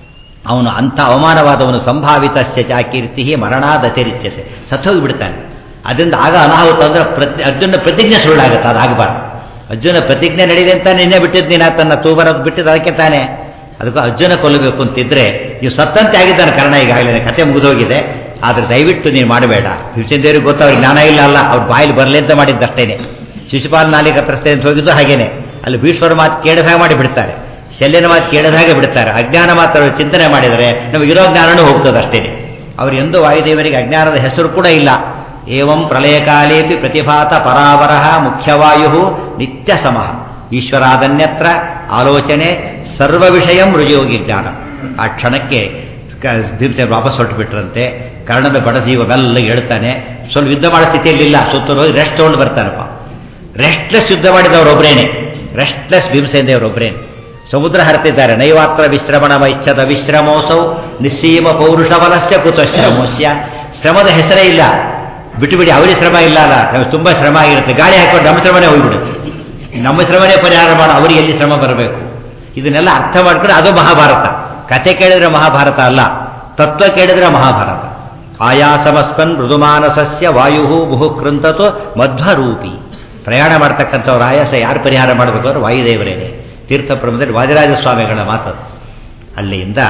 ಅವನು ಅಂಥ ಅವಮಾನವಾದವನು ಸಂಭಾವಿತಸ್ಯ ಚ ಕೀರ್ತಿ ಮರಣಾದತಿರಿಚ್ಯತೆ ಸತ್ತೋಗಿ ಬಿಡ್ತಾನೆ ಅದರಿಂದ ಆಗ ಅನಾಹುತ ಅಂದ್ರೆ ಪ್ರತಿ ಅರ್ಜುನ ಪ್ರತಿಜ್ಞೆ ಸುಳ್ಳಾಗುತ್ತೆ ಅದಾಗಬಾರ್ದು ಅರ್ಜುನ ಪ್ರತಿಜ್ಞೆ ನಡೀಲಿ ಅಂತ ನಿನ್ನೆ ಬಿಟ್ಟಿದ್ದು ನೀನು ತನ್ನ ತೂಬರೋದು ಬಿಟ್ಟಿದ್ದು ಅದಕ್ಕೆ ತಾನೆ ಅದಕ್ಕೂ ಅರ್ಜುನ ಕೊಲ್ಲಬೇಕು ಅಂತಿದ್ರೆ ನೀವು ಸತ್ತಂತೆ ಆಗಿದ್ದಾನೆ ಕರ್ಣ ಈಗಾಗಲೇ ಕತೆ ಮುಗಿದೋಗಿದೆ ಆದರೆ ದಯವಿಟ್ಟು ನೀನು ಮಾಡಬೇಡ ದೇವರಿಗೆ ಗೊತ್ತು ಅವ್ರಿಗೆ ಜ್ಞಾನ ಇಲ್ಲ ಅಲ್ಲ ಅವ್ರ ಬಾಯಲ್ಲಿ ಬರಲಿ ಅಂತ ಮಾಡಿದ್ದಷ್ಟೇನೆ ಶಿಶುಪಾಲ್ ನಾಲಿ ಕತ್ತರಿಸ್ತೇನೆ ಅಂತ ಹೋಗಿದ್ದು ಹಾಗೇನೆ ಅಲ್ಲಿ ಭೀಶ್ವರ ಮಾತು ಕೇಳಿದಾಗ ಮಾಡಿ ಬಿಡ್ತಾರೆ ಶಲ್ಯನ ಮಾತು ಕೇಳಿದಾಗ ಬಿಡ್ತಾರೆ ಅಜ್ಞಾನ ಮಾತ್ರ ಚಿಂತನೆ ಮಾಡಿದರೆ ನಮಗಿರೋ ಜ್ಞಾನನೂ ಹೋಗ್ತದೆ ಅಷ್ಟೇನೆ ಅವರು ಎಂದೂ ವಾಯುದೇವರಿಗೆ ಅಜ್ಞಾನದ ಹೆಸರು ಕೂಡ ಇಲ್ಲ ಏವಂ ಪ್ರಳಯಕಾಲೇಪಿ ಪ್ರತಿಭಾತ ಪರಾವರಃ ಮುಖ್ಯವಾಯು ನಿತ್ಯ ಸಮಃ ಈಶ್ವರಾದನ್ಯತ್ರ ಆಲೋಚನೆ ಸರ್ವ ವಿಷಯ ರುಜಯೋಗಿ ಜ್ಞಾನ ಆ ಕ್ಷಣಕ್ಕೆ ಭೀಮಸೇನ ವಾಪಸ್ ಹೊರಟು ಬಿಟ್ರಂತೆ ಕರ್ಣದ ಬಡಜೀವ ಮೆಲ್ಲ ಹೇಳ್ತಾನೆ ಸ್ವಲ್ಪ ಯುದ್ಧ ಮಾಡೋ ಸ್ಥಿತಿಯಲ್ಲಿಲ್ಲ ಸುತ್ತಲೂ ಹೋಗಿ ರೆಸ್ಟ್ ತೊಗೊಂಡು ಬರ್ತಾನಪ್ಪ ರೆಸ್ಟ್ಲೆಸ್ ಯುದ್ಧ ಮಾಡಿದವರೊಬ್ಬರೇನೆ ರೆಸ್ಟ್ಲೆಸ್ ಭೀಮಸೇನ ದೇವರೊಬ್ಬರೇನೆ ಸಮುದ್ರ ಹರಿತಿದ್ದಾರೆ ನೈವಾತ್ರ ವಿಶ್ರಮಣ ವೈಚ್ಛದ ವಿಶ್ರಮೋಸೌ ನಿಸ್ಸೀಮ ಪೌರುಷವಲಸ್ಯ ಕುತ ಶ್ರಮೋಸ್ಯ ಶ್ರಮದ ಹೆಸರೇ ಇಲ್ಲ ಬಿಟ್ಟು ಬಿಡಿ ಅವರಿಗೆ ಶ್ರಮ ಇಲ್ಲ ಅಲ್ಲ ನಮಗೆ ತುಂಬ ಶ್ರಮ ಆಗಿರುತ್ತೆ ಗಾಳಿ ಹಾಕೊಂಡು ನಮ್ಮ ಶ್ರಮನೇ ಹೋಗ್ಬಿಡುತ್ತೆ ನಮ್ಮ ಶ್ರಮನೇ ಪರಿಹಾರ ಮಾಡೋ ಅವರಿಗೆ ಎಲ್ಲಿ ಶ್ರಮ ಬರಬೇಕು ಇದನ್ನೆಲ್ಲ ಅರ್ಥ ಮಾಡ್ಕೊಂಡು ಅದು ಮಹಾಭಾರತ ಕತೆ ಕೇಳಿದ್ರೆ ಮಹಾಭಾರತ ಅಲ್ಲ ತತ್ವ ಕೇಳಿದ್ರೆ ಮಹಾಭಾರತ ಆಯಾಸಮಸ್ಪನ್ ಮೃದುಮಾನಸಸ್ಯ ವಾಯು ಬಹುಕೃಂತತು ಮಧ್ವರೂಪಿ ಪ್ರಯಾಣ ಮಾಡ್ತಕ್ಕಂಥವ್ರ ಆಯಾಸ ಯಾರು ಪರಿಹಾರ ಮಾಡಬೇಕು ಅಂದ್ರೆ ವಾಯುದೇವರೇನೆ ತೀರ್ಥ ಪ್ರಮದಲ್ಲಿ ವಾದಿರಾಜ ಸ್ವಾಮಿಗಳ ಮಾತದು ಅಲ್ಲಿಂದ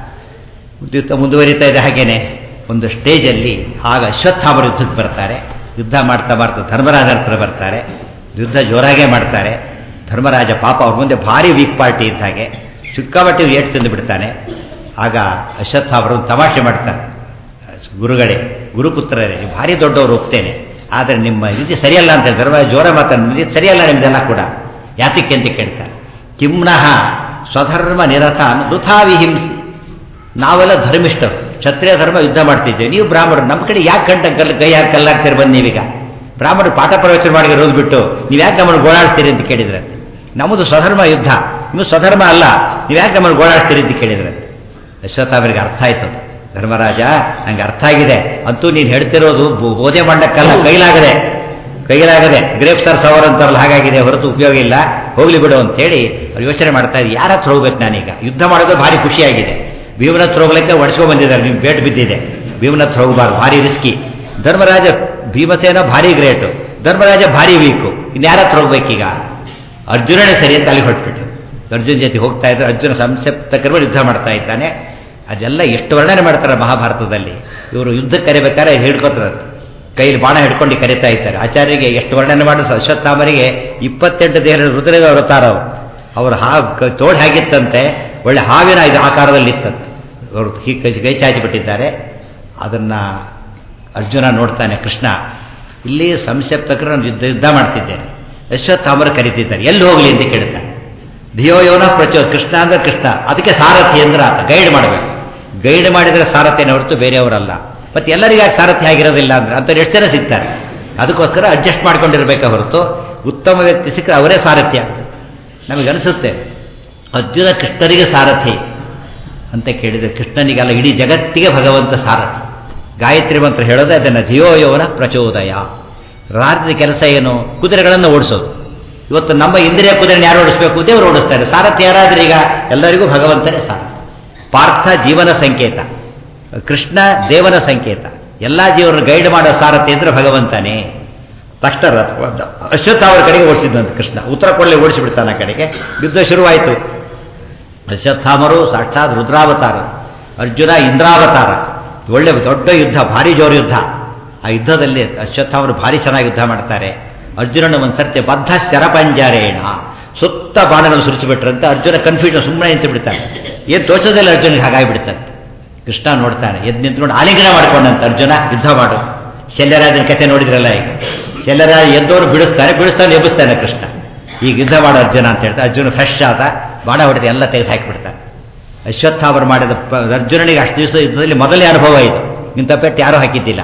ಯುದ್ಧ ಮುಂದುವರಿತಾ ಇದೆ ಹಾಗೇನೆ ಒಂದು ಸ್ಟೇಜಲ್ಲಿ ಆಗ ಅಶ್ವತ್ಥಾಮರು ಯುದ್ಧಕ್ಕೆ ಬರ್ತಾರೆ ಯುದ್ಧ ಮಾಡ್ತಾ ಮಾಡ್ತಾ ಧರ್ಮರಾಜ ಹತ್ರ ಬರ್ತಾರೆ ಯುದ್ಧ ಜೋರಾಗೇ ಮಾಡ್ತಾರೆ ಧರ್ಮರಾಜ ಪಾಪ ಅವ್ರ ಮುಂದೆ ಭಾರಿ ವೀಕ್ ಪಾರ್ಟಿ ಇದ್ದ ಹಾಗೆ ಸಿಕ್ಕಾಪಟ್ಟೆ ಏಟು ತಿಂದು ಬಿಡ್ತಾನೆ ಆಗ ಅಶ್ವತ್ಥಾಮರು ತಮಾಷೆ ಮಾಡ್ತಾನೆ ಗುರುಗಳೇ ಗುರುಪುತ್ರರೇ ನೀವು ಭಾರಿ ದೊಡ್ಡವರು ಒಪ್ತೇನೆ ಆದರೆ ನಿಮ್ಮ ರೀತಿ ಸರಿಯಲ್ಲ ಅಂತ ಧರ್ಮ ಜೋರ ಮಾತನ್ನು ಸರಿಯಲ್ಲ ನಿಮ್ದೆಲ್ಲ ಕೂಡ ಯಾತಕ್ಕೆ ಅಂತ ಕೇಳ್ತಾರೆ ಕಿಮ್ನಃ ಸ್ವಧರ್ಮ ನಿರತಾನ್ ವೃಥಾವಿ ಹಿಂಸಿ ನಾವೆಲ್ಲ ಧರ್ಮಿಷ್ಠರು ಕ್ಷತ್ರಿಯ ಧರ್ಮ ಯುದ್ಧ ಮಾಡ್ತಿದ್ದೇವೆ ನೀವು ಬ್ರಾಹ್ಮಣರು ನಮ್ಮ ಕಡೆ ಯಾಕೆ ಗಂಟ ಕಲ್ ಕೈ ಯಾಕೆ ಕಲ್ಲಾಗ್ತೀರಿ ಬಂದು ನೀವೀಗ ಬ್ರಾಹ್ಮಣರು ಪಾಠ ಪ್ರವಚನ ಮಾಡಿ ಇರೋದು ಬಿಟ್ಟು ನೀವು ಯಾಕೆ ನಮ್ಮನ್ನು ಗೋಳಾಡ್ತೀರಿ ಅಂತ ಕೇಳಿದ್ರೆ ನಮ್ಮದು ಸ್ವಧರ್ಮ ಯುದ್ಧ ನಿಮ್ಮದು ಸ್ವಧರ್ಮ ಅಲ್ಲ ನೀವು ಯಾಕೆ ನಮ್ಮನ್ನು ಗೋಳಾಡ್ತೀರಿ ಅಂತ ಕೇಳಿದ್ರೆ ಅಶ್ವತ್ಥ ಅವರಿಗೆ ಅರ್ಥ ಆಯ್ತು ಅದು. ಧರ್ಮರಾಜ ನಂಗೆ ಅರ್ಥ ಆಗಿದೆ ಅಂತೂ ನೀನು ಹೇಳ್ತಿರೋದು ಬೋ- ಬೋಧೆ ಮಾಡಕ್ಕಲ್ಲ ಕೈಲಾಗದೆ ಕೈಲಾಗದೆ ಗ್ರೇಪ್ ಸರ್ ಸವರ್ ಅಂತಾರಲ್ಲ ಹಾಗಾಗಿದೆ ಹೊರತು ಉಪಯೋಗ ಇಲ್ಲ ಹೋಗ್ಲಿ ಬಿಡು ಅಂತೇಳಿ ಅವ್ರು ಯೋಚನೆ ಮಾಡ್ತಾ ಇದ್ದಾರೆ ಯಾರ ಹತ್ರ ಹೋಗ್ಬೇಕು ನಾನೀಗ ಯುದ್ಧ ಮಾಡೋದು ಭಾರಿ ಖುಷಿಯಾಗಿದೆ ಭೀಮನ ಹತ್ರ ಹೋಗ್ಲಿಕ್ಕೆ ಒಡ್ಸ್ಕೊಂಡ್ ಬಂದಿದ್ದಾರೆ ನಿಮ್ಗೆ ಬೇಟ್ ಬಿದ್ದಿದೆ ಭೀಮನ ಹತ್ರ ಹೋಗಬಾರ್ದು ಭಾರಿ ರಿಸ್ಕಿ ಧರ್ಮರಾಜ ಭೀಮಸೇನ ಭಾರಿ ಗ್ರೇಟು ಧರ್ಮರಾಜ ಭಾರಿ ವೀಕು ಇನ್ನು ಯಾರ ಹತ್ರ ಹೋಗ್ಬೇಕೀಗ ಅರ್ಜುನನೇ ಸರಿ ಅಂತ ಅಲ್ಲಿ ಹೊಟ್ಬಿಟ್ಟು ಅರ್ಜುನ್ ಜೊತೆ ಹೋಗ್ತಾ ಇದ್ರು ಅರ್ಜುನ ಸಂಸಪ್ತಕರು ಯುದ್ಧ ಮಾಡ್ತಾ ಇದ್ದಾನೆ ಅದೆಲ್ಲ ಎಷ್ಟು ವರ್ಣನೆ ಮಾಡ್ತಾರೆ ಮಹಾಭಾರತದಲ್ಲಿ ಇವರು ಯುದ್ಧಕ್ಕೆ ಕರಿಬೇಕಾದ್ರೆ ಹಿಡ್ಕೋತಾರೆ ಕೈಲಿ ಬಾಣ ಹಿಡ್ಕೊಂಡು ಕರಿತಾ ಇದ್ದಾರೆ ಆಚಾರ್ಯರಿಗೆ ಎಷ್ಟು ವರ್ಣನೆ ಮಾಡಿ ಅಶ್ವತ್ಥಾಮರಿಗೆ ಇಪ್ಪತ್ತೆಂಟು ದೇಹ ರುದ್ರಗ ಅವತಾರ ಅವರು ಅವ್ರ ಹಾ ಕ- ತೋಳು ಹೇಗಿತ್ತಂತೆ ಒಳ್ಳೆ ಹಾವಿನ ಇದು ಆಕಾರದಲ್ಲಿ ಇತ್ತಂತೆ ಅವರು ಹೀಗೆ ಕೈ ಕೈ ಚಾಚಿಬಿಟ್ಟಿದ್ದಾರೆ ಅದನ್ನ ಅರ್ಜುನ ನೋಡ್ತಾನೆ ಕೃಷ್ಣ ಇಲ್ಲಿ ಸಂಸಪ್ತಕರು ನಾನು ಯುದ್ಧ ಯುದ್ಧ ಮಾಡ್ತಿದ್ದೇನೆ ಅಶ್ವತ್ಥಾಮರು ಕರಿತಿದ್ದಾರೆ ಎಲ್ಲಿ ಹೋಗ್ಲಿ ಅಂತ ಕೇಳ್ತಾನೆ ಧಿಯೋ ಯೋನ ಪ್ರಚೋ ಕೃಷ್ಣ ಅಂದ್ರೆ ಕೃಷ್ಣ ಅದಕ್ಕೆ ಸಾರಥಿ ಅಂದ್ರೆ ಆತ ಗೈಡ್ ಮಾಡಬೇಕು ಗೈಡ್ ಮಾಡಿದರೆ ಸಾರಥಿನ ಹೊರತು ಬೇರೆಯವರಲ್ಲ ಮತ್ತೆ ಎಲ್ಲರಿಗೂ ಯಾಕೆ ಸಾರಥಿ ಆಗಿರೋದಿಲ್ಲ ಅಂದ್ರೆ ಅಂತ ಎಷ್ಟು ಜನ ಸಿಗ್ತಾರೆ ಅದಕ್ಕೋಸ್ಕರ ಅಡ್ಜಸ್ಟ್ ಮಾಡ್ಕೊಂಡಿರ್ಬೇಕೆ ಹೊರತು ಉತ್ತಮ ವ್ಯಕ್ತಿ ಸಿಕ್ಕರೆ ಅವರೇ ಸಾರಥಿ ಆಗ್ತದೆ ನಮಗೆ ಅನಿಸುತ್ತೆ ಅರ್ಜುನ ಕೃಷ್ಣರಿಗೆ ಸಾರಥಿ ಅಂತ ಕೇಳಿದರೆ ಕೃಷ್ಣನಿಗಲ್ಲ ಇಡೀ ಜಗತ್ತಿಗೆ ಭಗವಂತ ಸಾರಥಿ ಗಾಯತ್ರಿ ಮಂತ್ರ ಹೇಳೋದೇ ಅದನ್ನು ಧಿಯೋ ಯೋನ ಪ್ರಚೋದಯ ರಾತ್ರಿ ಕೆಲಸ ಏನು ಕುದುರೆಗಳನ್ನು ಓಡಿಸೋದು ಇವತ್ತು ನಮ್ಮ ಇಂದ್ರಿಯ ಕುದುರೆನ ಯಾರು ಓಡಿಸ್ಬೇಕು ದೇವರು ಓಡಿಸ್ತಾರೆ ಸಾರಥಿ ಯಾರಾದ್ರೆ ಈಗ ಎಲ್ಲರಿಗೂ ಭಗವಂತನೇ ಸಾರಥಿ ಪಾರ್ಥ ಜೀವನ ಸಂಕೇತ ಕೃಷ್ಣ ದೇವನ ಸಂಕೇತ ಎಲ್ಲ ಜೀವನ ಗೈಡ್ ಮಾಡೋ ಸಾರಥಿ ಅಂದ್ರೆ ಭಗವಂತನೇ ತಕ್ಷಣ ರಥ ಅಶ್ವತ್ಥ ಅವರ ಕಡೆಗೆ ಓಡಿಸಿದ್ದಂತೆ ಕೃಷ್ಣ ಉತ್ತರ ಕೊಳ್ಳೆ ಓಡಿಸಿಬಿಡ್ತಾನೆ ಆ ಕಡೆಗೆ ಯುದ್ಧ ಶುರುವಾಯಿತು ಅಶ್ವತ್ಥಾಮರು ಸಾಕ್ಷಾತ್ ರುದ್ರಾವತಾರ ಅರ್ಜುನ ಇಂದ್ರಾವತಾರ ಒಳ್ಳೆ ದೊಡ್ಡ ಯುದ್ಧ ಭಾರಿ ಜೋರು ಯುದ್ಧ ಆ ಯುದ್ಧದಲ್ಲಿ ಅಶ್ವತ್ಥಾಮರು ಭಾರಿ ಚೆನ್ನಾಗಿ ಯುದ್ಧ ಮಾಡ್ತಾರೆ ಅರ್ಜುನನ ಒಂದು ಸರ್ತಿ ಬದ್ಧ ಶರಪಂಜರೇಣ ಸುತ್ತ ಬಾಣಗಳನ್ನು ಸುರಿಸಿಬಿಟ್ರಂತೆ ಅರ್ಜುನ ಕನ್ಫ್ಯೂಷನ್ ಸುಮ್ಮನೆ ನಿಂತು ಬಿಡ್ತಾನೆ ಏನು ತೋಚೋದಿಲ್ಲ ಅರ್ಜುನಿಗೆ ಹಾಗಾಗಿಬಿಡ್ತಾನೆ ಕೃಷ್ಣ ನೋಡ್ತಾನೆ ಎದ್ದು ನಿಂತ್ಕೊಂಡು ಆಲಿಂಗನ ಮಾಡ್ಕೊಂಡಂತ ಅರ್ಜುನ ಯುದ್ಧ ಮಾಡು ಶಲ್ಯರಾಜನ ಕಥೆ ನೋಡಿದ್ರಲ್ಲ ಈಗ ಶಲ್ಯರಾಜ ಎದ್ದವರು ಬಿಡಿಸ್ತಾನೆ ಬಿಡಿಸ್ತಾನೆ ಎಬ್ಬಿಸ್ತಾನೆ ಕೃಷ್ಣ ಈಗ ಯುದ್ಧ ಮಾಡೋ ಅರ್ಜುನ ಅಂತ ಹೇಳ್ತಾರೆ ಅರ್ಜುನ ಫ್ರೆಶ್ ಆದ ಬಾಣ ಹೊಡೆದು ಎಲ್ಲ ತೆಗೆದು ಹಾಕಿಬಿಡ್ತಾನೆ ಅಶ್ವತ್ಥಾಮರು ಮಾಡಿದ ಪ- ಅರ್ಜುನನಿಗೆ ಅಷ್ಟು ದಿವಸ ಯುದ್ಧದಲ್ಲಿ ಮೊದಲೇ ಅನುಭವ ಇದು ಇಂಥ ಪೆಟ್ಟು ಯಾರೂ ಹಾಕಿದ್ದಿಲ್ಲ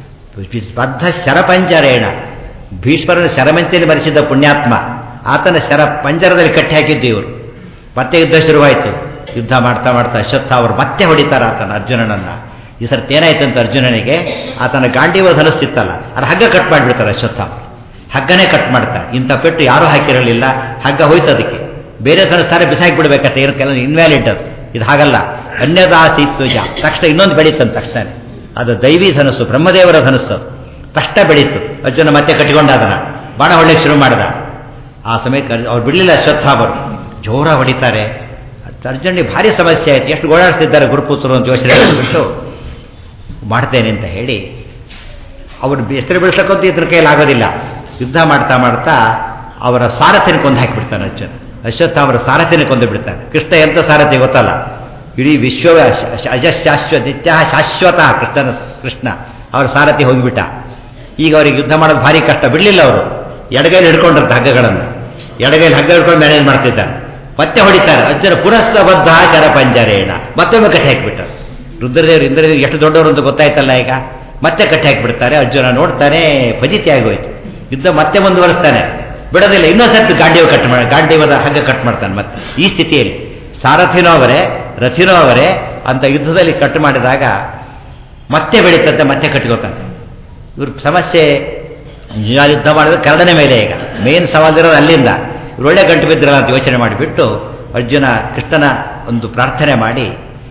ಬದ್ಧ ಶರಪಂಜರೇಣ ಭೀಷ್ಮರನ ಶರಮಂತೆಯಲ್ಲಿ ಮರೆಸಿದ್ದ ಪುಣ್ಯಾತ್ಮ ಆತನ ಶರ ಪಂಜರದಲ್ಲಿ ಕಟ್ಟಿ ಹಾಕಿದ್ದು ಇವರು ಮತ್ತೆ ಯುದ್ಧ ಶುರುವಾಯಿತು ಯುದ್ಧ ಮಾಡ್ತಾ ಮಾಡ್ತಾ ಅಶ್ವತ್ಥ ಅವರು ಮತ್ತೆ ಹೊಡಿತಾರೆ ಆತನ ಅರ್ಜುನನನ್ನ ಈ ಸರ್ತಿ ಏನಾಯ್ತಂತ ಅರ್ಜುನನಿಗೆ ಆತನ ಗಾಂಡೀವ ಧನಸ್ಸಿತ್ತಲ್ಲ ಅದು ಹಗ್ಗ ಕಟ್ ಮಾಡಿಬಿಡ್ತಾರೆ ಅಶ್ವತ್ಥ ಹಗ್ಗನೇ ಕಟ್ ಮಾಡ್ತಾರೆ ಇಂಥ ಪೆಟ್ಟು ಯಾರೂ ಹಾಕಿರಲಿಲ್ಲ ಹಗ್ಗ ಹೋಯ್ತು ಅದಕ್ಕೆ ಬೇರೆ ಧನಸ್ತಾರೆ ಬಿಸಾಕಿ ಬಿಡ್ಬೇಕಂತ ಇರೋ ಕೆಲವು ಇನ್ವ್ಯಾಲಿಡ್ ಅದು ಇದು ಹಾಗಲ್ಲ ಅನ್ಯದಾಸೀತ್ವಜ ತಕ್ಷಣ ಇನ್ನೊಂದು ಬೆಳೀತಂತ ತಕ್ಷಣ ಅದು ದೈವಿ ಧನಸ್ಸು ಬ್ರಹ್ಮದೇವರ ಧನಸ್ಸು ಅದು ತಕ್ಷಣ ಬೆಳೀತು ಅರ್ಜುನ ಮತ್ತೆ ಕಟ್ಟಿಕೊಂಡ ಅದನ್ನ ಬಾಣ ಹೊಡ್ಲಿಕ್ಕೆ ಶುರು ಮಾಡಿದ ಆ ಸಮಯಕ್ಕೆ ಅರ್ಜು- ಅವ್ರು ಬಿಡಲಿಲ್ಲ ಅಶ್ವತ್ಥಾಮರು ಜೋರ ಹೊಡಿತಾರೆ ಅರ್ಜುನಿಗೆ ಭಾರಿ ಸಮಸ್ಯೆ ಆಯ್ತು ಎಷ್ಟು ಗೋಳಾಡಿಸ್ತಿದ್ದಾರೆ ಗುರುಪುತ್ರರು ಅಂತ ಯೋಚನೆ ಮಾಡಿಬಿಟ್ಟು ಮಾಡ್ತೇನೆ ಅಂತ ಹೇಳಿ ಅವರು ಹೆಸರು ಬಿಡಿಸಕ್ಕಂತೂ ಇದ್ರ ಕೈಯಲ್ಲಿ ಆಗೋದಿಲ್ಲ ಯುದ್ಧ ಮಾಡ್ತಾ ಮಾಡ್ತಾ ಅವರ ಸಾರಥಿನ ಕೊಂದು ಹಾಕಿಬಿಡ್ತಾನೆ ಅರ್ಜುನ ಅಶ್ವತ್ಥ ಅವರ ಸಾರಥಿನ ಕೊಂದು ಬಿಡ್ತಾನೆ ಕೃಷ್ಣ ಎಂಥ ಸಾರಥಿ ಗೊತ್ತಲ್ಲ ಇಡೀ ವಿಶ್ವವೇ ಅಶ- ಅಶ- ಅಜಶಾಶ್ವ ನಿತ್ಯ ಶಾಶ್ವತ ಕೃಷ್ಣನ ಕೃಷ್ಣ ಅವರ ಸಾರಥಿ ಹೋಗಿಬಿಟ್ಟ ಈಗ ಅವರಿಗೆ ಯುದ್ಧ ಮಾಡೋದು ಭಾರಿ ಕಷ್ಟ ಬಿಡಲಿಲ್ಲ ಅವರು ಎಡಗೈಲಿ ಹಿಡ್ಕೊಂಡಿರ್ತಾರೆ ಹಗ್ಗಗಳನ್ನು ಎಡಗೈಲಿ ಹಗ್ಗ ಹಿಡ್ಕೊಂಡು ಮ್ಯಾನೇಜ್ ಮಾಡ್ತಿದ್ದಾನೆ ಮತ್ತೆ ಹೊಡಿತಾರೆ ಅರ್ಜುನ ಪುರಸ್ಸಬದ್ಧ ಜರ ಪಂಜರೇಣ ಮತ್ತೊಮ್ಮೆ ಕಟ್ಟಿ ಹಾಕಿಬಿಟ್ಟಾರೆ ರುದ್ರದೇವರು ಇಂದ್ರದೇವರು ಎಷ್ಟು ದೊಡ್ಡವರು ಅಂತ ಗೊತ್ತಾಯ್ತಲ್ಲ ಈಗ ಮತ್ತೆ ಕಟ್ಟಿ ಹಾಕಿಬಿಡ್ತಾರೆ ಅರ್ಜುನ ನೋಡ್ತಾನೆ ಫಜಿತಿ ಆಗೋಯ್ತು ಯುದ್ಧ ಮತ್ತೆ ಮುಂದುವರಿಸ್ತಾನೆ ಬಿಡೋದಿಲ್ಲ ಇನ್ನೊಂದ್ಸರ್ತಿ ಗಾಂಡೀವ ಕಟ್ ಮಾಡ ಗಾಂಡೀವದ ಹಗ್ಗ ಕಟ್ ಮಾಡ್ತಾನೆ ಮತ್ತೆ ಈ ಸ್ಥಿತಿಯಲ್ಲಿ ಸಾರಥಿನೋ ಅವರೇ ರಥಿನೋ ಅವರೇ ಅಂತ ಯುದ್ಧದಲ್ಲಿ ಕಟ್ ಮಾಡಿದಾಗ ಮತ್ತೆ ಬೆಳೀತಂತೆ ಮತ್ತೆ ಕಟ್ಕೋತಾನೆ ಇವ್ರ ಸಮಸ್ಯೆ ನಿಜ ಯುದ್ಧ ಮಾಡಿದ್ರೆ ಕರಡನೆ ಮೇಲೆ ಈಗ ಮೇನ್ ಸವಾಲಿರೋದು ಅಲ್ಲಿಂದ ಇವ್ರು ಒಳ್ಳೆ ಗಂಟು ಬಿದ್ದಿರಲ್ಲ ಅಂತ ಯೋಚನೆ ಮಾಡಿಬಿಟ್ಟು ಅರ್ಜುನ ಕೃಷ್ಣನ ಒಂದು ಪ್ರಾರ್ಥನೆ ಮಾಡಿ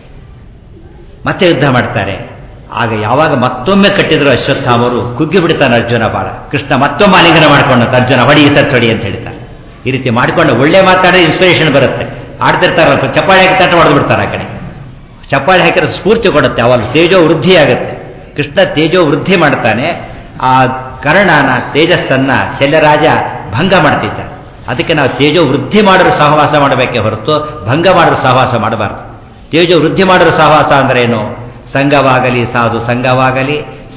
ಮತ್ತೆ ಯುದ್ಧ ಮಾಡ್ತಾರೆ ಆಗ ಯಾವಾಗ ಮತ್ತೊಮ್ಮೆ ಕಟ್ಟಿದ್ರು ಅಶ್ವತ್ಥಾಮರು ಕುಗ್ಗಿ ಬಿಡ್ತಾನೆ ಅರ್ಜುನ ಬಾಳ ಕೃಷ್ಣ ಮತ್ತೊಮ್ಮೆ ಆಲಿಂಗನ ಮಾಡ್ಕೊಂಡಂತ ಅರ್ಜುನ ಹೊಡಿ ಈ ಸರ್ತಿ ಹೊಡಿ ಅಂತ ಹೇಳ್ತಾನೆ ಈ ರೀತಿ ಮಾಡಿಕೊಂಡು ಒಳ್ಳೆ ಮಾತಾಡಿದ್ರೆ ಇನ್ಸ್ಪಿರೇಷನ್ ಬರುತ್ತೆ ಆಡ್ತಿರ್ತಾರಲ್ಲ ಚಪ್ಪಾಳೆ ಹಾಕಿ ತಟ್ಟ ಹೊಡೆದು ಬಿಡ್ತಾರೆ ಆ ಕಡೆ ಚಪ್ಪಾಳೆ ಹಾಕಿದ್ರೆ ಸ್ಫೂರ್ತಿ ಕೊಡುತ್ತೆ ಅವಾಗ ತೇಜೋ ವೃದ್ಧಿ ಆಗುತ್ತೆ ಕೃಷ್ಣ ತೇಜೋ ವೃದ್ಧಿ ಮಾಡ್ತಾನೆ ಆ ಕರ್ಣನ ತೇಜಸ್ಸನ್ನ ಶಲ್ಯರಾಜ ಭಂಗ ಮಾಡ್ತಿದ್ದ ಅದಕ್ಕೆ ನಾವು ತೇಜೋ ವೃದ್ಧಿ ಮಾಡಲು ಸಹವಾಸ ಮಾಡಬೇಕೇ ಹೊರತು ಭಂಗ ಮಾಡಲು ಸಹವಾಸ ಮಾಡಬಾರ್ದು ತೇಜೋ ವೃದ್ಧಿ ಮಾಡಲು ಸಹವಾಸ ಅಂದ್ರೆ ಏನು ಸಂಘವಾಗಲಿ ಸಾಧು ಸಂಘವಾಗಲಿ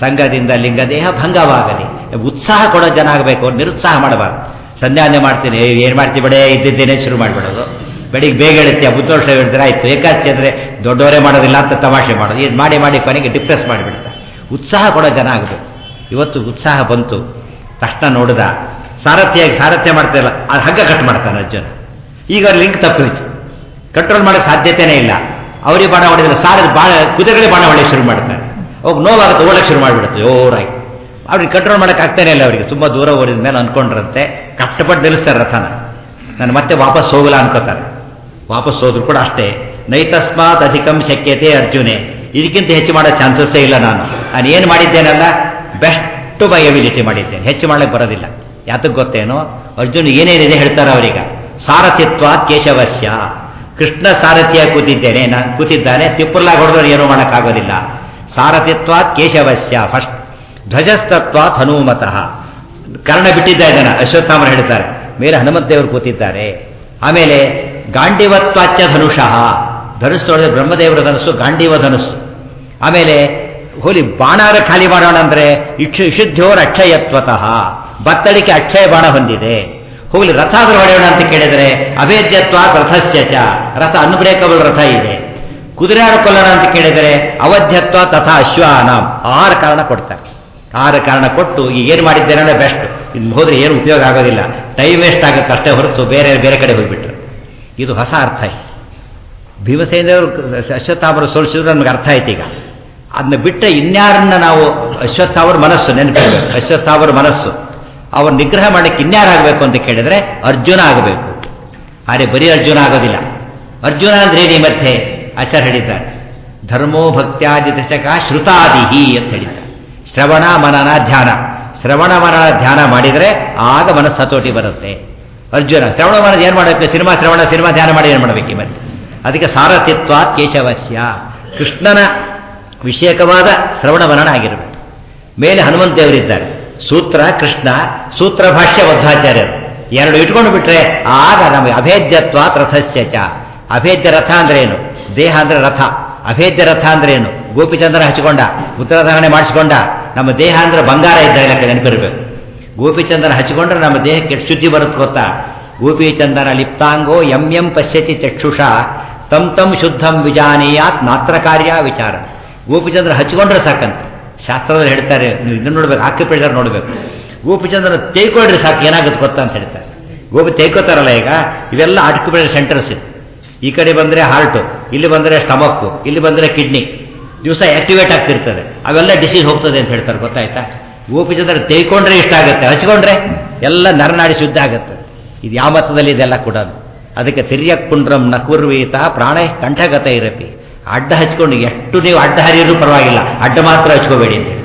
ಸಂಘದಿಂದ ಲಿಂಗದೇಹ ಭಂಗವಾಗಲಿ ಉತ್ಸಾಹ ಕೊಡೋ ಜನ ಆಗಬೇಕು ನಿರುತ್ಸಾಹ ಮಾಡಬಾರ್ದು ಸಂಧ್ಯಾನೆ ಮಾಡ್ತೀನಿ ಏನು ಮಾಡ್ತೀವಿ ಬಡೇ ಇದ್ದಿದ್ದೇನೆ ಶುರು ಮಾಡಿಬಿಡೋದು ಬೆಳಿಗ್ಗೆ ಬೇಗ ಹೇಳುತ್ತೆ ಬುದ್ಧೋಷ ಹೇಳಿದ್ರೆ ಆಯ್ತು ಏಕಾದಶಿ ಅಂದರೆ ದೊಡ್ಡವರೇ ಮಾಡೋದಿಲ್ಲ ಅಂತ ತಮಾಷೆ ಮಾಡೋದು ಇದು ಮಾಡಿ ಮಾಡಿ ಕೊನೆಗೆ ಡಿಪ್ರೆಸ್ ಮಾಡಿಬಿಡ್ತಾರೆ ಉತ್ಸಾಹ ಕೊಡೋ ಜನ ಆಗಬೇಕು ಇವತ್ತು ಉತ್ಸಾಹ ಬಂತು ತಕ್ಷಣ ನೋಡಿದ ಸಾರಥಿಯಾಗಿ ಸಾರಥ್ಯ ಮಾಡ್ತಾಯಿಲ್ಲ ಅದು ಹಗ್ಗ ಕಟ್ ಮಾಡ್ತಾನೆ ಅರ್ಜುನ ಈಗ ಲಿಂಕ್ ತಪ್ಪೋಯ್ತು ಕಂಟ್ರೋಲ್ ಮಾಡೋಕ್ಕೆ ಸಾಧ್ಯತೆನೇ ಇಲ್ಲ ಅವರಿಗೆ ಬಾಣ ಹೊಡೆದ್ರೆ ಸಾರದ ಬಾಣ ಕುದುರೆಗಳೇ ಬಾಣ ಹೊಡೆಯಕ್ಕೆ ಶುರು ಮಾಡ್ತಾರೆ ಅವಾಗ ನೋವಾಗುತ್ತೆ ಓಡಕ್ಕೆ ಶುರು ಮಾಡಿಬಿಡುತ್ತೆ ಜೋರಾಗಿ ಅವ್ರಿಗೆ ಕಂಟ್ರೋಲ್ ಮಾಡೋಕೆ ಆಗ್ತಾನೆ ಇಲ್ಲ ಅವರಿಗೆ ತುಂಬ ದೂರ ಓಡಿದ ಮೇಲೆ ಅಂದ್ಕೊಂಡ್ರಂತೆ ಕಷ್ಟಪಟ್ಟು ನಿಲ್ಲಿಸ್ತಾರೆ ರಥನ ನಾನು ಮತ್ತೆ ವಾಪಸ್ ಹೋಗಲ್ಲ ಅನ್ಕೋತಾರೆ ವಾಪಸ್ ಹೋದ್ರು ಕೂಡ ಅಷ್ಟೇ ನೈತಸ್ಮಾತ್ ಅಧಿಕಂ ಶಕ್ಯತೆ ಅರ್ಜುನೆ ಇದಕ್ಕಿಂತ ಹೆಚ್ಚು ಮಾಡೋ ಚಾನ್ಸಸ್ಸೇ ಇಲ್ಲ ನಾನು ನಾನು ಏನು ಮಾಡಿದ್ದೇನಲ್ಲ ಬೆಸ್ಟ್ ಬೈ ಎಬಿಲಿಟಿ ಮಾಡಿದ್ದೇನೆ ಹೆಚ್ಚು ಮಾಡಕ್ಕೆ ಬರೋದಿಲ್ಲ ಯಾತಕ್ಕೆ ಗೊತ್ತೇನೋ ಅರ್ಜುನ್ ಏನೇನಿದೆ ಹೇಳ್ತಾರೆ ಅವರೀಗ ಸಾರಥಿತ್ವ ಕೇಶವಸ್ಯ ಕೃಷ್ಣ ಸಾರಥಿಯಾಗಿ ಕೂತಿದ್ದೇನೆ ನಾನು ಕೂತಿದ್ದಾನೆ ತಿಪ್ಪುರ್ಲಾಗ ಹೊಡೆದವ್ರು ಏನೂ ಮಾಡೋಕ್ಕಾಗೋದಿಲ್ಲ ಸಾರಥಿತ್ವ ಕೇಶವಸ್ಯ ಫಸ್ಟ್ ಧ್ವಜಸ್ತತ್ವಾತ್ ಹನುಮತಃ ಕರ್ಣ ಬಿಟ್ಟಿದ್ದ ಇದನ್ನ ಅಶ್ವತ್ಥಾಮರು ಹೇಳ್ತಾರೆ ಮೇಲೆ ಹನುಮಂತೇವರು ಕೂತಿದ್ದಾರೆ ಆಮೇಲೆ ಗಾಂಡಿವತ್ವಾಚ್ಯ ಧನುಷಃ ಧನುಸ್ಸು ನೋಡಿದ್ರೆ ಬ್ರಹ್ಮದೇವರ ಧನುಸ್ಸು ಗಾಂಡೀವ ಧನುಸ್ಸು ಆಮೇಲೆ ಹೋಲಿ ಬಾಣಾರ ಖಾಲಿ ಮಾಡೋಣ ಅಂದ್ರೆ ಇಕ್ಷು ಇಶುದ್ಧೋರ್ ಅಕ್ಷಯತ್ವತಃ ಬತ್ತಳಿಕೆ ಅಕ್ಷಯ ಬಾಣ ಹೊಂದಿದೆ ಹೋಗ್ಲಿ ರಥ ಆದ್ರೂ ಹೊಡೆಯೋಣ ಅಂತ ಕೇಳಿದರೆ ಅಭೇದ್ಯತ್ವ ರಥಸ್ಯ ಚ ರಥ ಅನ್ಬ್ರೇಕಬಲ್ ರಥ ಇದೆ ಕುದುರೆ ಆಡ್ಕೊಳ್ಳೋಣ ಅಂತ ಕೇಳಿದರೆ ಅವಧ್ಯತ್ವ ತಥಾ ಅಶ್ವಾನಾಮ್ ಆರು ಕಾರಣ ಕೊಡ್ತಾರೆ ಆರು ಕಾರಣ ಕೊಟ್ಟು ಈಗ ಏನು ಮಾಡಿದ್ದೇನೆ ಅಂದರೆ ಬೆಸ್ಟ್ ಇನ್ನು ಹೋದ್ರೆ ಏನು ಉಪಯೋಗ ಆಗೋದಿಲ್ಲ ಟೈಮ್ ವೇಸ್ಟ್ ಆಗುತ್ತೆ ಅಷ್ಟೇ ಹೊರತು ಬೇರೆ ಬೇರೆ ಕಡೆ ಹೋಗ್ಬಿಟ್ರು ಇದು ಹೊಸ ಅರ್ಥ ಇದೆ ಭೀಮಸೇನವರು ಅಶ್ವತ್ಥಾಮರು ಸೋಲಿಸಿದ್ರು ನಮ್ಗೆ ಅರ್ಥ ಆಯ್ತು ಈಗ ಅದನ್ನ ಬಿಟ್ಟರೆ ಇನ್ಯಾರನ್ನ ನಾವು ಅಶ್ವತ್ಥಾವರ ಮನಸ್ಸು ನೆನಪಿಡಬೇಕು ಅಶ್ವತ್ಥಾವರ ಮನಸ್ಸು ಅವ್ರ ನಿಗ್ರಹ ಮಾಡಕ್ಕೆ ಇನ್ಯಾರಾಗಬೇಕು ಅಂತ ಕೇಳಿದ್ರೆ ಅರ್ಜುನ ಆಗಬೇಕು ಆದರೆ ಬರೀ ಅರ್ಜುನ ಆಗೋದಿಲ್ಲ ಅರ್ಜುನ ಅಂದ್ರೆ ಏನಿ ಮತ್ತೆ ಆಚಾರ್ಯ ಹೇಳಿದ್ದಾರೆ ಧರ್ಮೋ ಭಕ್ತ್ಯಾದಿ ದಶಕ ಶ್ರುತಾದಿಹಿ ಅಂತ ಹೇಳಿದ್ದಾರೆ ಶ್ರವಣ ಮನನ ಧ್ಯಾನ ಶ್ರವಣ ಮನನ ಧ್ಯಾನ ಮಾಡಿದರೆ ಆಗ ಮನಸ್ಸು ಹತೋಟಿ ಬರುತ್ತೆ ಅರ್ಜುನ ಶ್ರವಣ ಮನದ ಏನು ಮಾಡಬೇಕು ಸಿನಿಮಾ ಶ್ರವಣ ಸಿನಿಮಾ ಧ್ಯಾನ ಮಾಡಿ ಏನು ಮಾಡಬೇಕು ಮತ್ತೆ ಅದಕ್ಕೆ ಸಾರಥಿತ್ವ ಕೇಶವಸ್ಯ ಕೃಷ್ಣನ ವಿಷಯಕವಾದ ಶ್ರವಣ ಮನನ ಆಗಿರಬೇಕು ಮೇಲೆ ಹನುಮಂತೇವರಿದ್ದಾರೆ ಸೂತ್ರ ಕೃಷ್ಣ ಸೂತ್ರ ಭಾಷ್ಯ ಬದ್ಧಾಚಾರ್ಯರು ಎರಡು ಇಟ್ಕೊಂಡು ಬಿಟ್ರೆ ಆಗ ನಮಗೆ ಅಭೇದ್ಯತ್ವ ರಥಸ್ಯ ಚ ಅಭೇದ್ಯ ರಥ ಅಂದ್ರೆ ಏನು ದೇಹ ಅಂದ್ರೆ ರಥ ಅಭೇದ್ಯ ರಥ ಅಂದ್ರೆ ಏನು ಗೋಪಿಚಂದ್ರ ಹಚ್ಕೊಂಡ ಉತ್ತರಾಧಾರಣೆ ಮಾಡಿಸ್ಕೊಂಡ ನಮ್ಮ ದೇಹ ಅಂದ್ರೆ ಬಂಗಾರ ಇದ್ದ ಲೆಕ್ಕ ನೆನಪಿರಬೇಕು ಗೋಪಿಚಂದನ ಹಚ್ಕೊಂಡ್ರೆ ನಮ್ಮ ದೇಹಕ್ಕೆ ಎಷ್ಟು ಶುದ್ಧಿ ಬರುತ್ತೆ ಗೊತ್ತಾ ಗೋಪಿಚಂದನ ಲಿಪ್ತಾಂಗೋ ಎಂ ಎಂ ಪಶ್ಯತಿ ಚಕ್ಷುಷ ತಂ ತಂ ಶುದ್ಧಂ ವಿಜಾನೀಯಾತ್ ನಾತ್ರ ಕಾರ್ಯ ವಿಚಾರ ಗೋಪಿಚಂದ್ರ ಹಚ್ಕೊಂಡ್ರೆ ಸಾಕಂತ ಶಾಸ್ತ್ರದಲ್ಲಿ ಹೇಳ್ತಾರೆ ನೀವು ಇದನ್ನು ನೋಡ್ಬೇಕು ಆಕ್ಯುಪೇಷರ್ ನೋಡಬೇಕು ಗೋಪಿಚಂದ್ರ ತೇಯ್ಕೊಳ್ರಿ ಸಾಕು ಏನಾಗುತ್ತೆ ಗೊತ್ತಾ ಅಂತ ಹೇಳ್ತಾರೆ ಗೋಪಿ ತೇಯ್ಕೋತಾರಲ್ಲ ಈಗ ಇವೆಲ್ಲ ಆಕ್ಯುಪೇಷರ್ ಸೆಂಟರ್ಸ್ ಇದೆ ಈ ಕಡೆ ಬಂದರೆ ಹಾರ್ಟು ಇಲ್ಲಿ ಬಂದರೆ ಸ್ಟಮಕ್ಕು ಇಲ್ಲಿ ಬಂದರೆ ಕಿಡ್ನಿ ದಿವಸ ಆಕ್ಟಿವೇಟ್ ಆಗ್ತಿರ್ತದೆ ಅವೆಲ್ಲ ಡಿಸೀಸ್ ಹೋಗ್ತದೆ ಅಂತ ಹೇಳ್ತಾರೆ ಗೊತ್ತಾಯ್ತಾ ಗೋಪಿಚಂದ್ರ ತೇಯ್ಕೊಂಡ್ರೆ ಇಷ್ಟ ಆಗುತ್ತೆ ಹಚ್ಕೊಂಡ್ರೆ ಎಲ್ಲ ನರನಾಡಿ ಶುದ್ಧ ಆಗುತ್ತೆ ಇದು ಯಾವ ಮತದಲ್ಲಿ ಇದೆಲ್ಲ ಕೂಡ ಅದಕ್ಕೆ ತಿರ್ಯಕ್ ಪುಂಡ್ರಂ ನ ಕುರ್ವೀತ ಪ್ರಾಣ ಕಂಠಗತ ಇರಪಿ ಅಡ್ಡ ಹಚ್ಕೊಂಡು ಎಷ್ಟು ನೀವು ಅಡ್ಡ ಹರಿಯರೂ ಪರವಾಗಿಲ್ಲ ಅಡ್ಡ ಮಾತ್ರ ಹಚ್ಕೋಬೇಡಿ ಅಂತ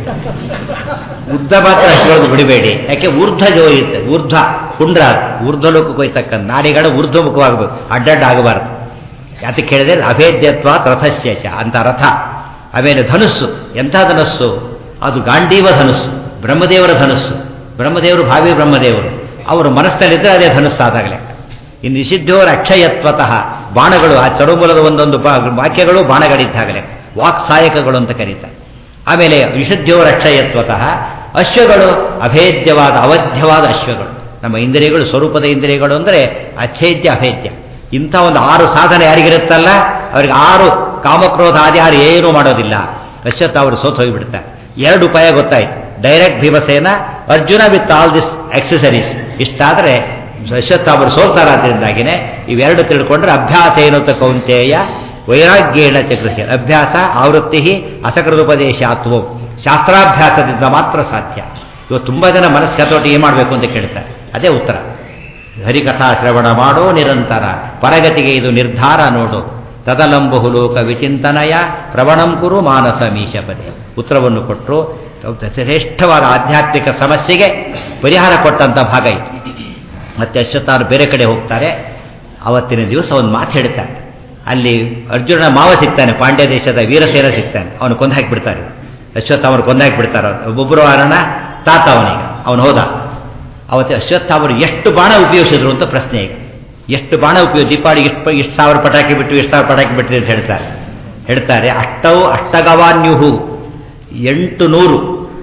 ಉದ್ದ ಮಾತ್ರ ಹಚ್ಕೊಳ್ಳೋದು ಬಿಡಬೇಡಿ ಯಾಕೆ ಊರ್ಧ್ವ ಜೋಯಿತ್ತೆ ಊರ್ಧ್ವ ಪುಂಡ್ರ ಊರ್ಧ್ವಲೋಕಕ್ಕೆ ಹೋಯ್ತಕ್ಕಂಥ ನಾಡಿಗಳ ಊರ್ಧ್ವಮುಖವಾಗಬೇಕು ಅಡ್ಡಡ್ಡ ಆಗಬಾರ್ದು ಯಾತಕ್ಕೆ ಹೇಳಿದ್ರೆ ಅಭೇದ್ಯತ್ವ ರಥಸ್ಯ ಚ ಅಂತ ರಥ ಆಮೇಲೆ ಧನುಸ್ಸು ಎಂಥ ಧನಸ್ಸು ಅದು ಗಾಂಡೀವ ಧನುಸ್ಸು ಬ್ರಹ್ಮದೇವರ ಧನುಸ್ಸು ಬ್ರಹ್ಮದೇವರು ಭಾವಿ ಬ್ರಹ್ಮದೇವರು ಅವರ ಮನಸ್ಸಲ್ಲಿದ್ದರೆ ಅದೇ ಧನುಸ್ಸಾದಾಗಲೇ ಇನ್ನು ನಿಷಿದ್ಧೋರ ಅಕ್ಷಯತ್ವತಃ ಬಾಣಗಳು ಆ ಚಡುಮೂಲದ ಒಂದೊಂದು ವಾಕ್ಯಗಳು ಬಾಣಗಳಿದ್ದಾಗಲೇ ವಾಕ್ ಸಹಾಯಕಗಳು ಅಂತ ಕರೀತಾರೆ ಆಮೇಲೆ ವಿಶುದ್ಧೋರ ಅಕ್ಷಯತ್ವತಃ ಅಶ್ವಗಳು ಅಭೇದ್ಯವಾದ ಅವಧ್ಯವಾದ ಅಶ್ವಗಳು ನಮ್ಮ ಇಂದ್ರಿಯಗಳು ಸ್ವರೂಪದ ಇಂದ್ರಿಯಗಳು ಅಂದರೆ ಅಚ್ಛೇದ್ಯ ಅಭೇದ್ಯ ಇಂಥ ಒಂದು ಆರು ಸಾಧನೆ ಯಾರಿಗಿರುತ್ತಲ್ಲ ಅವ್ರಿಗೆ ಆರು ಕಾಮಕ್ರೋಧ ಆದಿ ಯಾರು ಏನೂ ಮಾಡೋದಿಲ್ಲ ಅಶ್ವತ್ಥ ಅವರು ಸೋತು ಹೋಗಿಬಿಡ್ತಾರೆ ಎರಡು ಉಪಾಯ ಗೊತ್ತಾಯ್ತು direct Bhimasena Arjuna with all this accessories ಇಷ್ಟಾದರೆ ಅಶ್ವತ್ಥ ಅವರು ಸೋಲ್ತಾರಾದ್ರಿಂದಾಗಿನೇ ಇವೆರಡು ತಿಳ್ಕೊಂಡ್ರೆ ಅಭ್ಯಾಸ ಏನು ಕೌಂತೆಯ ವೈರಾಗ್ಯೇಣ ಚಕ್ರಸ್ಯ ಅಭ್ಯಾಸ ಆವೃತ್ತಿ ಅಸಕೃತೋಪದೇಶಾತ್ವಂ ಶಾಸ್ತ್ರಾಭ್ಯಾಸದಿಂದ ಮಾತ್ರ ಸಾಧ್ಯ ಇವತ್ತು ತುಂಬ ಜನ ಮನಸ್ಸು ಕತೋಟಿ ಏನು ಮಾಡಬೇಕು ಅಂತ ಕೇಳ್ತಾರೆ ಅದೇ ಉತ್ತರ ಹರಿಕಥಾ ಶ್ರವಣ ಮಾಡೋ ನಿರಂತರ ಪರಗತಿಗೆ ಇದು ನಿರ್ಧಾರ ನೋಡು ತದಲಂಬಹು ಲೋಕ ವಿಚಿಂತನಯ ಪ್ರವಣಂ ಕುರು ಮಾನಸ ಮೀಶಪದೆ ಉತ್ತರವನ್ನು ಕೊಟ್ಟರು ಶ್ರೇಷ್ಠವಾದ ಆಧ್ಯಾತ್ಮಿಕ ಸಮಸ್ಯೆಗೆ ಪರಿಹಾರ ಕೊಟ್ಟಂಥ ಭಾಗ ಇದು ಮತ್ತೆ ಅಶ್ವತ್ಥಾರು ಬೇರೆ ಕಡೆ ಹೋಗ್ತಾರೆ ಅವತ್ತಿನ ದಿವಸ ಒಂದು ಮಾತು ಹೇಳ್ತಾರೆ ಅಲ್ಲಿ ಅರ್ಜುನನ ಮಾವ ಸಿಗ್ತಾನೆ ಪಾಂಡ್ಯ ದೇಶದ ವೀರಸೇನ ಸಿಗ್ತಾನೆ ಅವನು ಕೊಂದು ಹಾಕಿಬಿಡ್ತಾರೆ ಅಶ್ವತ್ಥ ಅವನು ಕೊಂದು ಹಾಕಿಬಿಡ್ತಾರೆ ಒಬ್ಬೊಬ್ಬರು ವಾರಣ ತಾತ ಅವನಿಗೆ ಅವನು ಹೋದ ಅವತ್ತು ಅಶ್ವತ್ಥ ಅವರು ಎಷ್ಟು ಬಾಣ ಉಪಯೋಗಿಸಿದ್ರು ಅಂತ ಪ್ರಶ್ನೆ ಈಗ ಎಷ್ಟು ಬಾಣ ಉಪಯೋಗ ದೀಪಾವಳಿಗೆ ಎಷ್ಟು ಎಷ್ಟು ಸಾವಿರ ಪಟಾಕಿ ಬಿಟ್ಟು ಎಷ್ಟು ಸಾವಿರ ಪಟಾಕಿ ಬಿಟ್ಟಿದೆ ಅಂತ ಹೇಳ್ತಾರೆ ಹೇಳ್ತಾರೆ ಅಷ್ಟವು ಅಷ್ಟಗವಾನ್ಯುಹು ಎಂಟು ನೂರು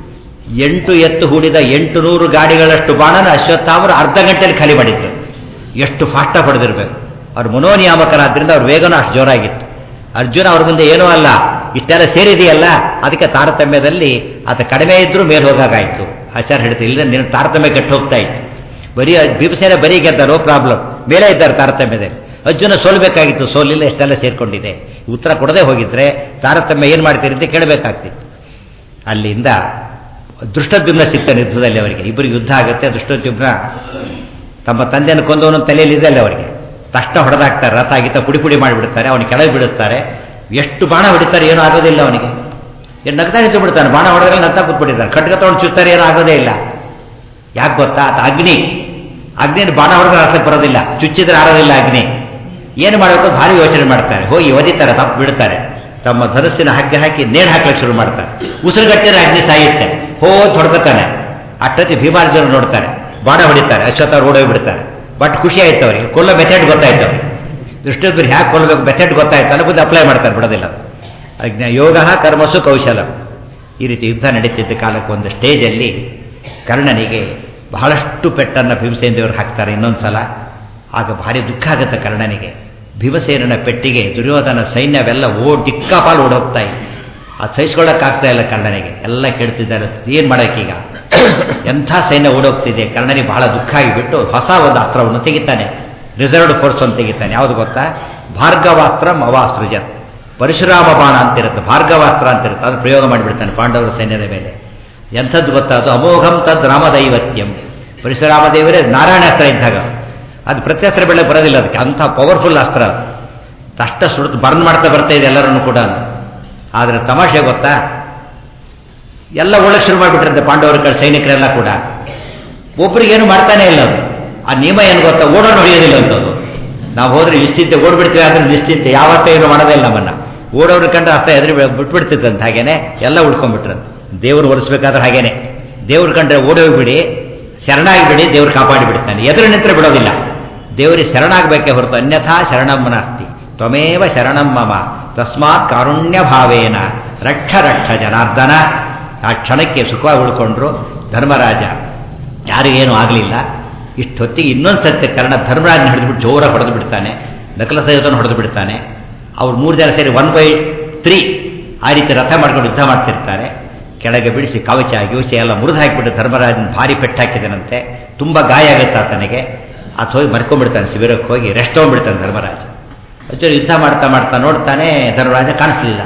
ಎಂಟು ಎತ್ತು ಹೂಡಿದ ಎಂಟು ನೂರು ಗಾಡಿಗಳಷ್ಟು ಬಾಣನ ಅಶ್ವತ್ಥಾಮರು ಅರ್ಧ ಗಂಟೆಯಲ್ಲಿ ಖಾಲಿ ಮಾಡಿತ್ತು ಎಷ್ಟು ಫಾಸ್ಟಾಗಿ ಹೊಡೆದಿರಬೇಕು ಅವ್ರು ಮನೋನಿಯಾಮಕರಾದ್ರಿಂದ ಅವ್ರ ವೇಗನೂ ಅಷ್ಟು ಜೋರಾಗಿತ್ತು ಅರ್ಜುನ ಅವ್ರ ಮುಂದೆ ಏನೂ ಅಲ್ಲ ಇಷ್ಟೆಲ್ಲ ಸೇರಿದೆಯಲ್ಲ ಅದಕ್ಕೆ ತಾರತಮ್ಯದಲ್ಲಿ ಆತ ಕಡಿಮೆ ಇದ್ರೂ ಮೇಲೆ ಹೋಗಾಗಾಯ್ತು ಆಚಾರ ಹೇಳ್ತೀವಿ ಇಲ್ಲ ನಿನ್ನ ತಾರತಮ್ಯ ಕೆಟ್ಟು ಹೋಗ್ತಾ ಇತ್ತು ಬರೀ ಭೀಮಸೇನ ಬರೀ ಗೆದ್ದ ನೋ ಪ್ರಾಬ್ಲಮ್ ಮೇಲೆ ಇದ್ದಾರೆ ತಾರತಮ್ಯದಲ್ಲಿ ಅರ್ಜುನ ಸೋಲ್ಬೇಕಾಗಿತ್ತು ಸೋಲಿಲ್ಲ ಎಷ್ಟೆಲ್ಲ ಸೇರ್ಕೊಂಡಿದೆ ಉತ್ತರ ಕೊಡದೆ ಹೋಗಿದ್ರೆ ತಾರತಮ್ಯ ಏನು ಮಾಡ್ತೀರಿ ಅಂತ ಕೇಳಬೇಕಾಗ್ತಿತ್ತು ಅಲ್ಲಿಂದ ದೃಷ್ಟದ್ಯುಮ್ನ ಸಿಗ್ತಾನೆ ಯುದ್ಧದಲ್ಲಿ ಅವರಿಗೆ ಇಬ್ಬರಿಗೆ ಯುದ್ಧ ಆಗುತ್ತೆ ದೃಷ್ಟದ್ಯುಮ್ನ ತಮ್ಮ ತಂದೆಯನ್ನು ಕೊಂದವನು ತಲೆಯಲ್ಲಿದೆ ಅಲ್ಲ ಅವರಿಗೆ ತಕ್ಷಣ ಹೊಡೆದಾಕ್ತಾರೆ ರಥ ಗೀತ ಪುಡಿ ಪುಡಿ ಮಾಡಿಬಿಡ್ತಾರೆ ಅವನಿಗೆ ಕೆಳಗೆ ಬಿಡಿಸ್ತಾರೆ ಎಷ್ಟು ಬಾಣ ಹೊಡಿತಾರೆ ಏನೂ ಆಗೋದಿಲ್ಲ ಅವನಿಗೆ ಏನು ನಗ್ತಾ ನಿಂತು ಬಿಡ್ತಾನೆ ಬಾಣ ಹೊಡೆದ್ರೆ ನಗ್ತಾ ಕೂತ್ಬಿಟ್ಟಿದ್ದಾನೆ ಖಡ್ಗ ತಗೊಂಡು ಚುತ್ತಾರೆ ಏನೂ ಆಗೋದೇ ಇಲ್ಲ ಯಾಕೆ ಗೊತ್ತಾ ಅದು ಅಗ್ನಿ ಅಗ್ನಿನ ಬಾಣ ಹೊಡೆದ್ರೆ ಅರ್ಥಕ್ಕೆ ಬರೋದಿಲ್ಲ ಚುಚ್ಚಿದ್ರೆ ಆರೋದಿಲ್ಲ ಅಗ್ನಿ ಏನು ಮಾಡಬೇಕು ಭಾರಿ ಯೋಚನೆ ಮಾಡ್ತಾರೆ ಹೋಗಿ ಒದಿತಾರೆ ತಪ್ಪು ಬಿಡ್ತಾರೆ ತಮ್ಮ ಧನಸ್ಸಿನ ಹಗ್ಗ ಹಾಕಿ ನೇಣು ಹಾಕ್ಲಿಕ್ಕೆ ಶುರು ಮಾಡ್ತಾರೆ ಉಸಿರುಗಟ್ಟಿದ್ರೆ ಅಗ್ನಿ ಸಾಯುತ್ತೆ ಹೋ ಹೊಡ್ಕೊತಾನೆ ಅಷ್ಟೊತ್ತಿ ಭೀಮಾರ್ಜುನ ನೋಡ್ತಾರೆ ಬಾಣ ಹೊಡಿತಾರೆ ಅಶ್ವತ್ಥ ಓಡೋಗಿ ಬಿಡ್ತಾರೆ ಬಟ್ ಖುಷಿ ಆಯ್ತು ಅವರಿಗೆ ಕೊಲ್ಲೋ ಮೆಥಡ್ ಗೊತ್ತಾಯ್ತು ಅವ್ರಿಗೆ ದೃಷ್ಟಿಯೊಬ್ಬರು ಹ್ಯಾಕೆ ಕೊಲ್ಲಬೇಕು ಮೆಥಡ್ ಗೊತ್ತಾಯ್ತು ಅನ್ನೋ ಬುದ್ಧಿ ಅಪ್ಲೈ ಮಾಡ್ತಾರೆ ಬಿಡೋದಿಲ್ಲ ಅಜ್ಞ ಯೋಗ ಕರ್ಮಸು ಕೌಶಲ ಈ ರೀತಿ ಯುದ್ಧ ನಡೀತಿದ್ದ ಕಾಲಕ್ಕೆ ಒಂದು ಸ್ಟೇಜಲ್ಲಿ ಕರ್ಣನಿಗೆ ಬಹಳಷ್ಟು ಪೆಟ್ಟನ್ನು ಭೀಮಸೇನ ದೇವರು ಹಾಕ್ತಾರೆ ಇನ್ನೊಂದು ಸಲ ಆಗ ಭಾರಿ ದುಃಖ ಆಗುತ್ತೆ ಕರ್ಣನಿಗೆ ಭೀಮಸೇನನ ಪೆಟ್ಟಿಗೆ ದುರ್ಯೋಧನ ಸೈನ್ಯವೆಲ್ಲ ಓ ದಿಕ್ಕಾಪಾಲು ಓಡೋಗ್ತಾ ಇದೆ ಅದು ಸಹಿಸ್ಕೊಳ್ಳೋಕ್ಕಾಗ್ತಾ ಇಲ್ಲ ಕರ್ಣನಿಗೆ ಎಲ್ಲ ಕೇಳ್ತಿದ್ದಾರೆ ಏನು ಮಾಡೋಕ್ಕೀಗ ಎಂಥ ಸೈನ್ಯ ಓಡೋಗ್ತಿದೆ ಕರ್ಣನಿಗೆ ಬಹಳ ದುಃಖ ಆಗಿಬಿಟ್ಟು ಹೊಸ ಒಂದು ಅಸ್ತ್ರವನ್ನು ತೆಗಿತಾನೆ ರಿಸರ್ವ್ಡ್ ಫೋರ್ಸ್ ಅಂತ ತೆಗಿತಾನೆ ಯಾವುದು ಗೊತ್ತಾ ಭಾರ್ಗವಾಸ್ತ್ರ ಅವಾಸ್ತ್ರಜತ್ ಪರಶುರಾಮ ಬಾಣ ಅಂತಿರುತ್ತೆ ಭಾರ್ಗವಾಸ್ತ್ರ ಅಂತಿರುತ್ತೆ ಅದು ಪ್ರಯೋಗ ಮಾಡಿಬಿಡ್ತಾನೆ ಪಾಂಡವರ ಸೈನ್ಯದ ಮೇಲೆ ಎಂಥದ್ದು ಗೊತ್ತಾ ಅದು ಅಮೋಘಂ ತದ್ ರಾಮದೈವತ್ಯಂ ಪರಶುರಾಮ ದೇವರೇ ನಾರಾಯಣಾಸ್ತ್ರ ಇದ್ದಾಗ ಅದು ಪ್ರತ್ಯಸ್ತ್ರ ಬೆಳೆ ಬರೋದಿಲ್ಲ ಅದಕ್ಕೆ ಅಂಥ ಪವರ್ಫುಲ್ ಅಸ್ತ್ರ ಅದು ತಷ್ಟ ಸುಡಿದು ಬರ್ನ್ ಮಾಡ್ತಾ ಬರ್ತಾ ಇದೆ ಎಲ್ಲರನ್ನು ಕೂಡ ಆದರೆ ತಮಾಷೆ ಗೊತ್ತಾ ಎಲ್ಲ ಒಳಗೆ ಶುರು ಮಾಡಿಬಿಟ್ಟಿರುತ್ತೆ ಪಾಂಡವರ ಕಡೆ ಸೈನಿಕರೆಲ್ಲ ಕೂಡ ಒಬ್ರಿಗೇನು ಮಾಡ್ತಾನೆ ಇಲ್ಲ ಅದು ಆ ನಿಯಮ ಏನು ಗೊತ್ತಾ ಓಡೋಣ ಹೊಡೆಯೋದಿಲ್ಲ ಅಂತದ್ದು ನಾವು ಹೋದ್ರೆ ನಿಶ್ಚಿಂತೆ ಓಡ್ಬಿಡ್ತೀವಿ ಆದ್ರೆ ನಿಶ್ಚಿಂತೆ ಯಾವತ್ತೂ ಏನು ಮಾಡೋದೇ ಇಲ್ಲ ನಮ್ಮನ್ನ ಓಡೋರು ಕಂಡ್ರೆ ಅರ್ಥ ಎದುರು ಬಿಟ್ಬಿಡ್ತಿತ್ತಂತ ಹಾಗೇನೆ ಎಲ್ಲ ಉಳ್ಕೊಂಡ್ಬಿಟ್ರಂತೆ ದೇವ್ರು ಒರೆಸ್ಬೇಕಾದ್ರೆ ಹಾಗೇನೆ ದೇವ್ರ ಕಂಡ್ರೆ ಓಡೋಗ್ಬಿಡಿ ಶರಣಾಗಿಬಿಡಿ ದೇವ್ರು ಕಾಪಾಡಿಬಿಡ್ತಾನೆ ಎದುರು ನಿಂತರೆ ಬಿಡೋದಿಲ್ಲ ದೇವರಿಗೆ ಶರಣಾಗಬೇಕೇ ಹೊರತು ಅನ್ಯಥಾ ಶರಣಮ್ಮನಾಸ್ತಿ ತ್ವಮೇವ ಶರಣಂ ಮಮ ತಸ್ಮಾತ್ ಕಾರುಣ್ಯ ಭಾವೇನ ರಕ್ಷ ರಕ್ಷ ಜನಾರ್ದನ ಆ ಕ್ಷಣಕ್ಕೆ ಸುಖವಾಗಿ ಉಳ್ಕೊಂಡ್ರು ಧರ್ಮರಾಜ ಯಾರಿಗೇನು ಆಗಲಿಲ್ಲ ಇಷ್ಟೊತ್ತಿಗೆ ಇನ್ನೊಂದು ಸತ್ಯ ಕಾರಣ ಧರ್ಮರಾಜನ ಹಿಡಿದ್ಬಿಟ್ಟು ಜೋರ ಹೊಡೆದು ಬಿಡ್ತಾನೆ ನಕಲ ಸಹಿತನ ಹೊಡೆದು ಬಿಡ್ತಾನೆ ಅವ್ರು ಮೂರು ಜನ ಸೇರಿ ಒನ್ ಬೈ ತ್ರೀ ಆ ರೀತಿ ರಥ ಮಾಡ್ಕೊಂಡು ಯುದ್ಧ ಮಾಡ್ತಿರ್ತಾರೆ ಕೆಳಗೆ ಬಿಡಿಸಿ ಕವಚ ಗಿವಚ ಎಲ್ಲ ಮುರಿದು ಹಾಕಿಬಿಟ್ಟು ಧರ್ಮರಾಜನ ಭಾರಿ ಪೆಟ್ಟು ಹಾಕಿದನಂತೆ ತುಂಬ ಗಾಯ ಆಗುತ್ತೆ ಆತನಿಗೆ ಆತ ಹೋಗಿ ಮರ್ಕೊಂಡ್ಬಿಡ್ತಾನೆ ಶಿಬಿರಕ್ಕೆ ಹೋಗಿ ರೆಸ್ಟ್ ತೊಗೊಂಡ್ಬಿಡ್ತಾನೆ ಧರ್ಮರಾಜ ಅಚ್ಚರಿ ಯುದ್ಧ ಮಾಡ್ತಾ ಮಾಡ್ತಾ ನೋಡ್ತಾನೆ ಧರ್ಮರಾಜ ಕಾಣಿಸ್ಲಿಲ್ಲ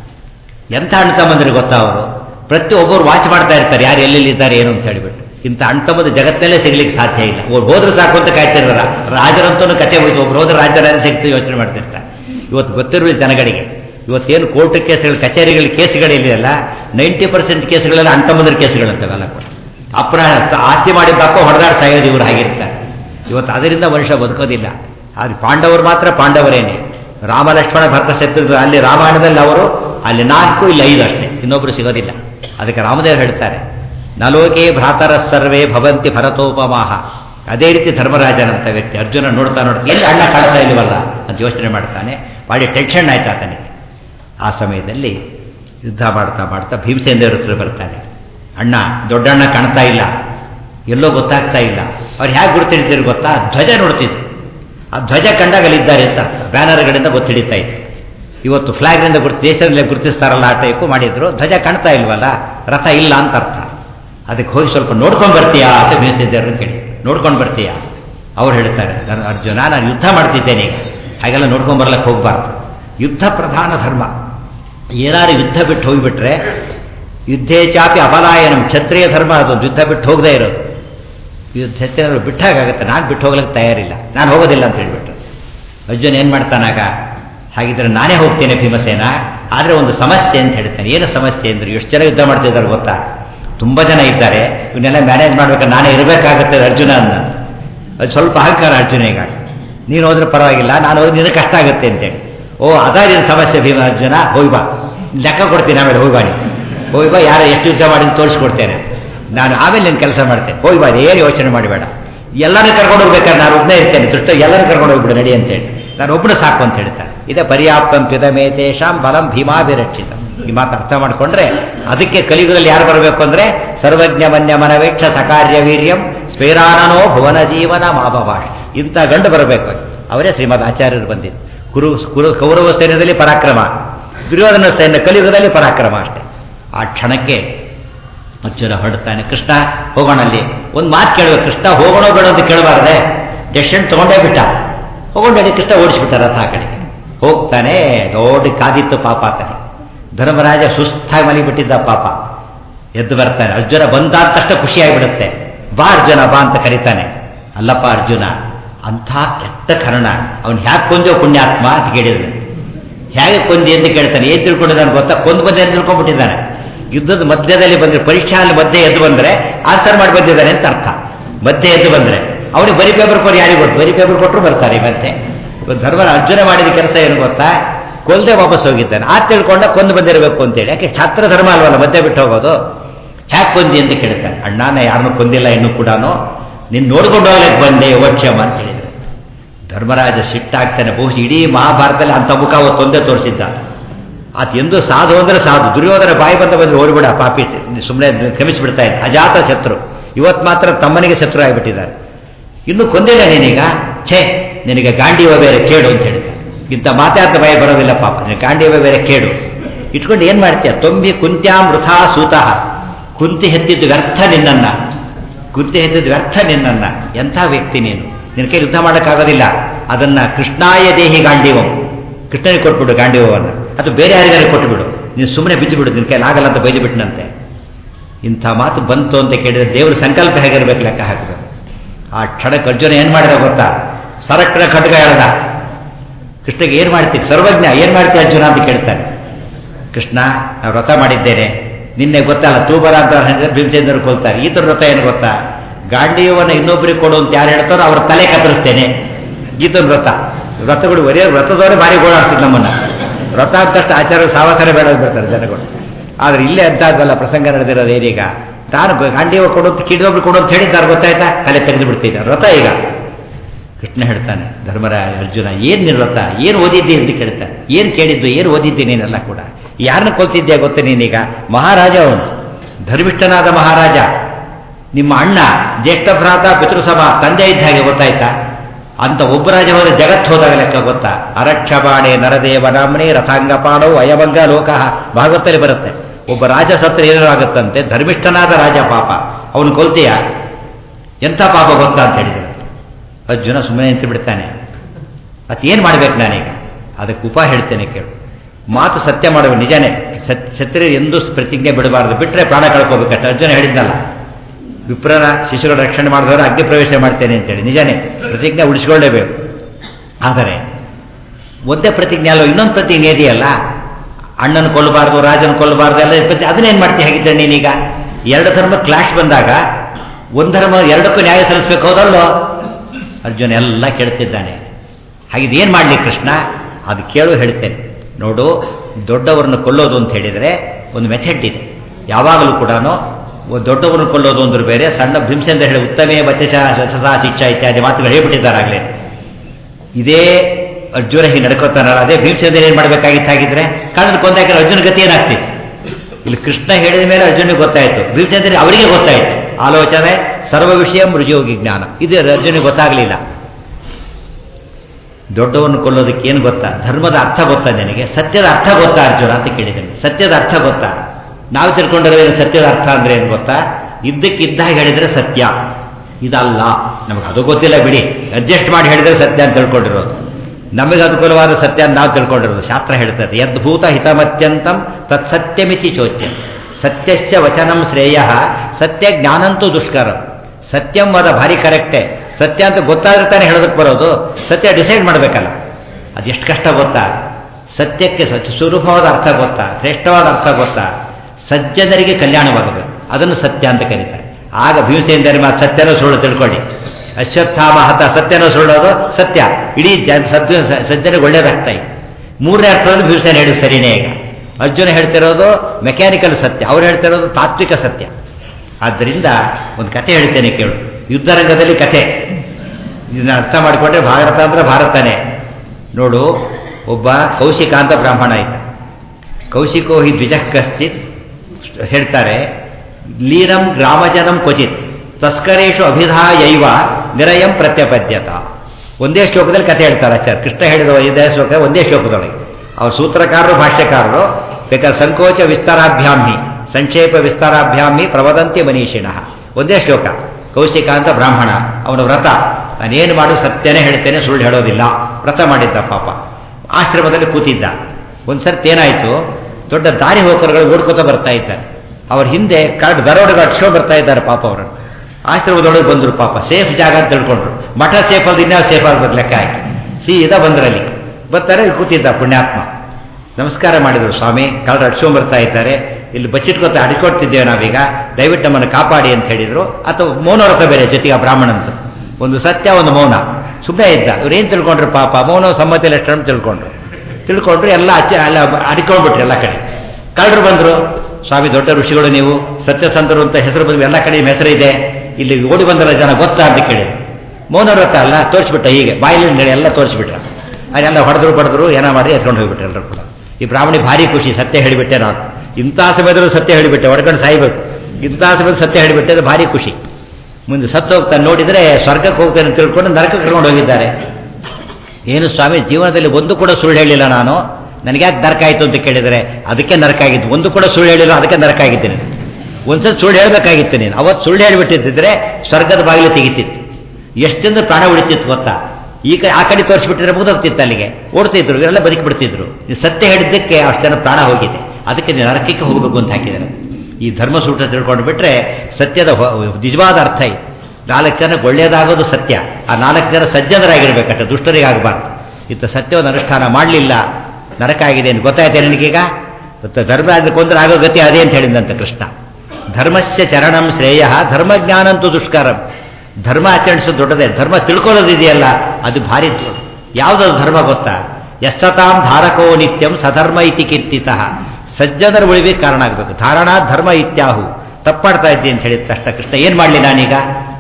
ಎಂಥ ಅಣ್ಣ ತಮ್ಮಂದ್ರೆ ಗೊತ್ತಾ ಅವರು ಪ್ರತಿಯೊಬ್ಬರು ವಾಚ್ ಮಾಡ್ತಾ ಇರ್ತಾರೆ ಯಾರು ಎಲ್ಲೆಲ್ಲಿದ್ದಾರೆ ಏನು ಅಂತ ಹೇಳಿಬಿಟ್ಟು ಇಂಥ ಅಣ್ಣ ತಮ್ಮದು ಜಗತ್ತಲ್ಲೇ ಸಿಗ್ಲಿಕ್ಕೆ ಸಾಧ್ಯ ಇಲ್ಲ ಒಬ್ರು ಹೋದ್ರೆ ಸಾಕು ಅಂತ ಕಾಯ್ತಿರಲ್ಲ ರಾಜರಂತೂ ಕತೆ ಹೋಯ್ತು ಒಬ್ರು ಹೋದ್ರೆ ರಾಜ್ಯರಾಜ ಸಿಗ್ತು ಯೋಚನೆ ಮಾಡ್ತಿರ್ತಾರೆ ಇವತ್ತು ಗೊತ್ತಿರಲಿ ಜನಗಳಿಗೆ ಇವತ್ತೇನು ಕೋರ್ಟ್ ಕೇಸ್ಗಳು ಕಚೇರಿಗಳ ಕೇಸ್ಗಳಿದೆಯಲ್ಲ ನೈಂಟಿ ಪರ್ಸೆಂಟ್ ಕೇಸ್ಗಳೆಲ್ಲ ಅಣ್ತಮ್ಮಂದ್ರ ಕೇಸ್ಗಳಂತವೆಲ್ಲ ಕೂಡ ಅಪ್ರ ಆಸ್ತಿ ಮಾಡಿ ಪಾಪ ಹೊಡೆದಾಡ ಸಾಯೋದು ಇವರು ಆಗಿರ್ತಾರೆ ಇವತ್ತು ಅದರಿಂದ ಮನುಷ್ಯ ಬದುಕೋದಿಲ್ಲ ಆದರೆ ಪಾಂಡವರು ಮಾತ್ರ ಪಾಂಡವರೇನೆ ರಾಮ ಲಕ್ಷ್ಮಣ ಭರತ ಶತ್ರು ಅಲ್ಲಿ ರಾಮಾಯಣದಲ್ಲಿ ಅವರು ಅಲ್ಲಿ ನಾಲ್ಕು ಇಲ್ಲಿ ಐದು ಅಷ್ಟೇ ಇನ್ನೊಬ್ರು ಸಿಗೋದಿಲ್ಲ ಅದಕ್ಕೆ ರಾಮದೇವರು ಹೇಳ್ತಾರೆ ನಲೋಕೆ ಭ್ರಾತರ ಸರ್ವೇ ಭವಂತಿ ಭರತೋಪಮಾಹ ಅದೇ ರೀತಿ ಧರ್ಮರಾಜನಂತ ವ್ಯಕ್ತಿ ಅರ್ಜುನ ನೋಡ್ತಾ ನೋಡ್ತಾ ಎಲ್ಲಿ ಅಣ್ಣ ಕಾಣ್ತಾ ಇಲ್ವಲ್ಲ ಅಂತ ಯೋಚನೆ ಮಾಡ್ತಾನೆ ಭಾರಿ ಟೆನ್ಷನ್ ಆಯ್ತು ಆತನಿಗೆ ಆ ಸಮಯದಲ್ಲಿ ಯುದ್ಧ ಮಾಡ್ತಾ ಮಾಡ್ತಾ ಭೀಮಸೇನ ದೇವ್ರ ಹತ್ರ ಬರ್ತಾನೆ ಅಣ್ಣ ದೊಡ್ಡಣ್ಣ ಕಾಣ್ತಾ ಇಲ್ಲ ಎಲ್ಲೋ ಗೊತ್ತಾಗ್ತಾ ಇಲ್ಲ ಅವ್ರು ಹೇಗೆ ಗುರುತಿಡ್ತೀರಿ ಗೊತ್ತಾ ಧ್ವಜ ನೋಡ್ತಿದ್ರು ಆ ಧ್ವಜ ಕಂಡಾಗ ಅಲ್ಲಿದ್ದಾರೆ ಅಂತ ಬ್ಯಾನರ್ಗಳಿಂದ ಗೊತ್ತಿಡಿತಾ ಇತ್ತು ಇವತ್ತು ಫ್ಲಾಗ್ನಿಂದ ಗುರ್ತು ದೇಶದಲ್ಲೇ ಗುರುತಿಸ್ತಾರಲ್ಲ ಆ ಟೈಪು ಮಾಡಿದ್ರು ಧ್ವಜ ಕಾಣ್ತಾ ಇಲ್ವಲ್ಲ ರಥ ಇಲ್ಲ ಅಂತ ಅರ್ಥ ಅದಕ್ಕೆ ಹೋಗಿ ಸ್ವಲ್ಪ ನೋಡ್ಕೊಂಡು ಬರ್ತೀಯಾ ಅಂತ ಭೀಮಸೇನ ಕೇಳಿ ನೋಡ್ಕೊಂಡು ಬರ್ತೀಯಾ ಅವ್ರು ಹೇಳ್ತಾರೆ ಅರ್ಜುನ ನಾನು ಯುದ್ಧ ಮಾಡ್ತಿದ್ದೇನೆ ಈಗ ಹಾಗೆಲ್ಲ ನೋಡ್ಕೊಂಡು ಬರ್ಲಕ್ಕೆ ಹೋಗ್ಬಾರ್ದು ಯುದ್ಧ ಪ್ರಧಾನ ಧರ್ಮ ಏನಾರು ಯುದ್ಧ ಬಿಟ್ಟು ಹೋಗಿಬಿಟ್ರೆ ಯುದ್ಧೇ ಚಾಪಿ ಅಪಲಾಯನಂ ಕ್ಷತ್ರಿಯ ಧರ್ಮ ಅದು ಯುದ್ಧ ಬಿಟ್ಟು ಹೋಗದೇ ಇರೋದು ಯುದ್ಧ ಬಿಟ್ಟಾಗುತ್ತೆ ನಾನು ಬಿಟ್ಟು ಹೋಗ್ಲಿಕ್ಕೆ ತಯಾರಿಲ್ಲ ನಾನು ಹೋಗೋದಿಲ್ಲ ಅಂತ ಹೇಳ್ಬಿಟ್ರು ಅರ್ಜುನ್ ಏನು ಮಾಡ್ತಾನಾಗ ಹಾಗಿದ್ರೆ ನಾನೇ ಹೋಗ್ತೇನೆ ಭೀಮಸೇನ ಆದರೆ ಒಂದು ಸಮಸ್ಯೆ ಅಂತ ಹೇಳ್ತೇನೆ ಏನು ಸಮಸ್ಯೆ ಅಂದ್ರೆ ಎಷ್ಟು ಜನ ಯುದ್ಧ ಮಾಡ್ತಿದ್ದಾರೆ ಗೊತ್ತಾ ತುಂಬ ಜನ ಇದ್ದಾರೆ ಇವನ್ನೆಲ್ಲ ಮ್ಯಾನೇಜ್ ಮಾಡ್ಬೇಕಾದ್ರೆ ನಾನೇ ಇರಬೇಕಾಗುತ್ತೆ ಅರ್ಜುನ ಅಂದ ಅದು ಸ್ವಲ್ಪ ಅಹಂಕಾರ ಅರ್ಜುನ ಈಗ ನೀನು ಹೋದ್ರೆ ಪರವಾಗಿಲ್ಲ ನಾನು ಹೋದ್ರೆ ನಿನಗೆ ಕಷ್ಟ ಆಗುತ್ತೆ ಅಂತೇಳಿ ಓ ಅದ ನಿನ್ನ ಸಮಸ್ಯೆ ಭೀಮ ಅರ್ಜುನ ಹೋಗಿ ಬಾ ಲೆಕ್ಕ ಕೊಡ್ತೀನಿ ಆಮೇಲೆ ಹೋಗಿ ಬಾ ನೀನು ಹೋಗಿ ಬಾ ಯಾರು ಎಷ್ಟು ಯುದ್ಧ ಮಾಡಿ ತೋರಿಸ್ಕೊಡ್ತೇನೆ ನಾನು ಆಮೇಲೆ ನಿನ್ನ ಕೆಲಸ ಮಾಡ್ತೇನೆ ಹೋಗಿ ಬಾ ಏನು ಯೋಚನೆ ಮಾಡಬೇಡ ಎಲ್ಲರೂ ಕರ್ಕೊಂಡು ಹೋಗ್ಬೇಕಾದ್ರೆ ನಾನು ಒಬ್ಬನೇ ಇರ್ತೇನೆ ದೃಷ್ಟ ಎಲ್ಲರೂ ಕರ್ಕೊಂಡು ಹೋಗ್ಬಿಡು ನಡಿ ಅಂತೇಳಿ ನಾನು ಒಬ್ಬನು ಸಾಕು ಅಂತ ಹೇಳ್ತಾರೆ ಇದೇ ಪರ್ಯಾಪ್ತಂ ಪಿದಮೇತೇಶಾಂ ಬಲಂ ಭೀಮಾಭಿರಕ್ಷಿತ ಈ ಮಾತು ಅರ್ಥ ಮಾಡಿಕೊಂಡ್ರೆ ಅದಕ್ಕೆ ಕಲಿಯುಗದಲ್ಲಿ ಯಾರು ಬರಬೇಕು ಅಂದ್ರೆ ಸರ್ವಜ್ಞ ಮನ್ಯ ಮನವೇಕ್ಷ ಸಕಾರ್ಯ ವೀರ್ಯಂ ಸ್ವೇರಾನನೋ ಭುವನ ಜೀವನ ಮಾಭವಾಷ್ ಇಂಥ ಗಂಡು ಬರಬೇಕು ಅವರೇ ಶ್ರೀಮದ್ ಆಚಾರ್ಯರು ಬಂದಿದ್ದು ಕುರು ಕುರು ಕೌರವ ಸೈನ್ಯದಲ್ಲಿ ಪರಾಕ್ರಮ ದುರ್ಯೋಧನ ಸೈನ್ಯ ಕಲಿಯುಗದಲ್ಲಿ ಪರಾಕ್ರಮ ಅಷ್ಟೇ ಆ ಕ್ಷಣಕ್ಕೆ ಅರ್ಜುನ ಹೊರಡ್ತಾನೆ ಕೃಷ್ಣ ಹೋಗೋಣ ಅಲ್ಲಿ ಒಂದು ಮಾತು ಕೇಳಬೇಕು ಕೃಷ್ಣ ಹೋಗೋಣ ಬೇಡ ಅಂತ ಕೇಳಬಾರ್ದೆ ಡೆಸಿಷನ್ ತಗೊಂಡೇ ಬಿಟ್ಟ ಹೋಗೊಂಡೇಳಿ ಕೃಷ್ಣ ಓಡಿಸ್ಬಿಟ್ಟ ರಥ ಆ ಕಡೆಗೆ ಹೋಗ್ತಾನೆ ದೊಡ್ಡ ಕಾದಿತ್ತು ಪಾಪ ಆತನೆ ಧರ್ಮರಾಜ ಸುಸ್ತಾಗಿ ಮಲಿಬಿಟ್ಟಿದ್ದ ಪಾಪ ಎದ್ದು ಬರ್ತಾನೆ ಅರ್ಜುನ ಬಂದ ತಕ್ಷಣ ಖುಷಿಯಾಗಿಬಿಡುತ್ತೆ ಬಾ ಅರ್ಜುನ ಬಾ ಅಂತ ಕರೀತಾನೆ ಅಲ್ಲಪ್ಪ ಅರ್ಜುನ ಅಂಥ ಕೆಟ್ಟ ಕರ್ಣ ಅವನು ಹ್ಯಾಕ್ ಕೊಂದೋ ಪುಣ್ಯಾತ್ಮ ಅಂತ ಕೇಳಿದ್ರೆ ಹೇಗೆ ಕೊಂದಿ ಅಂತ ಕೇಳ್ತಾನೆ ಏನ್ ತಿಳ್ಕೊಂಡಿದ್ದಾನೆ ಗೊತ್ತಾ ಕೊಂದು ಬಂದೆ ಅಂತ ತಿಳ್ಕೊಂಡ್ಬಿಟ್ಟಿದ್ದಾನೆ ಯುದ್ಧದ ಮಧ್ಯದಲ್ಲಿ ಬಂದ್ರೆ ಪರೀಕ್ಷೆಯಲ್ಲಿ ಮಧ್ಯೆ ಎದ್ದು ಬಂದ್ರೆ ಆನ್ಸರ್ ಮಾಡಿ ಬಂದಿದ್ದಾನೆ ಅಂತ ಅರ್ಥ ಮಧ್ಯೆ ಎದ್ದು ಬಂದ್ರೆ ಅವನಿಗೆ ಬರಿ ಪೇಪರ್ ಕೊಡಿ ಯಾರಿಗೆ ಕೊಟ್ಟು ಬರಿ ಪೇಪರ್ ಕೊಟ್ಟರು ಬರ್ತಾರೆ ಮತ್ತೆ ಇವತ್ತು ಧರ್ಮ ಅರ್ಜುನ ಮಾಡಿದ ಕೆಲಸ ಏನು ಗೊತ್ತಾ ಕೊಲ್ದೆ ವಾಪಸ್ ಹೋಗಿದ್ದಾನೆ ಆ ತಿಳ್ಕೊಂಡ ಕೊಂದು ಬಂದಿರಬೇಕು ಅಂತೇಳಿ ಯಾಕೆ ಛಾತ್ರ ಧರ್ಮ ಅಲ್ವಲ್ಲ ಮಧ್ಯೆ ಬಿಟ್ಟು ಹೋಗೋದು ಹ್ಯಾಕ್ ಕೊಂದಿ ಅಂತ ಕೇಳ್ತಾನೆ ಅಣ್ಣನ ಯಾರನ್ನೂ ಕೊಂದಿಲ್ಲ ಇನ್ನೂ ಕೂಡ ನೀನು ನೋಡ್ಕೊಂಡು ಹೋಗ್ಲಿಕ್ಕೆ ಬಂದೆ ವಕ್ಷಮ ಅಂತ ಹೇಳಿದ್ರೆ ಧರ್ಮರಾಜ ಸಿಟ್ಟಾಗ್ತಾನೆ ಬಹುಶಃ ಇಡೀ ಮಹಾಭಾರತದಲ್ಲಿ ಅಂತ ಮುಖ ಅವತ್ತೊಂದೇ ತೋರಿಸಿದ್ದ ಆತ ಎಂದು ಸಾಧು ಅಂದ್ರೆ ಸಾಧು ದುರ್ಯೋಧನ ಬಾಯಿ ಬಂದ ಬಂದ್ರೆ ಓಡಿಬಿಡ ಪಾಪಿ ಸುಮ್ಮನೆ ಕ್ಷಮಿಸಿಬಿಡ್ತಾ ಇದ್ದ ಅಜಾತ ಶತ್ರು ಇವತ್ತು ಮಾತ್ರ ತಮ್ಮನಿಗೆ ಶತ್ರು ಆಗಿಬಿಟ್ಟಿದ್ದಾರೆ ಇನ್ನು ಕೊಂದಿಲ್ಲ ನೀನೀಗ ಛೇ ನಿನಗೆ ಗಾಂಡೀವ ಬೇರೆ ಕೇಡು ಅಂತ ಹೇಳಿದ ಇಂಥ ಮಾತಾಡ್ತ ಬಾಯಿ ಬರೋದಿಲ್ಲ ಪಾಪ ನಿನಗೆ ಗಾಂಡೀವ ಬೇರೆ ಕೇಡು ಇಟ್ಕೊಂಡು ಏನ್ ಮಾಡ್ತೀಯ ತೊಂಬಿ ಕುಂತ್ಯಾಂ ವೃಥಾ ಸೂತಃ ಕುಂತಿ ಹೆತ್ತಿದ್ದು ವ್ಯರ್ಥ ನಿನ್ನನ್ನ ಕುಂತಿ ಹೆತ್ತಿದ್ದು ವ್ಯರ್ಥ ನಿನ್ನನ್ನ ಎಂಥ ವ್ಯಕ್ತಿ ನೀನು ನಿನ್ನ ಕೈ ಯುದ್ಧ ಮಾಡೋಕ್ಕಾಗೋದಿಲ್ಲ ಅದನ್ನ ಕೃಷ್ಣಾಯ ದೇಹಿ ಗಾಂಡೀವಂ ಕೃಷ್ಣನಿಗೆ ಕೊಟ್ಬಿಡು ಗಾಂಡೀವವನ್ನು ಅದು ಬೇರೆ ಯಾರಿಗಾರು ಕೊಟ್ಟುಬಿಡು ನೀನು ಸುಮ್ಮನೆ ಬಿದ್ದುಬಿಡು ನಿನ್ನ ಕೈಲಿ ಆಗಲ್ಲ ಅಂತ ಬೈದು ಬಿಟ್ಟನಂತೆ ಇಂಥ ಮಾತು ಬಂತು ಅಂತ ಕೇಳಿದ್ರೆ ದೇವ್ರ ಸಂಕಲ್ಪ ಹೇಗಿರ್ಬೇಕು ಲೆಕ್ಕ ಹಾಕಬೇಕು ಆ ಕ್ಷಣಕ್ಕೆ ಅರ್ಜುನ ಏನ್ ಮಾಡಿದ ಗೊತ್ತಾ ಸರಕ್ರ ಖಡ್ಗ ಹೇಳ್ದ ಕೃಷ್ಣಗೆ ಏನ್ ಮಾಡ್ತೀವಿ ಸರ್ವಜ್ಞ ಏನ್ ಮಾಡ್ತೀವಿ ಅರ್ಜುನ ಅಂತ ಕೇಳ್ತಾನೆ ಕೃಷ್ಣ ನಾನು ವ್ರತ ಮಾಡಿದ್ದೇನೆ ನಿನ್ನೆ ಗೊತ್ತಲ್ಲ ತೂಬರ ಅಂತ ಹೇಳಿದ್ರೆ ಭೀಮಚಂದ್ರ ಕೊಲ್ತಾರೆ ಈ ಥರ ವ್ರತ ಏನು ಗೊತ್ತಾ ಗಾಂಡೀವನ್ನ ಇನ್ನೊಬ್ಬರಿಗೆ ಕೊಡು ಅಂತ ಯಾರು ಹೇಳ್ತಾರೋ ಅವ್ರ ತಲೆ ಕತ್ತರಿಸ್ತೇನೆ ಗೀತನ ವ್ರತ ವ್ರತಗಳು ಬರೀ ವ್ರತದವರೇ ಭಾರಿ ಗೋಳಾಡ್ತಿದ್ ನಮ್ಮನ್ನ ವ್ರತ ಅಂತಷ್ಟು ಆಚಾರ ಸಾವಕಾರ ಬೇಡ ಬರ್ತಾರೆ ಜನಗಳು ಆದ್ರೆ ಇಲ್ಲೇ ಅಂತಾದ್ದಲ್ಲ ಪ್ರಸಂಗ ನಡೆದಿರೋದು ಏನೀಗ ತಾನು ಗಾಂಡೀವ ಕೊಡು ಅಂತ ಕಿಡಿದೊಬ್ರು ಕೊಡು ಅಂತ ಹೇಳಿದ್ದಾರೆ ಗೊತ್ತಾಯ್ತಾ ತಲೆ ತೆಗೆದು ಬಿಡ್ತಿದ್ದ ವ್ರತ ಈಗ ಕೃಷ್ಣ ಹೇಳ್ತಾನೆ ಧರ್ಮರಾಯ ಅರ್ಜುನ ಏನ್ ನಿನ್ನ ಏನ್ ಓದಿದ್ದಿ ಅಂತ ಕೇಳ್ತಾನೆ ಏನ್ ಕೇಳಿದ್ದು ಏನ್ ಓದಿದ್ದಿ ನೀನೆಲ್ಲ ಕೂಡ ಯಾರನ್ನ ಕೊಲ್ತಿದ್ಯಾ ಗೊತ್ತ ನೀನೀಗ ಮಹಾರಾಜ ಅವನು ಧರ್ಮಿಷ್ಠನಾದ ಮಹಾರಾಜ ನಿಮ್ಮ ಅಣ್ಣ ಜ್ಯೇಷ್ಠ ಭ್ರಾತ ಪಿತೃಸಭಾ ತಂದೆ ಇದ್ದ ಹಾಗೆ ಗೊತ್ತಾಯ್ತಾ ಅಂತ ಒಬ್ಬ ರಾಜ ಹೋದ್ರೆ ಜಗತ್ ಹೋದಾಗ ಲೆಕ್ಕ ಗೊತ್ತಾ ಅರಕ್ಷಬಾಣೆ ನರದೇವ ನಾಮ್ನಿ ರಥಾಂಗಪಾಣವು ಅಯವಂಗ ಲೋಕಃ ಭಾಗವತಲ್ಲಿ ಬರುತ್ತೆ ಒಬ್ಬ ರಾಜ ಸತ್ರ ಏನೋ ಆಗುತ್ತಂತೆ ಧರ್ಮಿಷ್ಠನಾದ ರಾಜ ಪಾಪ ಅವನು ಕೊಲ್ತೀಯ ಎಂಥ ಪಾಪ ಗೊತ್ತಾ ಅಂತ ಹೇಳಿದ್ರು ಅರ್ಜುನ ಸುಮ್ಮನೆ ನಿಂತು ಬಿಡ್ತಾನೆ ಅದೇನು ಮಾಡ್ಬೇಕು ನಾನೀಗ ಅದಕ್ಕೆ ಉಪ ಹೇಳ್ತೇನೆ ಕೇಳು ಮಾತು ಸತ್ಯ ಮಾಡುವ ನಿಜನೇ ಸತ್ ಸತ್ಯ ಎಂದೂ ಪ್ರತಿಜ್ಞೆ ಬಿಡಬಾರದು ಬಿಟ್ಟರೆ ಪ್ರಾಣ ಕಳ್ಕೋಬೇಕಷ್ಟೆ ಅರ್ಜುನ ಹೇಳಿದ್ನಲ್ಲ ವಿಪ್ರರ ಶಿಶುಗಳ ರಕ್ಷಣೆ ಮಾಡಿದವರು ಅಗ್ನಿ ಪ್ರವೇಶ ಮಾಡ್ತೇನೆ ಅಂತೇಳಿ ನಿಜನೇ ಪ್ರತಿಜ್ಞೆ ಉಳಿಸ್ಕೊಳ್ಳೇಬೇಕು ಆದರೆ ಒಂದೇ ಪ್ರತಿಜ್ಞೆ ಅಲ್ಲ ಇನ್ನೊಂದು ಪ್ರತಿಜ್ಞೆ ಇದೆಯಲ್ಲ ಅಣ್ಣನ ಕೊಲ್ಲಬಾರ್ದು ರಾಜನ ಕೊಲ್ಲಬಾರ್ದು ಎಲ್ಲ ಪ್ರತಿ ಅದನ್ನೇನು ಮಾಡ್ತೀಯ ಹಾಗಿದ್ದರೆ ನೀನೀಗ ಎರಡು ಧರ್ಮ ಕ್ಲಾಶ್ ಬಂದಾಗ ಒಂದು ಧರ್ಮ ಎರಡಕ್ಕೂ ನ್ಯಾಯ ಸಲ್ಲಿಸ್ಬೇಕು ಹೌದಲ್ಲೋ ಅರ್ಜುನ ಎಲ್ಲ ಕೇಳ್ತಿದ್ದಾನೆ ಹಾಗಿದ್ದು ಏನು ಮಾಡಲಿ ಕೃಷ್ಣ ಅದು ಕೇಳು ಹೇಳ್ತೇನೆ ನೋಡು ದೊಡ್ಡವರನ್ನು ಕೊಲ್ಲೋದು ಅಂತ ಹೇಳಿದರೆ ಒಂದು ಮೆಥಡ್ ಇದೆ ಯಾವಾಗಲೂ ಕೂಡ ದೊಡ್ಡವರನ್ನು ಕೊಲ್ಲೋದು ಅಂದ್ರೆ ಬೇರೆ ಸಣ್ಣ ಭೀಮಸೇಂದ್ರ ಹೇಳಿ ಉತ್ತಮೇ ಬಚ್ಚಸ ಸಸಾ ಶಿಕ್ಷಾ ಇತ್ಯಾದಿ ಮಾತುಗಳು ಹೇಳ್ಬಿಟ್ಟಿದ್ದಾರಾಗಲೇ ಇದೇ ಅರ್ಜುನ ಹೀಗೆ ನಡ್ಕೋತಾನಲ್ಲ ಅದೇ ಭೀಮಸೇಂದ್ರ ಏನು ಮಾಡಬೇಕಾಗಿತ್ತು ಹಾಗಿದ್ರೆ ಕಣ್ಣು ಕೊಂದಾಕಿದ್ರೆ ಅರ್ಜುನ ಗತಿ ಏನಾಗ್ತಿತ್ತು ಇಲ್ಲಿ ಕೃಷ್ಣ ಹೇಳಿದ ಮೇಲೆ ಅರ್ಜುನಿಗೆ ಗೊತ್ತಾಯಿತು ಭೀಮಚಂದ್ರ ಅವರಿಗೆ ಗೊತ್ತಾಯಿತು ಆಲೋಚನೆ ಸರ್ವ ವಿಷಯ ಮೃಜಯೋಗಿ ಜ್ಞಾನ ಇದು ಅರ್ಜುನಿಗೆ ಗೊತ್ತಾಗಲಿಲ್ಲ ದೊಡ್ಡವನ್ನು ಕೊಲ್ಲೋದಕ್ಕೆ ಏನು ಗೊತ್ತಾ ಧರ್ಮದ ಅರ್ಥ ಗೊತ್ತಾ ನಿನಗೆ ಸತ್ಯದ ಅರ್ಥ ಗೊತ್ತಾ ಅರ್ಜುನ ಅಂತ ಕೇಳಿದ್ದೇನೆ ಸತ್ಯದ ಅರ್ಥ ಗೊತ್ತಾ ನಾವು ತಿಳ್ಕೊಂಡಿರೋದು ಸತ್ಯದ ಅರ್ಥ ಅಂದ್ರೆ ಏನು ಗೊತ್ತಾ ಇದ್ದಕ್ಕಿದ್ದಾಗ ಹೇಳಿದ್ರೆ ಸತ್ಯ ಇದಲ್ಲ ನಮಗೆ ಅದು ಗೊತ್ತಿಲ್ಲ ಬಿಡಿ ಅಡ್ಜಸ್ಟ್ ಮಾಡಿ ಹೇಳಿದ್ರೆ ಸತ್ಯ ಅಂತ ತಿಳ್ಕೊಂಡಿರೋದು ನಮಗೆ ಅನುಕೂಲವಾದ ಸತ್ಯ ಅಂತ ನಾವು ತಿಳ್ಕೊಂಡಿರೋದು ಶಾಸ್ತ್ರ ಹೇಳ್ತದೆ ಯದ್ಭೂತ ಹಿತಮತ್ಯಂತಂ ತತ್ಸತ್ಯಮಿತಿ ಚೋಚ್ಯ ಸತ್ಯಶ್ಚ ವಚನಂ ಶ್ರೇಯ ಸತ್ಯ ಜ್ಞಾನಂತೂ ದುಷ್ಕರ ಸತ್ಯಂ ಅದ ಭಾರಿ ಕರೆಕ್ಟೇ ಸತ್ಯ ಅಂತ ಗೊತ್ತಾದ್ರೆ ತಾನೇ ಹೇಳೋದಕ್ಕೆ ಬರೋದು ಸತ್ಯ ಡಿಸೈಡ್ ಮಾಡಬೇಕಲ್ಲ ಅದೆಷ್ಟು ಕಷ್ಟ ಗೊತ್ತಾ ಸತ್ಯಕ್ಕೆ ಸುಲಭವಾದ ಅರ್ಥ ಗೊತ್ತಾ ಶ್ರೇಷ್ಠವಾದ ಅರ್ಥ ಗೊತ್ತಾ ಸಜ್ಜನರಿಗೆ ಕಲ್ಯಾಣವಾಗಬೇಕು ಅದನ್ನು ಸತ್ಯ ಅಂತ ಕರೀತಾರೆ ಆಗ ಭೀಮಸೇಂದ್ರ ಮಾತು ಸತ್ಯನೋ ಸುಳ್ಳು ತಿಳ್ಕೊಳ್ಳಿ ಅಶ್ವತ್ಥಾಮ ಹತ ಸತ್ಯನೋ ಸುಳ್ಳೋದು ಸತ್ಯ ಇಡೀ ಜ ಸಜ್ಜ ಸಜ್ಜನಿಗೆ ಒಳ್ಳೇದಾಗ್ತಾ ಇದೆ ಮೂರನೇ ಅರ್ಥದಲ್ಲಿ ಭೀಮಸೇನ ಹೇಳಿ ಸರಿನೇ ಈಗ ಅರ್ಜುನ ಹೇಳ್ತಿರೋದು ಮೆಕ್ಯಾನಿಕಲ್ ಸತ್ಯ ಅವ್ರು ಹೇಳ್ತಿರೋದು ತಾತ್ವಿಕ ಸತ್ಯ ಆದ್ದರಿಂದ ಒಂದು ಕಥೆ ಹೇಳ್ತೇನೆ ಕೇಳು ಯುದ್ಧರಂಗದಲ್ಲಿ ಕಥೆ ಇದನ್ನ ಅರ್ಥ ಮಾಡಿಕೊಂಡ್ರೆ ಭಾರತ ಅಂದ್ರೆ ಭಾರತನೇ ನೋಡು ಒಬ್ಬ ಕೌಶಿಕ ಅಂತ ಬ್ರಾಹ್ಮಣ ಇದ್ದ ಕೌಶಿಕೋ ಹಿ ದ್ವಿಜಃ ಕಶ್ಚಿತ್ ಹೇಳ್ತಾರೆ ಲೀನಂ ಗ್ರಾಮಜನಂ ಕ್ವಚಿತ್ ತಸ್ಕರೇಶು ಅಭಿಧಾಯೈವ ನಿರಯಂ ಪ್ರತ್ಯಪದ್ಯತ ಒಂದೇ ಶ್ಲೋಕದಲ್ಲಿ ಕಥೆ ಹೇಳ್ತಾರೆ ಆಚಾರ್ಯ ಕೃಷ್ಣ ಹೇಳಿದ ಇದೇ ಶ್ಲೋಕ ಒಂದೇ ಶ್ಲೋಕದೊಳಗೆ ಅವ್ರ ಸೂತ್ರಕಾರರು ಭಾಷ್ಯಕಾರರು ಬೇಕಾದ್ರೆ ಸಂಕೋಚ ವಿಸ್ತಾರಾಭ್ಯಾಮಿ ಸಂಕ್ಷೇಪ ವಿಸ್ತಾರಾಭ್ಯಾಮಿ ಪ್ರವದಂತಿ ಮನೀಷಿಣಃ ಒಂದೇ ಶ್ಲೋಕ ಕೌಶಿಕ ಅಂತ ಬ್ರಾಹ್ಮಣ ಅವನ ವ್ರತ ನಾನೇನು ಮಾಡು ಸತ್ಯನೇ ಹೇಳ್ತೇನೆ ಸುಳ್ಳು ಹೇಳೋದಿಲ್ಲ ವ್ರತ ಮಾಡಿದ್ದ ಪಾಪ ಆಶ್ರಮದಲ್ಲಿ ಕೂತಿದ್ದ ಒಂದ್ಸರ್ತಿ ಏನಾಯಿತು ದೊಡ್ಡ ದಾರಿ ಹೋಕರುಗಳು ಓಡ್ಕೋತ ಬರ್ತಾ ಇದ್ದಾರೆ ಅವ್ರ ಹಿಂದೆ ಕರೆಕ್ಟ್ ದರೋಡೆಗಳು ಅಕ್ಷೋ ಬರ್ತಾ ಇದ್ದಾರೆ ಪಾಪ ಅವರನ್ನು ಆಶ್ರಮದೊಳಗೆ ಬಂದರು ಪಾಪ ಸೇಫ್ ಜಾಗ ಅಂತ ತಿಳ್ಕೊಂಡ್ರು ಮಠ ಸೇಫ್ ಅದು ಇನ್ಯಾವ ಸೇಫ್ ಆಗ್ಬೇಕು ಲೆಕ್ಕ ಹಾಕಿ ಸೀದಾ ಬಂದ್ರಲ್ಲಿ ಬರ್ತಾರೆ ಇಲ್ಲಿ ಕೂತಿದ್ದ ಪುಣ್ಯಾತ್ಮ ನಮಸ್ಕಾರ ಮಾಡಿದರು ಸ್ವಾಮಿ ಕಳ್ಳರು ಅಡ್ಸ್ಕೊಂಡ್ ಬರ್ತಾ ಇದ್ದಾರೆ ಇಲ್ಲಿ ಬಚ್ಚಿಟ್ಕೊತ ಅಡ್ಕೊಡ್ತಿದ್ದೇವೆ ನಾವೀಗ ದಯವಿಟ್ಟು ನಮ್ಮನ್ನು ಕಾಪಾಡಿ ಅಂತ ಹೇಳಿದ್ರು ಅಥವಾ ಮೌನವ್ರತ ಬೇರೆ ಜೊತೆಗೆ ಆ ಬ್ರಾಹ್ಮಣಂತ ಒಂದು ಸತ್ಯ ಒಂದು ಮೌನ ಸುಮ್ಮನೆ ಇದ್ದ ಇವ್ರೇನು ತಿಳ್ಕೊಂಡ್ರು ಪಾಪ ಮೌನ ಸಮ್ಮತಿಯಲ್ಲಿ ಎಷ್ಟು ತಿಳ್ಕೊಂಡ್ರು ತಿಳ್ಕೊಂಡ್ರು ಎಲ್ಲ ಅಚ್ಚ ಎಲ್ಲ ಅಡ್ಕೊಂಡ್ಬಿಟ್ರು ಎಲ್ಲ ಕಡೆ ಕಳ್ಳರು ಬಂದರು ಸ್ವಾಮಿ ದೊಡ್ಡ ಋಷಿಗಳು ನೀವು ಸತ್ಯಸಂಧರು ಅಂತ ಹೆಸರು ಬಂದು ಎಲ್ಲ ಕಡೆ ನಿಮ್ಮ ಹೆಸರು ಇದೆ ಇಲ್ಲಿ ಓಡಿ ಬಂದಲ್ಲ ಜನ ಗೊತ್ತಾ ಅಂತ ಕೇಳಿದ್ರು ಮೌನ ವ್ರತ ಅಲ್ಲ ತೋರಿಸ್ಬಿಟ್ಟ ಹೀಗೆ ಬಾಯಲ್ಲಿ ಎಲ್ಲ ತೋರಿಸ್ಬಿಟ್ರ ಅದೆಲ್ಲ ಹೊಡೆದ್ರು ಬಡದ್ರು ಏನೋ ಮಾಡಿ ಎತ್ಕೊಂಡು ಹೋಗ್ಬಿಟ್ರು ಎಲ್ಲರೂ ಕೂಡ ಈ ಬ್ರಾಹ್ಮಣಿ ಭಾರಿ ಖುಷಿ ಸತ್ಯ ಹೇಳಿಬಿಟ್ಟೆ ನಾನು ಇಂಥ ಸಮಯದಲ್ಲೂ ಸತ್ಯ ಹೇಳಿಬಿಟ್ಟೆ ಹೊಡ್ಕೊಂಡು ಸಾಯ್ಬೇಕು ಇಂಥ ಸಮಯದಲ್ಲಿ ಸತ್ಯ ಹೇಳಿಬಿಟ್ಟೆ ಅದು ಭಾರಿ ಖುಷಿ ಮುಂದೆ ಸತ್ತು ಹೋಗ್ತಾನೆ ನೋಡಿದರೆ ಸ್ವರ್ಗಕ್ಕೆ ಹೋಗ್ತೇನೆ ಅಂತ ತಿಳ್ಕೊಂಡು ನರಕಕ್ಕೆ ಕರ್ಕೊಂಡು ಹೋಗಿದ್ದಾರೆ ಏನು ಸ್ವಾಮಿ ಜೀವನದಲ್ಲಿ ಒಂದು ಕೂಡ ಸುಳ್ಳು ಹೇಳಿಲ್ಲ ನಾನು ನನಗೆ ಯಾಕೆ ನರಕ ಆಯಿತು ಅಂತ ಕೇಳಿದರೆ ಅದಕ್ಕೆ ನರಕ ಆಗಿದ್ದು ಒಂದು ಕೂಡ ಸುಳ್ಳು ಹೇಳಿಲ್ಲ ಅದಕ್ಕೆ ನರಕ ಆಗಿದ್ದೇನೆ ಒಂದ್ಸಲ ಸುಳ್ಳು ಹೇಳಬೇಕಾಗಿತ್ತು ನೀನು ಅವತ್ತು ಸುಳ್ಳು ಹೇಳಿಬಿಟ್ಟಿದ್ದರೆ ಸ್ವರ್ಗದ ಬಾಗಿಲು ತೆಗಿತಿತ್ತು ಎಷ್ಟೆಂದು ಪ್ರಾಣ ಉಳಿತಿತ್ತು ಗೊತ್ತಾ ಈ ಕಡೆ ಆ ಕಡೆ ತೋರಿಸ್ಬಿಟ್ಟಿದ್ರೆ ಮುಗಿದೋಗ್ತಿತ್ತು ಅಲ್ಲಿಗೆ ಓಡ್ತಿದ್ರು ಇವರೆಲ್ಲ ಬದುಕಿ ಬಿಡ್ತಿದ್ರು ಈ ಸತ್ಯ ಹೇಳಿದ್ದಕ್ಕೆ ಅಷ್ಟು ಜನ ಪ್ರಾಣ ಹೋಗಿದೆ ಅದಕ್ಕೆ ನೀನು ನರಕಕ್ಕೆ ಹೋಗಬೇಕು ಅಂತ ಹಾಕಿದ್ದಾರೆ ಈ ಧರ್ಮಸೂತ್ರ ತಿಳ್ಕೊಂಡು ಬಿಟ್ರೆ ಸತ್ಯದ ನಿಜವಾದ ಅರ್ಥ ಇದೆ ನಾಲ್ಕು ಜನಕ್ಕೆ ಒಳ್ಳೆಯದಾಗೋದು ಸತ್ಯ ಆ ನಾಲ್ಕು ಜನ ಸಜ್ಜನರಾಗಿರ್ಬೇಕಷ್ಟೆ ದುಷ್ಟರಿಗಾಗಬಾರ್ದು ಇಂಥ ಸತ್ಯವನ್ನು ಅನುಷ್ಠಾನ ಮಾಡಲಿಲ್ಲ ನರಕ ಆಗಿದೆ ಅಂತ ಗೊತ್ತಾಯ್ತೆ ನನಗೀಗ ಇವತ್ತು ಧರ್ಮ ಕೊಂದ್ರೆ ಆಗೋ ಗತಿ ಅದೇ ಅಂತ ಹೇಳಿದಂತ ಕೃಷ್ಣ ಧರ್ಮಸ್ಯ ಚರಣಂ ಶ್ರೇಯ ಧರ್ಮಜ್ಞಾನಂತೂ ದುಷ್ಕರಂ ಧರ್ಮ ಆಚರಿಸೋದು ದೊಡ್ಡದೇ ಧರ್ಮ ತಿಳ್ಕೊಳ್ಳೋದಿದೆಯಲ್ಲ ಅದು ಭಾರಿ ದೊಡ್ಡ ಯಾವುದದು ಧರ್ಮ ಗೊತ್ತಾ ಯಸ್ಸತಾಂ ಧಾರಕೋ ನಿತ್ಯಂ ಸಧರ್ಮ ಇತಿ ಕೀರ್ತಿತಃ ಸಜ್ಜನರ ಉಳಿವಿಗೆ ಕಾರಣ ಆಗಬೇಕು ಧಾರಣಾ ಧರ್ಮ ಇತ್ಯಾಹು ತಪ್ಪಾಡ್ತಾ ಇದ್ದೀನಿ ಅಂತ ಹೇಳಿದ ತಕ್ಷಣ ಕೃಷ್ಣ ಏನು ಮಾಡಲಿ ನಾನೀಗ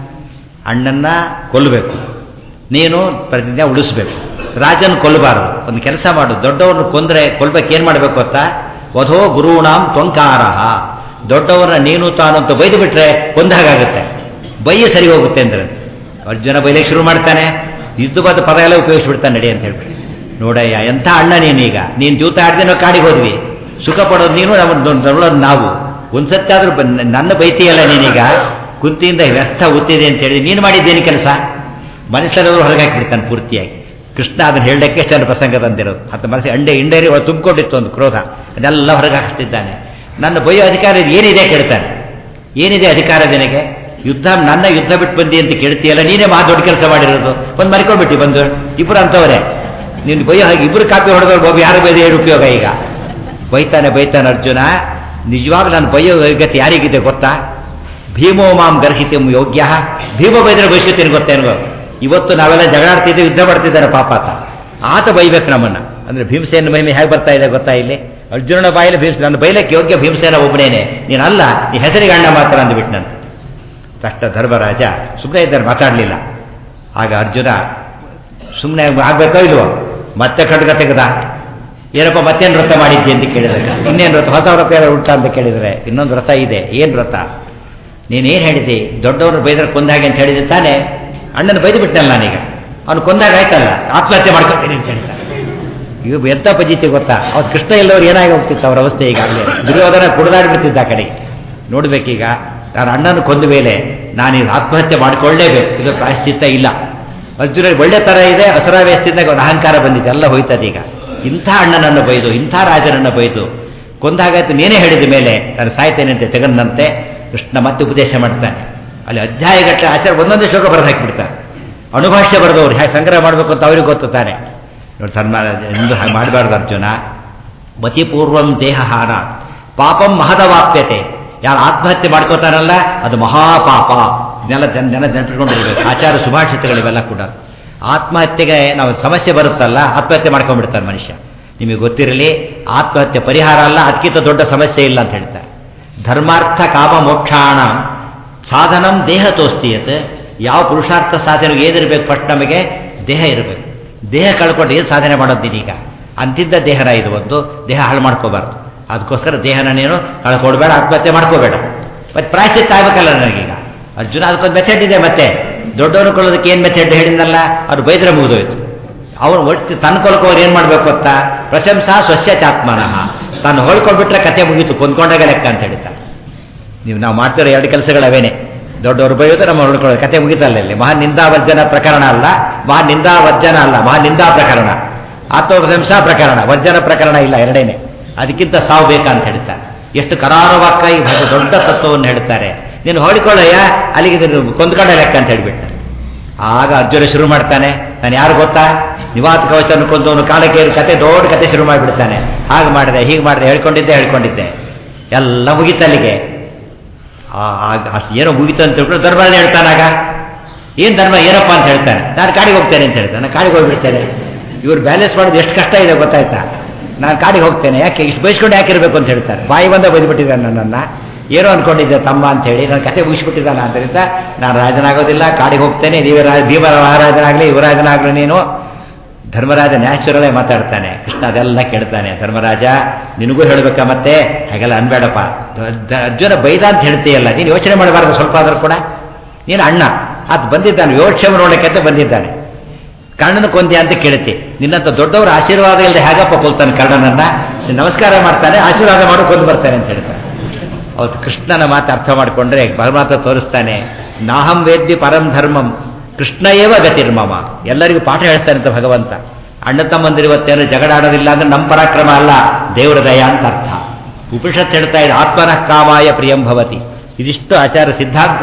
ಅಣ್ಣನ್ನ ಕೊಲ್ಲಬೇಕು ನೀನು ಪ್ರತಿಜ್ಞೆ ಉಳಿಸ್ಬೇಕು ರಾಜನ ಕೊಲ್ಲಬಾರದು ಒಂದು ಕೆಲಸ ಮಾಡು ದೊಡ್ಡವ್ರನ್ನ ಕೊಂದ್ರೆ ಕೊಲ್ಬೇಕು ಏನು ಮಾಡಬೇಕು ಗೊತ್ತಾ ವಧೋ ಗುರುಣಾಂ ತ್ವಂಕಾರ ದೊಡ್ಡವರನ್ನ ನೀನು ತಾನು ಅಂತ ಬೈದು ಬಿಟ್ರೆ ಕೊಂದಾಗುತ್ತೆ ಬೈಯ ಸರಿ ಹೋಗುತ್ತೆ ಅಂದ್ರೆ ಅರ್ಜುನ ಬೈಲಿಕ್ಕೆ ಶುರು ಮಾಡ್ತಾನೆ ಯುದ್ಧವಾದ ಪದ ಎಲ್ಲ ಉಪಯೋಗಿಸ್ಬಿಡ್ತಾನೆ ನಡಿ ಅಂತ ಹೇಳ್ಬಿಟ್ಟು ನೋಡಯ್ಯ ಎಂಥ ಅಣ್ಣ ನೀನೀಗ ನೀನು ಜೂತ ಆಡ್ದೇನೋ ಕಾಡಿಗೆ ಹೋದ್ವಿ ಸುಖ ಪಡೋದು ನೀನು ನೋಡೋದು ನಾವು ಒಂದ್ಸತಿ ಆದ್ರೂ ನನ್ನ ಬೈತಿಯಲ್ಲ ನೀನೀಗ ಕುಂತಿಯಿಂದ ವ್ಯರ್ಥ ಉತ್ತಿದೆ ಅಂತ ಹೇಳಿ ನೀನು ಮಾಡಿದ್ದೇನು ಕೆಲಸ ಮನುಷ್ಯರವರು ಹೊರಗೆ ಹಾಕಿಬಿಡ್ತಾನೆ ಪೂರ್ತಿಯಾಗಿ ಕೃಷ್ಣ ಅದನ್ನು ಹೇಳಕ್ಕೆ ಎಷ್ಟು ಪ್ರಸಂಗ ತಂದಿರೋದು ಅಂತ ಮನಸ್ಸಿಗೆ ಅಂಡೆ ಇಂಡೇರಿ ಒಳಗೆ ತುಂಬಿಕೊಂಡಿತ್ತು ಒಂದು ಕ್ರೋಧ ಅದೆಲ್ಲ ಹೊರಗೆ ಹಾಕಿಸ್ತಿದ್ದಾನೆ ನನ್ನ ಬೈಯೋ ಅಧಿಕಾರ ಏನಿದೆ ಕೇಳ್ತಾನೆ ಏನಿದೆ ಅಧಿಕಾರ ನಿನಗೆ ಯುದ್ಧ ನನ್ನ ಯುದ್ಧ ಬಿಟ್ಟು ಬಂದಿ ಅಂತ ಕೇಳ್ತೀಯಲ್ಲ ನೀನೇ ಮಹಾ ದೊಡ್ಡ ಕೆಲಸ ಮಾಡಿರೋದು ಒಂದು ಮರ್ಕೊಂಡ್ಬಿಟ್ಟು ಬಂದು ಇಬ್ಬರು ಅಂತವರೇ ನೀನು ಬೈಯೋ ಹಾಗೆ ಇಬ್ಬರು ಕಾಪಿ ಹೊಡೆದವ್ರು ಬಾಬು ಯಾರು ಬೈದ ಏನು ಉಪಯೋಗ ಈಗ ಬೈತಾನೆ ಬೈತಾನೆ ಅರ್ಜುನ ನಿಜವಾಗ್ಲೂ ನಾನು ಬೈಯೋ ಗತಿ ಯಾರಿಗಿದೆ ಗೊತ್ತಾ ಭೀಮೋ ಮಾಂ ಗರ್ಹಿತಂ ಯೋಗ್ಯ ಭೀಮ ಬೈದ್ರೆ ಬೈಸ್ಕೊತೀನಿ ಗೊತ್ತೇನು ಇವತ್ತು ನಾವೆಲ್ಲ ಜಗಳಾಡ್ತಿದ್ದೆ ಯುದ್ಧ ಮಾಡ್ತಿದ್ದಾರೆ ಪಾಪ ಆತ ಆತ ಬೈಬೇಕು ನಮ್ಮನ್ನ ಅಂದ್ರೆ ಭೀಮಸೇನ ಮಹಿಮೆ ಹೇಗೆ ಬರ್ತಾ ಇದೆ ಗೊತ್ತಾ ಇಲ್ಲಿ ಅರ್ಜುನನ ಬಾಯಲ್ಲಿ ಭೀಮಸ ನನ್ನ ಬೈಲಕ್ಕೆ ಯೋಗ್ಯ ಭೀಮಸೇನ ಒಬ್ಬನೇನೆ ನೀನಲ್ಲ ನೀ ಹೆಸರಿಗೆ ಅಣ್ಣ ಮಾತ್ರ ಅಂದ್ಬಿಟ್ನಂತ ತಷ್ಟ ಧರ್ಮರಾಜ ಸುಮ್ಮನೆ ಇದ್ದಾರೆ ಮಾತಾಡಲಿಲ್ಲ ಆಗ ಅರ್ಜುನ ಸುಮ್ಮನೆ ಆಗ್ಬೇಕೋ ಇಲ್ವೋ ಮತ್ತೆ ಖಡ್ಗ ತೆಗೆದ ಏನಪ್ಪ ಮತ್ತೇನು ವ್ರತ ಮಾಡಿದ್ದೆ ಅಂತ ಕೇಳಿದ್ರೆ ಇನ್ನೇನು ವ್ರತ ಹೊಸ ವ್ರತ ಯಾರು ಉಂಟಾ ಅಂತ ಕೇಳಿದರೆ ಇನ್ನೊಂದು ವ್ರತ ಇದೆ ಏನು ವ್ರತ ನೀನೇನು ಹೇಳಿದ್ದಿ ದೊಡ್ಡವ್ರು ಬೈದ್ರೆ ಕೊಂದಾಗೆ ಅಂತ ಹೇಳಿದ್ರೆ ತಾನೇ ಅಣ್ಣನ ಬೈದು ಬಿಟ್ಟನಲ್ಲ ನಾನೀಗ ಅವನು ಕೊಂದಾಗ ಆಯ್ತಲ್ಲ ಆತ್ಮಹತ್ಯೆ ಮಾಡ್ಕೊತೀನಿ ಅಂತ ಹೇಳ್ತಾರೆ ಇವು ಎಂಥ ಪದ್ಧತಿ ಗೊತ್ತಾ ಅವ್ರು ಕೃಷ್ಣ ಎಲ್ಲವರು ಏನಾಗಿ ಹೋಗ್ತಿತ್ತು ಅವ್ರ ಅವಸ್ಥೆ ಈಗಾಗಲೇ ದುರ್ಯೋಧನ ಕುಡಿದಾಡ್ಬಿಡ್ತಿದ್ದ ಆ ಕಡೆಗೆ ನೋಡ್ಬೇಕೀಗ ನಾನು ಅಣ್ಣನ ಕೊಂದ ಮೇಲೆ ನಾನೀಗ ಆತ್ಮಹತ್ಯೆ ಮಾಡಿಕೊಳ್ಳೇಬೇಕು ಇದು ಪ್ರಾಯಶ್ಚಿತ್ತ ಇಲ್ಲ ಅರ್ಜುನ ಒಳ್ಳೆ ಥರ ಇದೆ ಅಸರಾವ್ಯಸ್ತಿದ್ದಾಗ ಒಂದು ಅಹಂಕಾರ ಬಂದಿದೆ ಎಲ್ಲ ಹೋಯ್ತದೆ ಈಗ ಇಂಥ ಅಣ್ಣನನ್ನು ಬೈದು ಇಂಥ ರಾಜನನ್ನು ಬೈದು ಕೊಂದಾಗಾಯ್ತು ನೀನೇ ಹೇಳಿದ ಮೇಲೆ ನಾನು ಸಾಯ್ತೇನೆ ಅಂತ ತೆಗಂದಂತೆ ಕೃಷ್ಣ ಮತ್ತೆ ಉಪದೇಶ ಮಾಡ್ತಾನೆ ಅಲ್ಲಿ ಅಧ್ಯಾಯಗಟ್ಟಲೆ ಆಚಾರ ಒಂದೊಂದೇ ಶ್ಲೋಕ ಬರೆದು ಹಾಕಿಬಿಡ್ತಾರೆ ಅಣುಭಾಷ್ಯ ಬರೆದವ್ರು ಹೇಗೆ ಸಂಗ್ರಹ ಮಾಡಬೇಕು ಅಂತ ಅವ್ರಿಗೆ ಗೊತ್ತು ತಾನೆ ನೋಡಿ ಸನ್ಮಾನ ಎಂದು ಹಾಗೆ ಮಾಡಬಾರ್ದು ಅರ್ಜುನ ಮತಿಪೂರ್ವಂ ದೇಹ ಹಾನ ಪಾಪಂ ಮಹದವಾಪ್ಯತೆ ಯಾರು ಆತ್ಮಹತ್ಯೆ ಮಾಡ್ಕೋತಾರಲ್ಲ ಅದು ಮಹಾಪಾಪ ಇದನ್ನೆಲ್ಲ ಜನ ಜನ ನೆನಪಿಟ್ಕೊಂಡಿರ್ಬೇಕು ಆಚಾರ ಸುಭಾಷಿತಗಳು ಇವೆಲ್ಲ ಕೂಡ ಆತ್ಮಹತ್ಯೆಗೆ ನಾವು ಸಮಸ್ಯೆ ಬರುತ್ತಲ್ಲ ಆತ್ಮಹತ್ಯೆ ಮಾಡ್ಕೊಂಡ್ಬಿಡ್ತಾನೆ ಮನುಷ್ಯ ನಿಮಗೆ ಗೊತ್ತಿರಲಿ ಆತ್ಮಹತ್ಯೆ ಪರಿಹಾರ ಅಲ್ಲ ಅದಕ್ಕಿಂತ ದೊಡ್ಡ ಸಮಸ್ಯೆ ಇಲ್ಲ ಅಂತ ಹೇಳ್ತಾರೆ ಧರ್ಮಾರ್ಥ ಕಾಮ ಮೋಕ್ಷಾಣ ಸಾಧನಂ ದೇಹ ತೋಸ್ತಿಯತ್ ಯಾವ ಪುರುಷಾರ್ಥ ಸಾಧನೆಗೆ ಏನಿರಬೇಕು ಫಸ್ಟ್ ನಮಗೆ ದೇಹ ಇರಬೇಕು ದೇಹ ಕಳ್ಕೊಂಡು ಏನು ಸಾಧನೆ ಮಾಡೋದು ನೀನೀಗ ಅಂತಿದ್ದ ದೇಹನ ಇದು ಒಂದು ದೇಹ ಹಾಳು ಮಾಡ್ಕೋಬಾರ್ದು ಅದಕ್ಕೋಸ್ಕರ ದೇಹನ ನೀನು ಕಳ್ಕೊಡ್ಬೇಡ ಆತ್ಮಹತ್ಯೆ ಮಾಡ್ಕೋಬೇಡ ಮತ್ತೆ ಪ್ರಾಯಶ್ಚಿತ್ತ ಆಗ್ಬೇಕಲ್ಲ ನನಗೀಗ ಅರ್ಜುನ ಅದಕ್ಕೊಂದು ಮೆಥಡ್ ಇದೆ ಮತ್ತೆ ದೊಡ್ಡವರು ಕೊಳ್ಳೋದಕ್ಕೆ ಏನು ಮೆಥಡ್ ಹೇಳಿದ್ನಲ್ಲ ಅವ್ರು ಬೈದ್ರೆ ಮುಗಿದೋಯ್ತು ಅವ್ರು ಒಟ್ಟು ತನ್ನ ಕೊಲ್ಕೋರು ಏನು ಮಾಡಬೇಕು ಅಂತ ಪ್ರಶಂಸಾ ಸ್ವಸ್ಯ ಚಾತ್ಮನಃ ತಾನು ಹೊಳ್ಕೊಂಡ್ಬಿಟ್ರೆ ಕತೆ ಮುಗೀತು ಕೊಂದ್ಕೊಂಡಾಗ ಲೆಕ್ಕ ಅಂತ ಹೇಳ್ತಾರೆ ನೀವು ನಾವು ಮಾಡ್ತಿರೋ ಎರಡು ಕೆಲಸಗಳವೇನೆ ದೊಡ್ಡವರು ಬೈಯೋದು ನಮ್ಮ ಹೊಡ್ಕೊಳ್ಳೋದು ಕತೆ ಮುಗಿತಲ್ಲ ಇಲ್ಲಿ ಮಹಾ ನಿಂದಾವರ್ಜನ ಪ್ರಕರಣ ಅಲ್ಲ ಮಹಾ ನಿಂದಾವರ್ಜನ ಅಲ್ಲ ಮಹಾ ನಿಂದಾ ಪ್ರಕರಣ ಆತ್ಮಪ್ರಶಂಸಾ ಪ್ರಕರಣ ವರ್ಜನ ಪ್ರಕರಣ ಇಲ್ಲ ಎರಡೇನೆ ಅದಕ್ಕಿಂತ ಸಾವು ಬೇಕಾ ಅಂತ ಹೇಳ್ತಾರೆ ಎಷ್ಟು ಕರಾರವಾಕ್ಕಾಗಿ ಬಹಳ ದೊಡ್ಡ ತತ್ವವನ್ನು ಹೇಳ್ತಾರೆ ನೀನು ಹೊಡಿಕೊಳ್ಳಯ್ಯ ಅಲ್ಲಿಗೆ ನೀನು ಕೊಂದ್ಕೊಂಡ ಲೆಕ್ಕ ಅಂತ ಹೇಳ್ಬಿಟ್ಟ ಆಗ ಅರ್ಜುನ ಶುರು ಮಾಡ್ತಾನೆ ನಾನು ಯಾರು ಗೊತ್ತಾ ನಿವಾತ ಕವಚನ ಕೊಂದವನು ಕಾಲಕ್ಕೆ ಕತೆ ದೊಡ್ಡ ಕತೆ ಶುರು ಮಾಡಿಬಿಡ್ತಾನೆ ಹಾಗೆ ಮಾಡಿದೆ ಹೀಗೆ ಮಾಡಿದೆ ಹೇಳ್ಕೊಂಡಿದ್ದೆ ಹೇಳ್ಕೊಂಡಿದ್ದೆ ಎಲ್ಲ ಮುಗಿತಲ್ಲಿಗೆ ಅಷ್ಟು ಏನೋ ಮುಗಿತು ಅಂತ ತಿಳ್ಕೊಂಡು ಧರ್ಮರಾಜ ಹೇಳ್ತಾನಾಗ ಏನು ಧರ್ಮ ಏನಪ್ಪ ಅಂತ ಹೇಳ್ತಾನೆ ನಾನು ಕಾಡಿಗೆ ಹೋಗ್ತೇನೆ ಅಂತ ಹೇಳ್ತಾನೆ ನಾನು ಕಾಡಿಗೆ ಹೋಗ್ಬಿಡ್ತೇನೆ ಇವ್ರು ಬ್ಯಾಲೆನ್ಸ್ ಮಾಡೋದು ಎಷ್ಟು ಕಷ್ಟ ಇದೆ ಗೊತ್ತಾಯ್ತಾ ನಾನು ಕಾಡಿಗೆ ಹೋಗ್ತೇನೆ ಯಾಕೆ ಇಷ್ಟು ಬಯಸ್ಕೊಂಡು ಯಾಕಿರ್ಬೇಕು ಅಂತ ಹೇಳ್ತಾರೆ ಬಾಯಿ ಬಂದ ಬೈದ್ಬಿಟ್ಟಿದ್ದಾನೆ ನನ್ನನ್ನು ಏನೋ ಅನ್ಕೊಂಡಿದ್ದೆ ತಮ್ಮ ಅಂತ ಹೇಳಿ ನನ್ನ ಕತೆ ಮುಗಿಸ್ಬಿಟ್ಟಿದ್ದಾನೆ ಆದ್ದರಿಂದ ನಾನು ರಾಜನಾಗೋದಿಲ್ಲ ಕಾಡಿಗೆ ಹೋಗ್ತೇನೆ ನೀವೇ ರಾಜ ಭೀಮರ ಮಹಾರಾಜನಾಗಲಿ ಯುವರಾಜನಾಗಲಿ ನೀನು ಧರ್ಮರಾಜ ನ್ಯಾಚುರಲೇ ಮಾತಾಡ್ತಾನೆ ಕೃಷ್ಣ ಅದೆಲ್ಲ ಕೇಳ್ತಾನೆ ಧರ್ಮರಾಜ ನಿನಗೂ ಹೇಳಬೇಕಾ ಮತ್ತೆ ಹಾಗೆಲ್ಲ ಅನ್ಬೇಡಪ್ಪ ಅರ್ಜುನ ಬೈದ ಅಂತ ಹೇಳ್ತೀಯಲ್ಲ ನೀನು ಯೋಚನೆ ಮಾಡಬಾರ್ದು ಸ್ವಲ್ಪ ಆದರೂ ಕೂಡ ನೀನು ಅಣ್ಣ ಅದು ಬಂದಿದ್ದಾನೆ ಯೋಕ್ಷಮ ನೋಡಕ್ಕೆ ಅಂತ ಬಂದಿದ್ದಾನೆ ಕರ್ಣನ ಕೊಂದ್ಯ ಅಂತ ಕೇಳುತ್ತೆ ನಿನ್ನಂತ ದೊಡ್ಡವರ ಆಶೀರ್ವಾದ ಇಲ್ಲದೆ ಹೇಗಪ್ಪ ಕೊಲ್ತಾನೆ ಕರ್ಣನನ್ನ ನಮಸ್ಕಾರ ಮಾಡ್ತಾನೆ ಆಶೀರ್ವಾದ ಮಾಡಿ ಕೊಂದು ಬರ್ತಾನೆ ಅಂತ ಹೇಳ್ತಾನೆ ಅವತ್ತು ಕೃಷ್ಣನ ಮಾತು ಅರ್ಥ ಮಾಡಿಕೊಂಡ್ರೆ ಪರಮಾತ್ಮ ತೋರಿಸ್ತಾನೆ ನಾಹಂ ವೇದ್ಯ ಪರಂ ಧರ್ಮಂ ಕೃಷ್ಣ ಏವ ಗತಿರ್ಮಮ ಎಲ್ಲರಿಗೂ ಪಾಠ ಹೇಳ್ತಾನೆ ಅಂತ ಭಗವಂತ ಅಣ್ಣ ತಮ್ಮಂದಿರುವತ್ತೇನು ಜಗಳ ಆಡೋದಿಲ್ಲ ಅಂದ್ರೆ ನಮ್ಮ ಪರಾಕ್ರಮ ಅಲ್ಲ ದೇವರ ದಯ ಅಂತ ಅರ್ಥ ಉಪನಿಷತ್ ಹೇಳ್ತಾ ಇದೆ ಆತ್ಮನಃ ಕಾಮಾಯ ಪ್ರಿಯಂ ಭವತಿ ಇದಿಷ್ಟು ಆಚಾರ ಸಿದ್ಧಾಂತ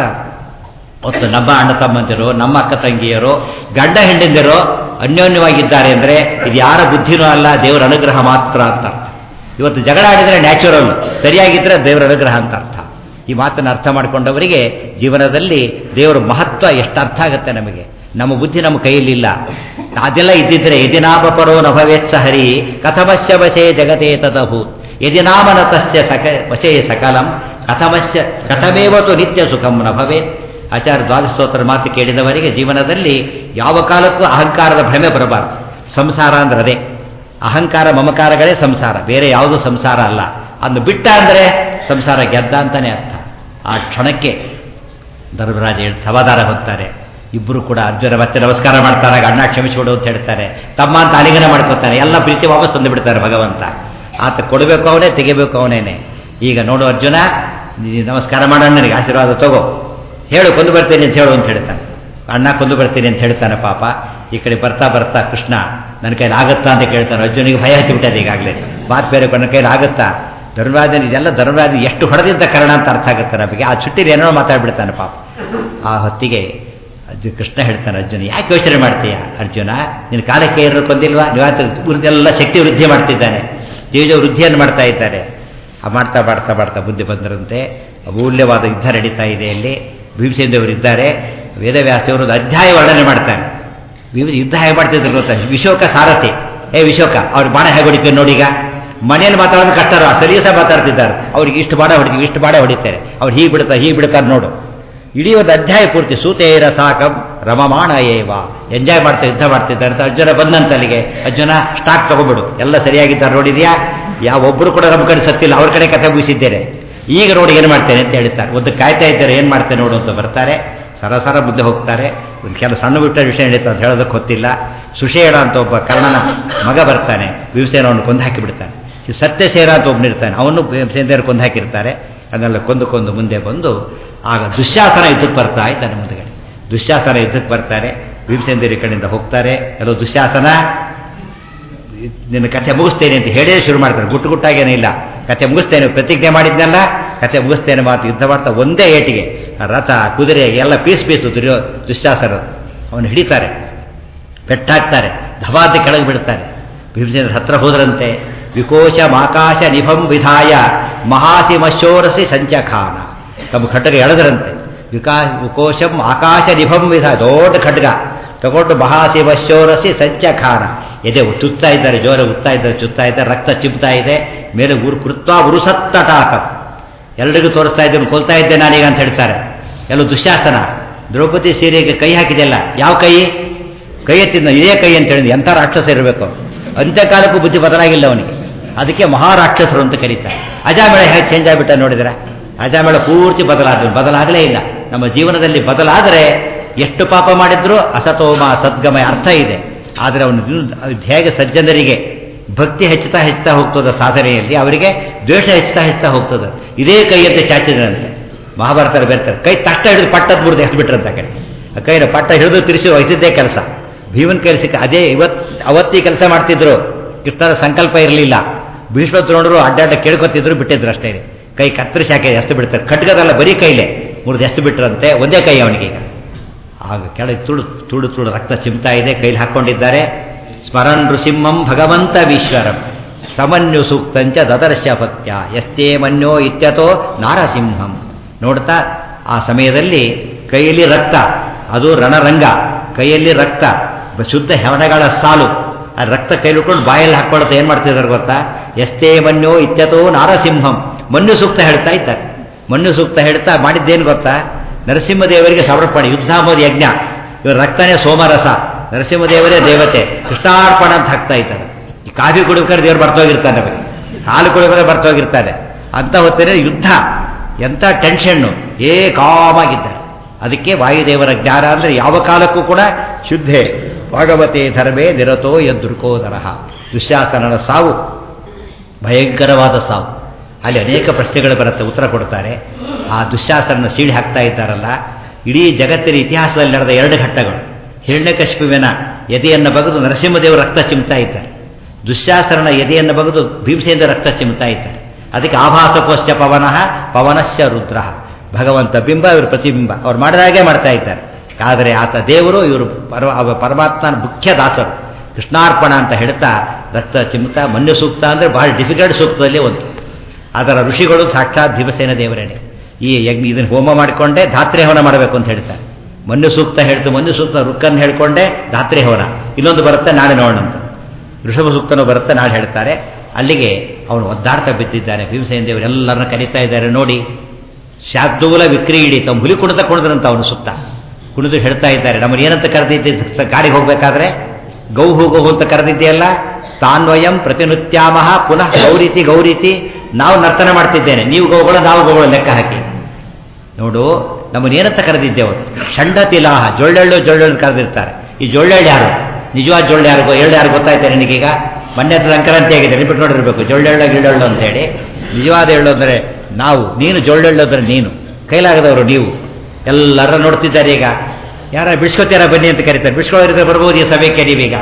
ಮತ್ತು ನಮ್ಮ ಅಣ್ಣ ತಮ್ಮಂದಿರು ನಮ್ಮ ಅಕ್ಕ ತಂಗಿಯರು ಗಂಡ ಹೆಂಡಂದಿರು ಅನ್ಯೋನ್ಯವಾಗಿದ್ದಾರೆ ಅಂದರೆ ಇದು ಯಾರ ಬುದ್ಧಿನೂ ಅಲ್ಲ ದೇವರ ಅನುಗ್ರಹ ಮಾತ್ರ ಅಂತ ಅರ್ಥ ಇವತ್ತು ಜಗಳ ಆಡಿದರೆ ನ್ಯಾಚುರಲ್ ಸರಿಯಾಗಿದ್ದರೆ ದೇವರ ಅನುಗ್ರಹ ಅಂತ ಅರ್ಥ ಈ ಮಾತನ್ನು ಅರ್ಥ ಮಾಡಿಕೊಂಡವರಿಗೆ ಜೀವನದಲ್ಲಿ ದೇವರ ಮಹತ್ವ ಎಷ್ಟು ಅರ್ಥ ಆಗುತ್ತೆ ನಮಗೆ ನಮ್ಮ ಬುದ್ಧಿ ನಮ್ಮ ಕೈಯಲ್ಲಿಲ್ಲ ಅದೆಲ್ಲ ಇದ್ದಿದ್ರೆ ಯದಿನಾಪಪರೋ ನಭವೇತ್ಸ ಹರಿ ಕಥಮಸ್ಯ ವಶೇ ಜಗತೇ ತದಭೂ ಯದಿನಾಮನತಸ್ಯ ಸಕ ವಶೇ ಸಕಲಂ ಕಥಮಸ್ಯ ಕಥಮೇವತು ನಿತ್ಯ ಸುಖಂ ನ ಭವೇತ್ ಆಚಾರ್ಯ ದ್ವಾದಶೋತ್ತರ ಮಾತು ಕೇಳಿದವರಿಗೆ ಜೀವನದಲ್ಲಿ ಯಾವ ಕಾಲಕ್ಕೂ ಅಹಂಕಾರದ ಭ್ರಮೆ ಬರಬಾರದು ಸಂಸಾರ ಅಂದ್ರೆ ಅದೇ ಅಹಂಕಾರ ಮಮಕಾರಗಳೇ ಸಂಸಾರ ಬೇರೆ ಯಾವುದೂ ಸಂಸಾರ ಅಲ್ಲ ಅದನ್ನು ಬಿಟ್ಟ ಅಂದರೆ ಸಂಸಾರ ಗೆದ್ದ ಅಂತಾನೆ ಅರ್ಥ ಆ ಕ್ಷಣಕ್ಕೆ ಧರ್ಮರಾಜ ಹೇಳಿ ಸಮಾಧಾನ ಹೊತ್ತಾರೆ ಇಬ್ಬರು ಕೂಡ ಅರ್ಜುನ ಮತ್ತೆ ನಮಸ್ಕಾರ ಮಾಡ್ತಾರೆ ಅಣ್ಣ ಕ್ಷಮಿಸಿಬಿಡು ಅಂತ ಹೇಳ್ತಾರೆ ತಮ್ಮ ಅಂತ ಅಲಿಂಗನ ಮಾಡ್ಕೋತಾನೆ ಎಲ್ಲ ಪ್ರೀತಿ ವಾಪಸ್ ತಂದು ಬಿಡ್ತಾರೆ ಭಗವಂತ ಆತ ಕೊಡಬೇಕು ಅವನೇ ತೆಗಿಬೇಕು ಅವನೇನೆ ಈಗ ನೋಡು ಅರ್ಜುನ ನಮಸ್ಕಾರ ಮಾಡೋಣ ನನಗೆ ಆಶೀರ್ವಾದ ತಗೋ ಹೇಳು ಕೊಂದು ಬರ್ತೀನಿ ಅಂತ ಹೇಳು ಅಂತ ಹೇಳ್ತಾನೆ ಅಣ್ಣ ಕೊಂದು ಬರ್ತೀನಿ ಅಂತ ಹೇಳ್ತಾನೆ ಪಾಪ ಈ ಕಡೆ ಬರ್ತಾ ಬರ್ತಾ ಕೃಷ್ಣ ನನ್ನ ಕೈಲಿ ಆಗುತ್ತಾ ಅಂತ ಕೇಳ್ತಾನೆ ಅರ್ಜುನಿಗೆ ಭಯ ಹತ್ತಿಬಿಟ್ಟದೆ ಈಗಾಗಲೇ ಮಾತು ಬೇರೆ ನನ್ನ ಕೈಲಿ ಆಗುತ್ತಾ ಧರ್ಮರಾಜನ ಇದೆಲ್ಲ ಧರ್ಮರಾಜ ಎಷ್ಟು ಹೊಡೆದಿದ್ದ ಕಾರಣ ಅಂತ ಅರ್ಥ ಆಗುತ್ತೆ ನಮಗೆ ಆ ಚುಟ್ಟಿಲಿ ಏನೋ ಮಾತಾಡ್ಬಿಡ್ತಾನೆ ಪಾಪ ಆ ಹೊತ್ತಿಗೆ ಅರ್ಜುನ್ ಕೃಷ್ಣ ಹೇಳ್ತಾನೆ ಅರ್ಜುನ ಯಾಕೆ ಯೋಚನೆ ಮಾಡ್ತೀಯ ಅರ್ಜುನ ನಿನ್ನ ಕಾಲಕ್ಕೆ ಏನಾರು ಕೊಂದಿಲ್ವಾ ಎಲ್ಲ ಶಕ್ತಿ ವೃದ್ಧಿ ಮಾಡ್ತಿದ್ದಾನೆ ಜೀವಜ ವೃದ್ಧಿಯನ್ನು ಮಾಡ್ತಾ ಇದ್ದಾರೆ ಆ ಮಾಡ್ತಾ ಮಾಡ್ತಾ ಮಾಡ್ತಾ ಬುದ್ಧಿ ಬಂದರಂತೆ ಅಮೂಲ್ಯವಾದ ಯುದ್ಧ ನಡೀತಾ ಇದೆ ಅಲ್ಲಿ ಭೀಮಸೇನದೇವರು ಇದ್ದಾರೆ ವೇದವ್ಯಾಸದೇವರು ಒಂದು ಅಧ್ಯಾಯ ವರ್ಣನೆ ಮಾಡ್ತಾನೆ ಯುದ್ಧ ಹೇಗೆ ಮಾಡ್ತಿದ್ರು ಗೊತ್ತಾ ವಿಶೋಕ ಸಾರಥಿ ಏ ವಿಶೋಕ ಅವ್ರು ಬಾಣ ಹೇಗೆ ಹೊಡಿತೀವಿ ನೋಡೀಗ ಮನೆಯಲ್ಲಿ ಮಾತಾಡೋದು ಕಷ್ಟರ ಸಲೀಸ ಮಾತಾಡ್ತಿದ್ದಾರೆ ಅವ್ರಿಗೆ ಇಷ್ಟು ಬಾಡ ಹೊಡಿತೀವಿ ಇಷ್ಟು ಬಾಡ ಹೊಡಿತಾರೆ ಅವ್ರು ಹೀಗೆ ಬಿಡ್ತಾರೆ ಹೀಗೆ ಬಿಡ್ತಾರೆ ನೋಡು ಇಡೀ ಒಂದು ಅಧ್ಯಾಯ ಪೂರ್ತಿ ಸೂತೇರ ಸಾಕಂ ರಮಮಾಣ ಏವ ಎಂಜಾಯ್ ಮಾಡ್ತಾ ಯುದ್ಧ ಮಾಡ್ತಿದ್ದಾರೆ ಅಂತ ಅರ್ಜುನ ಬಂದಂತ ಅಲ್ಲಿಗೆ ಅರ್ಜುನ ಸ್ಟಾಕ್ ತಗೋಬಿಡು ಎಲ್ಲ ಸರಿಯಾಗಿದ್ದಾರೆ ನೋಡಿದ್ಯಾ ಯಾವೊಬ್ಬರು ಕೂಡ ನಮ್ಮ ಕಡೆ ಸತ್ತಿಲ್ಲ ಅವ್ರ ಕಡೆ ಕಥೆ ಮುಗಿಸಿದ್ದೇನೆ ಈಗ ನೋಡಿ ಏನು ಮಾಡ್ತೇನೆ ಅಂತ ಹೇಳ್ತಾರೆ ಒಂದು ಕಾಯ್ತಾ ಇದ್ದಾರೆ ಏನು ಮಾಡ್ತೇನೆ ನೋಡು ಅಂತ ಬರ್ತಾರೆ ಸರಸರ ಮುಂದೆ ಹೋಗ್ತಾರೆ ಒಂದು ಕೆಲವು ಸಣ್ಣ ಬಿಟ್ಟ ವಿಷಯ ನಡೀತಾ ಅಂತ ಹೇಳೋದಕ್ಕೆ ಗೊತ್ತಿಲ್ಲ ಸುಷೇಣ ಅಂತ ಒಬ್ಬ ಕರ್ಣನ ಮಗ ಬರ್ತಾನೆ ಭೀಮಸೇನವನ್ನು ಕೊಂದು ಹಾಕಿಬಿಡ್ತಾನೆ ಈ ಸತ್ಯಸೇನ ಅಂತ ಒಬ್ಬನಿರ್ತಾನೆ ಅವನು ಭೀಮಸೇನದೇವರು ಕೊಂದು ಹಾಕಿರ್ತಾರೆ ಅದನ್ನೆಲ್ಲ ಕೊಂದು ಕೊಂದು ಮುಂದೆ ಬಂದು ಆಗ ದುಶ್ಯಾಸನ ಯುದ್ಧಕ್ಕೆ ಬರ್ತಾ ಇದ್ದಾನೆ ಮುಂದಗಡೆ ದುಶ್ಯಾಸನ ಯುದ್ಧಕ್ಕೆ ಬರ್ತಾರೆ ಭೀಮಸೇಂದೇರಿ ಕಡೆಯಿಂದ ಹೋಗ್ತಾರೆ ಎಲ್ಲೋ ದುಶ್ಯಾಸನ ನಿನ್ನ ಕಥೆ ಮುಗಿಸ್ತೇನೆ ಅಂತ ಹೇಳೇ ಶುರು ಮಾಡ್ತಾರೆ ಗುಟ್ಟು ಗುಟ್ಟಾಗೇನೇ ಇಲ್ಲ ಕಥೆ ಮುಗಿಸ್ತೇನೆ ಪ್ರತಿಜ್ಞೆ ಮಾಡಿದ್ನಲ್ಲ ಕಥೆ ಮುಗಿಸ್ತೇನೆ ಮಾತು ಯುದ್ಧ ಮಾಡ್ತಾ ಒಂದೇ ಏಟಿಗೆ ರಥ ಕುದುರೆ ಎಲ್ಲ ಪೀಸ್ ಪೀಸು ದುರ್ಯೋ ದುಶ್ಯಾಸನ ಅವನು ಹಿಡಿತಾರೆ ಪೆಟ್ಟಾಕ್ತಾರೆ ಧವಾದಿ ಕೆಳಗೆ ಬಿಡ್ತಾರೆ ಭೀಮಸೇನ ಹತ್ರ ಹೋದ್ರಂತೆ ವಿಕೋಶ ಮಾಕಾಶ ನಿಭಂ ವಿಧಾಯ ಮಹಾಸಿ ಮಶೋರಸಿ ಸಂಚಖಾನ ತಮ್ಮ ಖಡ್ಗ ಎಳೆದ್ರಂತೆ ವಿಕಾ ವಿಕೋಶಂ ಆಕಾಶ ನಿಭಂ ವಿಧ ದೊಡ್ಡ ಖಡ್ಗ ತಗೊಂಡು ಮಹಾಸಿ ಮಶೋರಸಿ ಸಂಚಖಾನ ಎದೆ ತುತ್ತಾ ಇದ್ದಾರೆ ಜೋರ ಉತ್ತಾ ಇದ್ದಾರೆ ಚುತ್ತಾ ಇದ್ದಾರೆ ರಕ್ತ ಚಿಪ್ತಾ ಇದೆ ಮೇಲೆ ಉರು ಕೃತ್ವ ಉರುಸತ್ತಟಾಕ ಎಲ್ರಿಗೂ ತೋರಿಸ್ತಾ ಇದ್ದೇನೆ ಕೊಲ್ತಾ ಇದ್ದೆ ನಾನೀಗ ಅಂತ ಹೇಳ್ತಾರೆ ಎಲ್ಲೋ ದುಶ್ಯಾಸನ ದ್ರೌಪದಿ ಸೀರೆಗೆ ಕೈ ಹಾಕಿದೆಲ್ಲ ಯಾವ ಕೈ ಕೈ ಎತ್ತಿದ್ದ ಇದೇ ಕೈ ಅಂತ ಹೇಳಿದ ಎಂಥ ರಾಕ್ಷಸ ಇರಬೇಕು ಅಂತ್ಯಕಾಲಕ್ಕೂ ಬುದ್ಧಿ ಬದಲಾಗಿಲ್ಲ ಅವನಿಗೆ ಅದಕ್ಕೆ ಮಹಾರಾಕ್ಷಸರು ಅಂತ ಕರೀತಾರೆ ಅಜಾಮೇಳ ಹೇಗೆ ಚೇಂಜ್ ಆಗಿಬಿಟ್ಟ ನೋಡಿದ್ರೆ ಅಜಾಮೇಳ ಪೂರ್ತಿ ಬದಲಾದ ಬದಲಾಗಲೇ ಇಲ್ಲ ನಮ್ಮ ಜೀವನದಲ್ಲಿ ಬದಲಾದರೆ ಎಷ್ಟು ಪಾಪ ಮಾಡಿದ್ರೂ ಅಸತೋಮ ಸದ್ಗಮಯ ಅರ್ಥ ಇದೆ ಆದರೆ ಅವನು ಹೇಗೆ ಸಜ್ಜನರಿಗೆ ಭಕ್ತಿ ಹೆಚ್ಚುತ್ತಾ ಹೆಚ್ಚುತ್ತಾ ಹೋಗ್ತದ ಸಾಧನೆಯಲ್ಲಿ ಅವರಿಗೆ ದ್ವೇಷ ಹೆಚ್ಚುತ್ತಾ ಹೆಚ್ಚುತ್ತಾ ಹೋಗ್ತದೆ ಇದೇ ಕೈಯಂತೆ ಚಾಚಿದ್ರಂತೆ ಮಹಾಭಾರತ ಬೇರ್ತಾರೆ ಕೈ ತಟ್ಟ ಹಿಡಿದು ಪಟ್ಟದ ಬುರ್ದು ಎಷ್ಟು ಬಿಟ್ರಂತ ಕಡೆ ಆ ಕೈನ ಪಟ್ಟ ಹಿಡಿದು ತಿರುಸಿ ವಹಿಸಿದ್ದೇ ಕೆಲಸ ಭೀಮನ್ ಕೈ ಸಿಕ್ಕ ಅದೇ ಇವತ್ ಅವತ್ತಿ ಕೆಲಸ ಮಾಡ್ತಿದ್ರು ಕೃಷ್ಣರ ಸಂಕಲ್ಪ ಇರಲಿಲ್ಲ ಭೀಷ್ಮ ನೋಡರು ಅಡ್ಡಾಡ ಕೇಳ್ಕೊತಿದ್ರು ಬಿಟ್ಟಿದ್ರು ಅಷ್ಟೇ ಕೈ ಕತ್ತರಿಸಿ ಹಾಕಿ ಎಷ್ಟು ಬಿಡ್ತಾರೆ ಖಡ್ಗದಲ್ಲ ಬರೀ ಕೈಲೇ ಮುರಿದು ಎಷ್ಟು ಬಿಟ್ರಂತೆ ಒಂದೇ ಕೈ ಅವನಿಗೆ ಈಗ ಆಗ ಕೆಳಗೆ ತುಳು ತುಳು ತುಳು ರಕ್ತ ಚಿಮ್ತಾ ಇದೆ ಕೈಲಿ ಹಾಕ್ಕೊಂಡಿದ್ದಾರೆ ಸ್ಮರನ್ ನೃಸಿಂಹಂ ಭಗವಂತ ವಿಶ್ವರಂ ಸಮನ್ಯು ಸೂಕ್ತಂಚ ದದರ್ಶ ಭಕ್ತ್ಯ ಎಷ್ಟೇ ಮನ್ಯೋ ಇತ್ಯತೋ ನಾರಸಿಂಹಂ ನೋಡ್ತಾ ಆ ಸಮಯದಲ್ಲಿ ಕೈಯಲ್ಲಿ ರಕ್ತ ಅದು ರಣರಂಗ ಕೈಯಲ್ಲಿ ರಕ್ತ ಶುದ್ಧ ಹೆವಣಗಳ ಸಾಲು ಆ ರಕ್ತ ಕೈಲಿಟ್ಕೊಂಡು ಬಾಯಲ್ಲಿ ಹಾಕ್ಕೊಳ್ತಾ ಏನ್ ಮಾಡ್ತಿದ್ದಾರೆ ಗೊತ್ತಾ ಎಷ್ಟೇ ಮನ್ಯೋ ಇತ್ಯತೋ ನಾರಸಿಂಹಂ ಮನ್ಯು ಸೂಕ್ತ ಹೇಳ್ತಾ ಇದ್ದಾರೆ ಮನ್ಯು ಸೂಕ್ತ ಹೇಳ್ತಾ ಮಾಡಿದ್ದೇನು ಗೊತ್ತಾ ನರಸಿಂಹದೇವರಿಗೆ ಸಮರ್ಪಣೆ ಯುದ್ಧಾಮೋದ ಯಜ್ಞ ಇವರು ರಕ್ತನೇ ಸೋಮರಸ ನರಸಿಂಹದೇವರೇ ದೇವತೆ ಕೃಷ್ಣಾರ್ಪಣ ಅಂತ ಹಾಕ್ತಾ ಇದ್ದಾರೆ ಈ ಕಾಫಿ ಕುಡಿಬೇಕಾದ್ರೆ ದೇವರು ಬರ್ತೋಗಿರ್ತಾನೆ ನಮಗೆ ಹಾಲು ಕುಡಿಬೇಕಾದ್ರೆ ಬರ್ತೋಗಿರ್ತಾನೆ ಅಂತ ಹೊತ್ತೇನೆ ಯುದ್ಧ ಎಂಥ ಟೆನ್ಷನ್ನು ಏ ಕಾಮಾಗಿದ್ದಾರೆ ಅದಕ್ಕೆ ವಾಯುದೇವರ ಜ್ಞಾನ ಅಂದರೆ ಯಾವ ಕಾಲಕ್ಕೂ ಕೂಡ ಶುದ್ಧೆ ಭಾಗವತೆ ಧರ್ಮೇ ನಿರತೋ ಯದೃಕೋದರಹ ದುಶ್ಯಾಸನನ ಸಾವು ಭಯಂಕರವಾದ ಸಾವು ಅಲ್ಲಿ ಅನೇಕ ಪ್ರಶ್ನೆಗಳು ಬರುತ್ತೆ ಉತ್ತರ ಕೊಡ್ತಾರೆ ಆ ದುಶ್ಯಾಸನ ಸೀಳಿ ಹಾಕ್ತಾ ಇದ್ದಾರಲ್ಲ ಇಡೀ ಜಗತ್ತಿನ ಇತಿಹಾಸದಲ್ಲಿ ನಡೆದ ಎರಡು ಘಟ್ಟಗಳು ಹಿರಣ್ಯಕಶ್ಮುವಿನ ಎದೆಯನ್ನು ಬಗೆದು ನರಸಿಂಹದೇವರು ರಕ್ತ ಚಿಮ್ತಾ ಇದ್ದಾರೆ ದುಶ್ಯಾಸರನ ಎದೆಯನ್ನು ಬಗೆದು ಭೀಮಸೇಂದ್ರ ರಕ್ತ ಚಿಮ್ತಾ ಇದ್ದಾರೆ ಅದಕ್ಕೆ ಆಭಾಸಕೋಶ್ಚ ಪವನಃ ಪವನಶ್ಚ ರುದ್ರ ಭಗವಂತ ಬಿಂಬ ಇವರು ಪ್ರತಿಬಿಂಬ ಅವ್ರು ಮಾಡಿದಾಗೆ ಮಾಡ್ತಾ ಇದ್ದಾರೆ ಆದರೆ ಆತ ದೇವರು ಇವರು ಪರಮ ಪರಮಾತ್ಮನ ಮುಖ್ಯ ದಾಸರು ಕೃಷ್ಣಾರ್ಪಣ ಅಂತ ಹೇಳ್ತಾ ರಕ್ತ ಚಿಮ್ತಾ ಮನ್ಯು ಸೂಕ್ತ ಅಂದರೆ ಬಹಳ ಡಿಫಿಕಲ್ಟ್ ಸೂಕ್ತದಲ್ಲಿ ಒಂದು ಅದರ ಋಷಿಗಳು ಸಾಕ್ಷಾತ್ ಭೀಮಸೇನ ದೇವರೇನೆ ಈ ಯಜ್ಞ ಇದನ್ನು ಹೋಮ ಮಾಡಿಕೊಂಡೇ ಧಾತ್ರಿ ಹವನ ಮಾಡಬೇಕು ಅಂತ ಹೇಳ್ತಾರೆ ಮನ್ಯು ಸೂಕ್ತ ಹೇಳ್ತು ಮನ್ಯು ಸೂಕ್ತ ರುಕ್ಕನ್ನು ಹೇಳ್ಕೊಂಡೆ ಧಾತ್ರಿ ಹವನ ಇನ್ನೊಂದು ಬರುತ್ತೆ ನಾಳೆ ನೋಡೋಣ ಅಂತ ಋಷಭ ಸೂಕ್ತನೂ ಬರುತ್ತೆ ನಾಳೆ ಹೇಳ್ತಾರೆ ಅಲ್ಲಿಗೆ ಅವನು ಒದ್ದಾಡ್ತಾ ಬಿದ್ದಿದ್ದಾನೆ ಭೀಮಸೇನ ದೇವರು ಎಲ್ಲರನ್ನ ಕರೀತಾ ಇದ್ದಾರೆ ನೋಡಿ ಶಾರ್ದೂಲ ವಿಕ್ರೀಡಿ ತಮ್ಮ ಹುಲಿ ಕುಣಿತ ಕುಣಿದ್ರಂತ ಅವನು ಸುತ್ತ ಕುಣಿದು ಹೇಳ್ತಾ ಇದ್ದಾರೆ ನಮ್ಮನ್ನು ಏನಂತ ಕರೆದಿದ್ದೆ ಗಾಡಿಗೆ ಹೋಗ್ಬೇಕಾದ್ರೆ ಗೌ ಹೋಗೋ ಅಂತ ಕರೆದಿದ್ದೆಯಲ್ಲ ತಾನ್ವಯಂ ಪ್ರತಿನೃತ್ಯಾಮಹ ಪುನಃ ಗೌರೀತಿ ಗೌರೀತಿ ನಾವು ನರ್ತನ ಮಾಡ್ತಿದ್ದೇನೆ ನೀವು ಗೋಗಳು ನಾವು ಗೋಗಳು ಲೆಕ್ಕ ಹಾಕಿ ನೋಡು ನಮ್ಮನ್ನು ಏನಂತ ಕರೆದಿದ್ದೆವು ಷಂಡತಿಲಾಹ ಜೊಳ್ಳೆಳ್ಳು ಜೊಳ್ಳೆಳ್ಳು ಕರೆದಿರ್ತಾರೆ ಈ ಜೊಳ್ಳೆಳ್ಳು ಯಾರು ನಿಜವಾದ ಜೊಳ್ಳೆ ಯಾರು ಎಳ್ಳು ಯಾರು ಗೊತ್ತಾಯ್ತಾರೆ ನಿನಗೀಗ ಮೊನ್ನೆ ಸಂಕ್ರಾಂತಿ ಆಗಿದೆ ರಿಪೀಟ್ ನೋಡಿರ್ಬೇಕು ಜೊಳ್ಳೆಳ್ಳು ಗಿಳ್ಳೆಳ್ಳು ಅಂತೇಳಿ ನಿಜವಾದ ಎಳ್ಳು ಅಂದರೆ ನಾವು ನೀನು ಜೊಳ್ಳೆಳ್ಳು ಅಂದರೆ ನೀನು ಕೈಲಾಗದವರು ನೀವು ಎಲ್ಲರ ನೋಡ್ತಿದ್ದಾರೆ ಈಗ ಯಾರ ಬಿಡ್ಸ್ಕೊತೀರ ಬನ್ನಿ ಅಂತ ಕರೀತಾರೆ ಬಿಡ್ಸ್ಕೊಳ್ಳೋದ್ರೆ ಬರ್ಬೋದು ಈ ಸಭೆಗೆ ನೀವೀಗ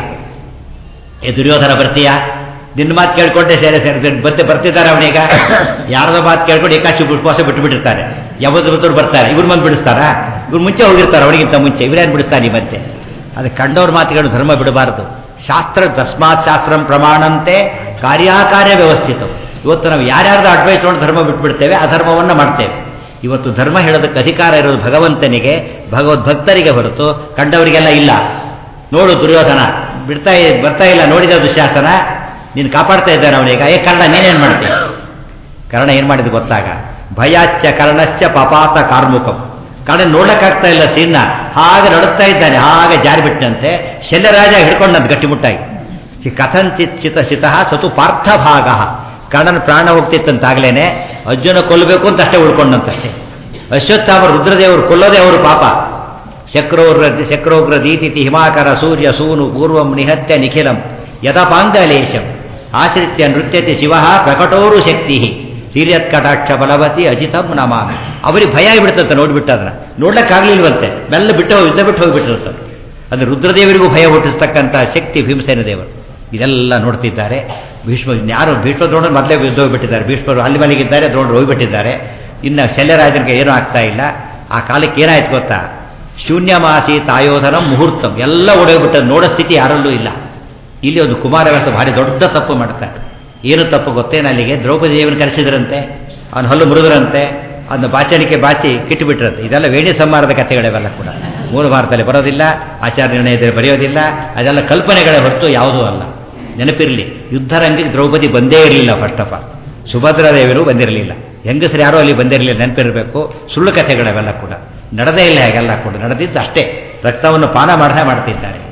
ಏ ದುರ್ಯೋಧನ ಬರ್ತೀಯಾ ನಿನ್ನ ಮಾತು ಕೇಳ್ಕೊಂಡೆ ಸೇರೆ ಸೇರಿ ಬರ್ತೆ ಬರ್ತಿದ್ದಾರೆ ಅವನೀಗ ಯಾರದ ಮಾತು ಕೇಳ್ಕೊಂಡು ಏಕಾಶಿ ಉಪವಾಸ ಬಿಟ್ಟು ಬಿಟ್ಟಿರ್ತಾರೆ ಯಾವತ್ತರು ಬರ್ತಾರೆ ಇವ್ರ ಮಂದಿ ಬಿಡಿಸ್ತಾರಾ ಇವ್ರು ಮುಂಚೆ ಹೋಗಿರ್ತಾರೆ ಅವನಿಗಿಂತ ಮುಂಚೆ ಇವರೇನು ಬಿಡಿಸ್ತಾನೆ ಮತ್ತೆ ಅದು ಕಂಡವ್ರ ಮಾತುಗಳು ಧರ್ಮ ಬಿಡಬಾರದು ಶಾಸ್ತ್ರ ತಸ್ಮಾತ್ ಶಾಸ್ತ್ರಂ ಪ್ರಮಾಣಂತೆ ಕಾರ್ಯಾಕಾರ್ಯ ವ್ಯವಸ್ಥಿತ ಇವತ್ತು ನಾವು ಯಾರ್ಯಾರ್ದು ಅಡ್ವೈಸ್ ನೋಡಿ ಧರ್ಮ ಬಿಟ್ಬಿಡ್ತೇವೆ ಆ ಧರ್ಮವನ್ನು ಮಾಡ್ತೇವೆ ಇವತ್ತು ಧರ್ಮ ಹೇಳೋದಕ್ಕೆ ಅಧಿಕಾರ ಇರೋದು ಭಗವಂತನಿಗೆ ಭಗವದ್ಭಕ್ತರಿಗೆ ಹೊರತು ಕಂಡವರಿಗೆಲ್ಲ ಇಲ್ಲ ನೋಡು ದುರ್ಯೋಧನ ಬಿಡ್ತಾ ಬರ್ತಾ ಇಲ್ಲ ನೋಡಿದ ದುಶ್ಯಾಸನ ನೀನು ಕಾಪಾಡ್ತಾ ಇದ್ದಾನೆ ಅವನೀಗ ಏ ಕರ್ಣ ನೀನೇನು ಮಾಡ್ತೀಯ ಕರ್ಣ ಏನು ಮಾಡಿದ್ ಗೊತ್ತಾಗ ಭಯಾಚ್ಯ ಕರ್ಣಶ್ಚ ಪಪಾತ ಕಾರ್ಮುಕಂ ಕರ್ಣ ನೋಡಕ್ಕಾಗ್ತಾ ಇಲ್ಲ ಸೀನ್ನ ಹಾಗೆ ನಡುತ್ತಾ ಇದ್ದಾನೆ ಹಾಗೆ ಜಾರಿ ಬಿಟ್ಟಂತೆ ಶಲ್ಯರಾಜ ಹಿಡ್ಕೊಂಡಂತ ಗಟ್ಟಿಮುಟ್ಟಾಗಿ ಕಥಂಚಿತ್ ಚಿತ ಶಿತಃ ಸತು ಪಾರ್ಥ ಭಾಗ ಕರ್ಣನ ಪ್ರಾಣ ಹೋಗ್ತಿತ್ತಂತಾಗ್ಲೇನೆ ಅರ್ಜುನ ಕೊಲ್ಲಬೇಕು ಅಂತ ಅಷ್ಟೇ ಉಳ್ಕೊಂಡಂತಷ್ಟೇ ಅಶ್ವತ್ಥಾಮ ರುದ್ರದೇವರು ಕೊಲ್ಲೋದೇ ಅವರು ಪಾಪ ಶಕ್ರೋಗ್ರ ಶಕ್ರೋಗ್ರ ದೀತಿಥಿ ಹಿಮಾಕರ ಸೂರ್ಯ ಸೂನು ಪೂರ್ವಂ ನಿಹತ್ಯ ನಿಖಿಲಂ ಯಥಪಾಂಗಲೇಶಂ ಆಶ್ರಿತ್ಯ ನೃತ್ಯತಿ ಶಿವ ಪ್ರಕಟೋರು ಶಕ್ತಿ ಹಿರಿಯತ್ಕಟಾಕ್ಷ ಬಲವತಿ ಅಜಿತಂ ನಮಾಮಿ ಅವರಿಗೆ ಭಯ ಆಗಿಬಿಡ್ತಂತೆ ನೋಡ್ಬಿಟ್ಟು ಅದನ್ನ ನೋಡ್ಲಿಕ್ಕಾಗ್ಲಿಲ್ವಂತೆ ಮೆಲ್ಲ ಬಿಟ್ಟು ಹೋಗಿ ಯುದ್ಧ ಬಿಟ್ಟು ಹೋಗಿಬಿಟ್ಟಿರುತ್ತೆ ಅದು ರುದ್ರದೇವರಿಗೂ ಭಯ ಹುಟ್ಟಿಸ್ತಕ್ಕಂಥ ಶಕ್ತಿ ಭೀಮಸೇನ ದೇವರು ಇದೆಲ್ಲ ನೋಡ್ತಿದ್ದಾರೆ ಭೀಷ್ಮ ಯಾರು ಭೀಷ್ಮ ದ್ರೋಣ ಮೊದಲೇ ಯುದ್ಧ ಹೋಗ್ಬಿಟ್ಟಿದ್ದಾರೆ ಭೀಷ್ಮರು ಅಲ್ಲಿ ಮಲಗಿದ್ದಾರೆ ದ್ರೋಣರು ಹೋಗ್ಬಿಟ್ಟಿದ್ದಾರೆ ಇನ್ನು ಶಲ್ಯರಾಜನಿಗೆ ಏನೂ ಆಗ್ತಾ ಇಲ್ಲ ಆ ಕಾಲಕ್ಕೆ ಏನಾಯ್ತು ಗೊತ್ತಾ ಶೂನ್ಯಮಾಸಿ ತಾಯೋಧನ ಮುಹೂರ್ತಂ ಎಲ್ಲ ಒಡೆಯೋಗ್ಬಿಟ್ಟದ್ದು ನೋಡೋ ಸ್ಥಿತಿ ಯಾರಲ್ಲೂ ಇಲ್ಲ ಇಲ್ಲಿ ಒಂದು ಕುಮಾರವ್ಯಾಸ ಭಾರಿ ದೊಡ್ಡ ತಪ್ಪು ಮಾಡ್ತಾರೆ ಏನು ತಪ್ಪು ಗೊತ್ತೇನು ಅಲ್ಲಿಗೆ ದ್ರೌಪದಿ ದೇವನ ಕರೆಸಿದ್ರಂತೆ ಅವನು ಹಲ್ಲು ಮುರಿದ್ರಂತೆ ಅದನ್ನ ಬಾಚಣಿಕೆ ಬಾಚಿ ಕಿಟ್ಟುಬಿಟ್ರಂತೆ ಇದೆಲ್ಲ ವೇಣಿ ಸಂಹಾರದ ಕಥೆಗಳಿವೆಲ್ಲ ಕೂಡ ಮೂರು ಭಾರತದಲ್ಲಿ ಬರೋದಿಲ್ಲ ಆಚಾರ ನಿರ್ಣಯದಲ್ಲಿ ಬರೆಯೋದಿಲ್ಲ ಅದೆಲ್ಲ ಕಲ್ಪನೆಗಳೇ ಹೊರತು ಯಾವುದೂ ಅಲ್ಲ ನೆನಪಿರಲಿ ಯುದ್ಧರಂಗಕ್ಕೆ ದ್ರೌಪದಿ ಬಂದೇ ಇರಲಿಲ್ಲ ಫಸ್ಟ್ ಆಫ್ ಆಲ್ ಸುಭದ್ರಾ ದೇವಿಯರು ಬಂದಿರಲಿಲ್ಲ ಹೆಂಗಸರು ಯಾರೂ ಅಲ್ಲಿ ಬಂದಿರಲಿಲ್ಲ ನೆನಪಿರಬೇಕು ಸುಳ್ಳು ಕಥೆಗಳವೆಲ್ಲ ಕೂಡ ನಡೆದೇ ಇಲ್ಲ ಹಾಗೆಲ್ಲ ಕೂಡ ನಡೆದಿದ್ದು ಅಷ್ಟೇ ರಕ್ತವನ್ನು ಪಾನ ಮಾಡದೆ ಮಾಡ್ತಿದ್ದಾರೆ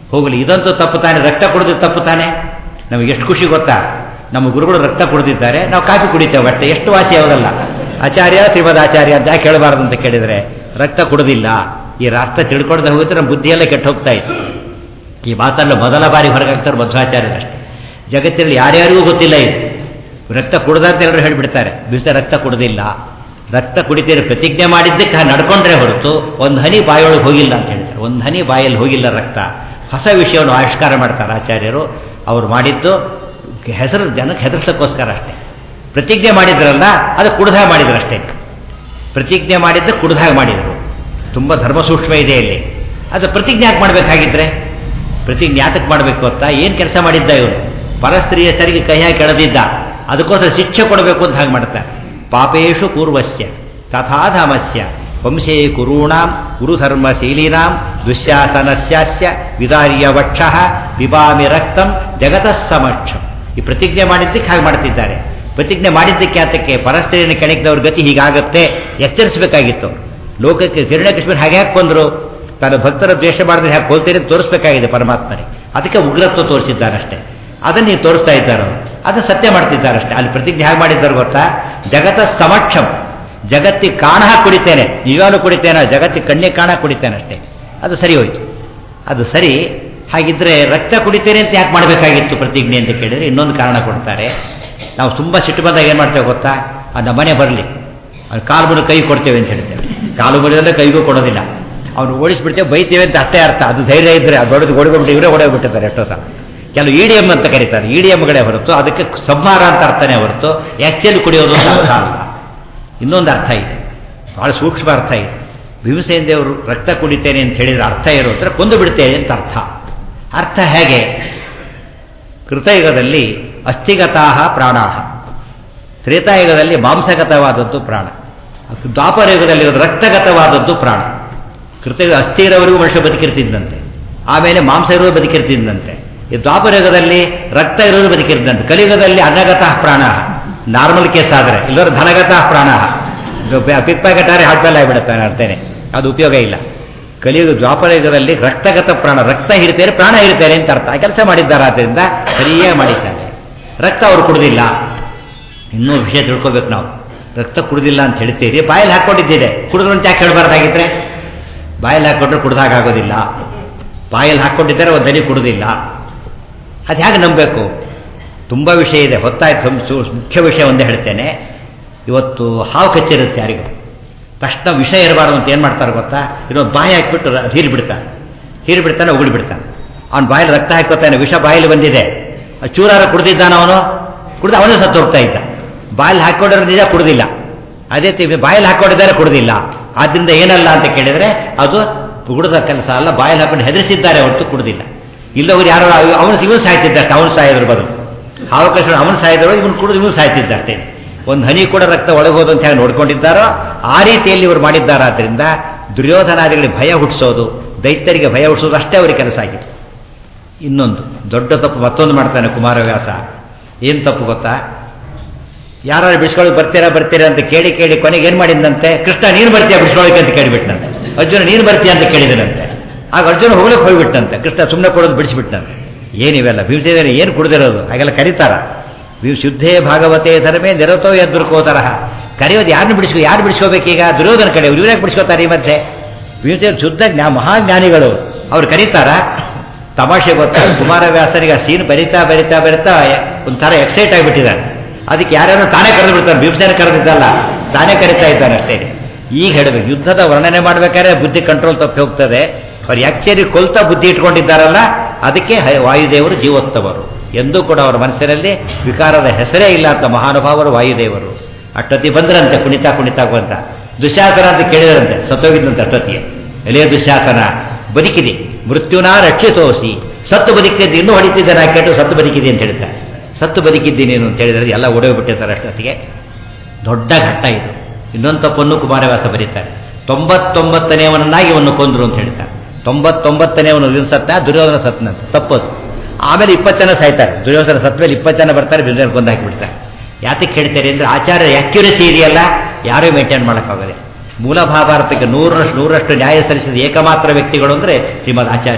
ಹೋಗಲಿ ಇದಂತೂ ತಪ್ಪು ತಾನೆ ರಕ್ತ ಕುಡಿದು ತಪ್ಪು ತಾನೆ ನಮಗೆ ಎಷ್ಟು ಖುಷಿ ಗೊತ್ತಾ ನಮ್ಮ ಗುರುಗಳು ರಕ್ತ ಕುಡಿದಿದ್ದಾರೆ ನಾವು ಕಾಫಿ ಕುಡಿತೇವೆ ಅಷ್ಟೇ ಎಷ್ಟು ವಾಸಿ ಆಗೋದಲ್ಲ ಆಚಾರ್ಯ ಶ್ರೀಮದ್ ಆಚಾರ್ಯ ಅಂತ ಯಾಕೆ ಕೇಳಬಾರ್ದು ಅಂತ ಕೇಳಿದರೆ ರಕ್ತ ಕುಡಿದಿಲ್ಲ ಈ ರಾಷ್ಟ್ರ ತಿಳ್ಕೊಳ್ದೆ ಹೋಗಿದ್ರೆ ನಮ್ಮ ಬುದ್ಧಿಯೆಲ್ಲ ಕೆಟ್ಟು ಹೋಗ್ತಾ ಇತ್ತು ಈ ಮಾತನ್ನು ಮೊದಲ ಬಾರಿ ಹೊರಗಾಗ್ತಾರೆ ಮಧ್ವಾಚಾರ್ಯರಷ್ಟೇ ಜಗತ್ತಿನಲ್ಲಿ ಯಾರ್ಯಾರಿಗೂ ಗೊತ್ತಿಲ್ಲ ಇದು ರಕ್ತ ಕುಡ್ದಂತ ಎಲ್ಲರೂ ಹೇಳಿಬಿಡ್ತಾರೆ ಬಿಸ ರಕ್ತ ಕುಡ್ದಿಲ್ಲ ರಕ್ತ ಕುಡಿತೀರ ಪ್ರತಿಜ್ಞೆ ಮಾಡಿದ್ದಕ್ಕೆ ನಡ್ಕೊಂಡ್ರೆ ಹೊರತು ಒಂದು ಹನಿ ಬಾಯೊಳಗೆ ಹೋಗಿಲ್ಲ ಅಂತ ಹೇಳ್ತಾರೆ ಒಂದು ಹನಿ ಬಾಯಲ್ಲಿ ಹೋಗಿಲ್ಲ ರಕ್ತ ಹೊಸ ವಿಷಯವನ್ನು ಆವಿಷ್ಕಾರ ಮಾಡ್ತಾರೆ ಆಚಾರ್ಯರು ಅವರು ಮಾಡಿದ್ದು ಹೆಸರು ಜನಕ್ಕೆ ಹೆದರ್ಸೋಕ್ಕೋಸ್ಕರ ಅಷ್ಟೇ ಪ್ರತಿಜ್ಞೆ ಮಾಡಿದ್ರಲ್ಲ ಅದು ಕುಡ್ದಾಗ ಮಾಡಿದ್ರು ಅಷ್ಟೇ ಪ್ರತಿಜ್ಞೆ ಮಾಡಿದ್ದು ಕುಡ್ದಾಗ ಮಾಡಿದರು ತುಂಬ ಧರ್ಮ ಸೂಕ್ಷ್ಮ ಇದೆ ಇಲ್ಲಿ ಅದು ಪ್ರತಿಜ್ಞೆ ಯಾಕೆ ಮಾಡಬೇಕಾಗಿದ್ರೆ ಪ್ರತಿಜ್ಞೆ ಯಾತಕ್ಕೆ ಮಾಡಬೇಕು ಅಂತ ಏನು ಕೆಲಸ ಮಾಡಿದ್ದ ಇವರು ಪರಸ್ತ್ರೀಯ ಸರಿಗೆ ಕೈ ಹಾಕಿ ಎಳೆದಿದ್ದ ಅದಕ್ಕೋಸ್ಕರ ಶಿಕ್ಷೆ ಕೊಡಬೇಕು ಅಂತ ಹಾಗೆ ಮಾಡ್ತಾರೆ ಪಾಪೇಶು ಪೂರ್ವಸ್ಯ ತಥಾಧಮಸ್ಯ ವಂಶೇ ಕುರುಣಾಂ ಗುರುಧರ್ಮಶೀಲೀನಾಂ ದುಶ್ಯಾಸನಸ್ಯಾಸ್ಯ ವಿದಾರ್ಯ ವಕ್ಷ ಪಿಬಾಮಿ ರಕ್ತಂ ಜಗತಃ ಸಮಕ್ಷಂ ಈ ಪ್ರತಿಜ್ಞೆ ಮಾಡಿದ್ದಕ್ಕೆ ಹಾಗೆ ಮಾಡ್ತಿದ್ದಾರೆ ಪ್ರತಿಜ್ಞೆ ಮಾಡಿದ್ದಕ್ಕೆ ಆತಕ್ಕೆ ಪರಸ್ತ್ರೀಯನ್ನು ಕೆಣಕಿದವ್ರ ಗತಿ ಹೀಗಾಗತ್ತೆ ಎಚ್ಚರಿಸಬೇಕಾಗಿತ್ತು ಲೋಕಕ್ಕೆ ಹಿರಣ್ಯಕೃಷ್ಣನ್ ಹಾಗೆ ಯಾಕೆ ಕೊಂದ್ರು ತನ್ನ ಭಕ್ತರ ದ್ವೇಷ ಮಾಡಿದ್ರೆ ಹ್ಯಾಕೆ ಕೊಲ್ತೀರಿ ಅಂತ ತೋರಿಸ್ಬೇಕಾಗಿದೆ ಪರಮಾತ್ಮನಿಗೆ ಅದಕ್ಕೆ ಉಗ್ರತ್ವ ತೋರಿಸಿದ್ದಾರಷ್ಟೇ ಅದನ್ನು ನೀವು ತೋರಿಸ್ತಾ ಇದ್ದಾರೆ ಅವರು ಅದು ಸತ್ಯ ಮಾಡ್ತಿದ್ದಾರಷ್ಟೇ ಅಲ್ಲಿ ಪ್ರತಿಜ್ಞೆ ಹೇಗೆ ಮಾಡಿದ್ದಾರೆ ಗೊತ್ತಾ ಜಗತ್ತ ಸಮಕ್ಷಂ ಜಗತ್ತಿಗೆ ಕಾಣ ಕುಡಿತೇನೆ ನಿಜವಾಗ್ಲೂ ಕುಡಿತೇನೆ ಜಗತ್ತಿಗೆ ಕಣ್ಣೆ ಕಾಣ ಕುಡಿತೇನೆ ಅಷ್ಟೇ ಅದು ಸರಿ ಹೋಯ್ತು ಅದು ಸರಿ ಹಾಗಿದ್ರೆ ರಕ್ತ ಕುಡಿತೇನೆ ಅಂತ ಯಾಕೆ ಮಾಡಬೇಕಾಗಿತ್ತು ಪ್ರತಿಜ್ಞೆ ಅಂತ ಕೇಳಿದ್ರೆ ಇನ್ನೊಂದು ಕಾರಣ ಕೊಡ್ತಾರೆ ನಾವು ತುಂಬ ಸಿಟ್ಟು ಬಂದಾಗ ಏನು ಮಾಡ್ತೇವೆ ಗೊತ್ತಾ ಆ ನಮ್ಮನೆ ಬರಲಿ ಅವ್ನು ಕಾಲು ಮುರಿದು ಕೈ ಕೊಡ್ತೇವೆ ಅಂತ ಹೇಳ್ತೇವೆ ಕಾಲು ಮುರಿದಲ್ಲೇ ಕೈಗೂ ಕೊಡೋದಿಲ್ಲ ಅವ್ನು ಓಡಿಸ್ಬಿಡ್ತೇವೆ ಬೈತೇವೆ ಅಂತ ಅಷ್ಟೇ ಅರ್ಥ ಅದು ಧೈರ್ಯ ಇದ್ದರೆ ಅದು ಹೊಡೆದು ಹೊಡೆದ್ಬಿಟ್ಟು ಇವರೇ ಹೊಡೆದ್ಬಿಟ್ಟಿರ್ತಾರೆ ಎಷ್ಟೋ ಸಲ ಕೆಲವು ಇ ಡಿ ಎಮ್ ಅಂತ ಕರೀತಾರೆ ಇ ಡಿ ಎಮ್ಗಳೇ ಹೊರತು ಅದಕ್ಕೆ ಸಂಹಾರ ಅಂತ ಅರ್ಥನೇ ಹೊರತು ಆ್ಯಕ್ಚುಲಿ ಕುಡಿಯೋದು ಅಂತ ಅರ್ಥ ಅಲ್ಲ ಇನ್ನೊಂದು ಅರ್ಥ ಇದೆ ಬಹಳ ಸೂಕ್ಷ್ಮ ಅರ್ಥ ಇದೆ ಭೀಮಸೇನ ದೇವರು ರಕ್ತ ಕುಡಿತೇನೆ ಅಂತ ಹೇಳಿದ್ರೆ ಅರ್ಥ ಇರೋ ಹತ್ರ ಕೊಂದು ಬಿಡ್ತೇನೆ ಅಂತ ಅರ್ಥ ಅರ್ಥ ಹೇಗೆ ಕೃತಯುಗದಲ್ಲಿ ಅಸ್ಥಿಗತಾಹ ಪ್ರಾಣಾಹ ತ್ರೇತಾಯುಗದಲ್ಲಿ ಮಾಂಸಗತವಾದದ್ದು ಪ್ರಾಣ ದ್ವಾಪರ ಯುಗದಲ್ಲಿ ರಕ್ತಗತವಾದದ್ದು ಪ್ರಾಣ ಕೃತಯುಗ ಅಸ್ಥಿ ಇರೋವರೆಗೂ ಮನುಷ್ಯ ಬದುಕಿರ್ತಿದ್ದಂತೆ ಆಮೇಲೆ ಮಾಂಸ ಇರೋರು ಬದುಕಿರ್ತಿದ್ದಂತೆ ಈ ದ್ವಾಪರ ಯುಗದಲ್ಲಿ ರಕ್ತ ಇರೋರು ಬದುಕಿರ್ದಂತೆ ಕಲಿಯುಗದಲ್ಲಿ ಅನ್ನಗತಃ ಪ್ರಾಣ ನಾರ್ಮಲ್ ಕೇಸ್ ಆದರೆ ಇಲ್ಲವರು ಧನಗತಃ ಪ್ರಾಣ ಪಿಕ್ ಪ್ಯಾಕೆಟ್ ಹಾಟ್ ಮೇಲೆ ಆಗಿಬಿಡುತ್ತಾನೆ ಅರ್ಥೇನೆ ಅದು ಉಪಯೋಗ ಇಲ್ಲ ಕಲಿಯುಗ ದ್ವಾಪರ ಯುಗದಲ್ಲಿ ರಕ್ತಗತ ಪ್ರಾಣ ರಕ್ತ ಹಿಡಿತೇನೆ ಪ್ರಾಣ ಹಿಡಿತೇನೆ ಅಂತ ಅರ್ಥ ಆ ಕೆಲಸ ಮಾಡಿದ್ದಾರೆ ಆದ್ದರಿಂದ ಸರಿಯಾಗಿ ಮಾಡಿದ್ದಾರೆ ರಕ್ತ ಅವರು ಕುಡಿದಿಲ್ಲ ಇನ್ನೂ ವಿಷಯ ತಿಳ್ಕೊಬೇಕು ನಾವು ರಕ್ತ ಕುಡಿದಿಲ್ಲ ಅಂತ ಹೇಳ್ತೀರಿ ಬಾಯಲ್ಲಿ ಹಾಕ್ಕೊಂಡಿದ್ದೀರಿ ಕುಡಿದ್ರು ಅಂತ ಯಾಕೆ ಹೇಳ್ಬಾರ್ದಾಗಿದ್ರೆ ಬಾಯಲ್ಲಿ ಹಾಕ್ಕೊಂಡ್ರೆ ಕುಡ್ದಾಗೋದಿಲ್ಲ ಬಾಯಲ್ಲಿ ಹಾಕ್ಕೊಂಡಿದ್ದಾರೆ ಒಂದು ದನಿ ಕುಡಿದಿಲ್ಲ ಅದು ಹೇಗೆ ನಂಬಬೇಕು ತುಂಬ ವಿಷಯ ಇದೆ ಹೊತ್ತಾಯ್ತು ಮುಖ್ಯ ವಿಷಯ ಒಂದೇ ಹೇಳ್ತೇನೆ ಇವತ್ತು ಹಾವು ಕಚ್ಚಿರುತ್ತೆ ಯಾರಿಗೂ ತಕ್ಷಣ ವಿಷ ಇರಬಾರ್ದು ಅಂತ ಏನು ಮಾಡ್ತಾರೆ ಗೊತ್ತಾ ಇನ್ನೊಂದು ಬಾಯಿ ಹಾಕಿಬಿಟ್ಟು ಹೀರಿ ಬಿಡ್ತಾನೆ ಹೀರಿ ಬಿಡ್ತಾನೆ ಉಗುಳಿ ಬಿಡ್ತಾನೆ ಅವ್ನ ಬಾಯಲ್ಲಿ ರಕ್ತ ಹಾಕೋತಾನೆ ವಿಷ ಬಾಯಲ್ಲಿ ಬಂದಿದೆ ಚೂರಾರ ಕುಡ್ದಿದ್ದಾನ ಅವನು ಕುಡ್ದು ಅವನೇ ಸತ್ತು ಹೋಗ್ತಾ ಇದ್ದ ಬಾಯಲ್ಲಿ ಹಾಕೊಂಡಿರೋ ನಿಜ ಕುಡ್ದಿಲ್ಲ ಅದೇ ತಿ ಬಾಯಲ್ಲಿ ಹಾಕೊಂಡಿದ್ದಾರೆ ಕುಡ್ದಿಲ್ಲ ಆದ್ರಿಂದ ಏನಲ್ಲ ಅಂತ ಕೇಳಿದರೆ ಅದು ಕುಡ್ದ ಕೆಲಸ ಅಲ್ಲ ಬಾಯಲ್ಲಿ ಹಾಕೊಂಡು ಹೆದರಿಸಿದ್ದಾರೆ ಹೊರತು ಕುಡ್ದಿಲ್ಲ ಇಲ್ಲವರು ಯಾರೋ ಅವನು ಇವನು ಸಾಯ್ತಿದ್ದಷ್ಟೆ ಅವನು ಸಾಯೋದ್ರ ಬದಲು ಅವಕಾಶ ಅವನು ಸಾಯಿದ್ರು ಇವನು ಕುಡಿದು ಇವನು ಸಾಯ್ತಿದ್ದಷ್ಟೇ ಒಂದು ಹನಿ ಕೂಡ ರಕ್ತ ಒಳಗೋದು ಅಂತ ಹೇಳಿ ನೋಡ್ಕೊಂಡಿದ್ದಾರೋ ಆ ರೀತಿಯಲ್ಲಿ ಇವರು ಮಾಡಿದ್ದಾರಾದ್ರಿಂದ ದುರ್ಯೋಧನಾದಿಗಳಿಗೆ ಭಯ ಹುಟ್ಟಿಸೋದು ದೈತ್ಯರಿಗೆ ಭಯ ಹುಟ್ಟಿಸೋದು ಅಷ್ಟೇ ಅವರಿಗೆ ಕೆಲಸ ಆಗಿತ್ತು ಇನ್ನೊಂದು ದೊಡ್ಡ ತಪ್ಪು ಮತ್ತೊಂದು ಮಾಡ್ತಾನೆ ಕುಮಾರವ್ಯಾಸ ಏನು ತಪ್ಪು ಗೊತ್ತಾ ಯಾರು ಬಿಡಿಸ್ಕೊಳ್ಳೋಕೆ ಬರ್ತೀರಾ ಬರ್ತೀರಾ ಅಂತ ಕೇಳಿ ಕೇಳಿ ಕೊನೆಗೆ ಏನು ಮಾಡಿದಂತೆ ಕೃಷ್ಣ ನೀನು ಬರ್ತೀಯಾ ಬಿಡಿಸ್ಕೊಳ್ಳೋಕೆ ಅಂತ ಕೇಳಿಬಿಟ್ಟಂತೆ ಅರ್ಜುನ ನೀನು ಬರ್ತೀಯ ಅಂತ ಕೇಳಿದನಂತೆ ಆಗ ಅರ್ಜುನ ಹೋಗ್ಲಿಕ್ಕೆ ಹೋಗ್ಬಿಟ್ಟಂತೆ ಕೃಷ್ಣ ಸುಮ್ಮನೆ ಕೊಡೋದು ಬಿಡಿಸ್ಬಿಟ್ಟಂತೆ ಏನಿವೆಲ್ಲ ಭೀಮಸೇನ ಏನು ಕುಡ್ದಿರೋದು ಹಾಗೆಲ್ಲ ಕರೀತಾರ ಶುದ್ಧೇ ಭಾಗವತೆ ಧರ್ಮೇ ನಿರತೋ ಎದುರ್ಕೋ ತರಹ ಕರೆಯೋದು ಯಾರನ್ನ ಬಿಡಿಸ್ಕೋ ಯಾರು ಬಿಡಿಸ್ಕೋಬೇಕೀಗ ದುರ್ಯೋಧನ ಕಡೆ ಇವ್ರು ಯಾಕೆ ಬಿಡಿಸ್ಕೋತಾರೆ ಈ ಮಧ್ಯೆ ಭೀಮಸೇನ ಶುದ್ಧ ಜ್ಞಾ ಮಹಾಜ್ಞಾನಿಗಳು ಅವ್ರು ಕರೀತಾರ ತಮಾಷೆ ಗೊತ್ತಾ ಕುಮಾರವ್ಯಾಸನಿಗೆ ಆ ಸೀನ್ ಬರಿತಾ ಬರಿತಾ ಬರಿತಾ ಒಂಥರ ಎಕ್ಸೈಟ್ ಆಗಿಬಿಟ್ಟಿದ್ದಾರೆ ಅದಕ್ಕೆ ಯಾರ್ಯಾರು ತಾನೇ ಕರೆದು ಬಿಡ್ತಾರೆ ಭೀಮಸೇನ ಕರೆದಿದ್ದಲ್ಲ ತಾನೇ ಕರಿತಾ ಇದ್ದಾನೆ ಅಷ್ಟೇ ಈಗ ಹೇಳಬೇಕು ಯುದ್ಧದ ವರ್ಣನೆ ಮಾಡ್ಬೇಕಾದ್ರೆ ಬುದ್ಧಿ ಕಂಟ್ರೋಲ್ ತಪ್ಪಿ ಹೋಗ್ತದೆ ಅವ್ರು ಆಕ್ಚುಲಿ ಕೊಲ್ತಾ ಬುದ್ಧಿ ಇಟ್ಕೊಂಡಿದ್ದಾರಲ್ಲ ಅದಕ್ಕೆ ವಾಯುದೇವರು ಜೀವೋತ್ತಮರು ಎಂದೂ ಕೂಡ ಅವರ ಮನಸ್ಸಿನಲ್ಲಿ ವಿಕಾರದ ಹೆಸರೇ ಇಲ್ಲ ಅಂತ ಮಹಾನುಭಾವರು ವಾಯುದೇವರು ಅಷ್ಟೊತ್ತಿ ಬಂದ್ರಂತೆ ಕುಣಿತಾ ಕುಣಿತಾ ಅಂತ ದುಶಾಸನ ಅಂತ ಕೇಳಿದ್ರಂತೆ ಸತ್ತೋಗಿದ್ದಂತೆ ಅಷ್ಟೊತ್ತಿಗೆ ಎಲೆಯ ದುಶಾಸನ ಬದುಕಿದೆ ಮೃತ್ಯುನಾ ರಕ್ಷಿತೋಸಿ ಸತ್ತು ಬದುಕಿದ್ದು ಇನ್ನೂ ಹೊಡಿತಿದ್ದಾನೆ ಕೆಟ್ಟು ಸತ್ತು ಬದುಕಿದೆ ಅಂತ ಹೇಳ್ತಾರೆ ಸತ್ತು ಬದುಕಿದ್ದೀನಿ ಅಂತ ಹೇಳಿದ್ರೆ ಎಲ್ಲ ಒಡೆಯೋಗ್ಬಿಟ್ಟಿರ್ತಾರೆ ಅಷ್ಟೊತ್ತಿಗೆ ದೊಡ್ಡ ಘಟ್ಟ ಇದು ಇನ್ನೊಂದು ತಪ್ಪನ್ನು ಕುಮಾರವ್ಯಾಸ ಬರೀತಾರೆ ತೊಂಬತ್ತೊಂಬತ್ತನೆಯವನನ್ನಾಗಿ ಇವನು ಕೊಂದ್ರು ಅಂತ ಹೇಳ್ತಾರೆ ತೊಂಬತ್ತೊಂಬತ್ತನೆಯವನು ಇವನು ಸತ್ತ ದುರ್ಯೋಧನ ಸತ್ನಂತ ತಪ್ಪದು ಆಮೇಲೆ ಇಪ್ಪತ್ತು ಜನ ಸಾಯ್ತಾರೆ ದುರ್ಯೋಧನ ಸತ್ತ ಮೇಲೆ ಇಪ್ಪತ್ತು ಜನ ಬರ್ತಾರೆ ಬಿಲ್ಡರ್ ಕೊಂದು ಹಾಕಿಬಿಡ್ತಾರೆ ಯಾತಕ್ಕೆ ಹೇಳ್ತಾರೆ ಅಂದರೆ ಆಚಾರ್ಯ ಆಕ್ಯುರಸಿ ಇದೆಯಲ್ಲ ಯಾರೂ ಮೇಂಟೈನ್ ಮಾಡೋಕ್ಕಾಗದೆ ಮೂಲ ಮಹಾಭಾರತಕ್ಕೆ ನೂರರಷ್ಟು ನೂರಷ್ಟು ನ್ಯಾಯ ಸಲ್ಲಿಸಿದ ಏಕಮಾತ್ರ ವ್ಯಕ್ತಿಗಳು ಅಂದರೆ ಶ್ರೀಮದ್ ಆಚಾರ್ಯ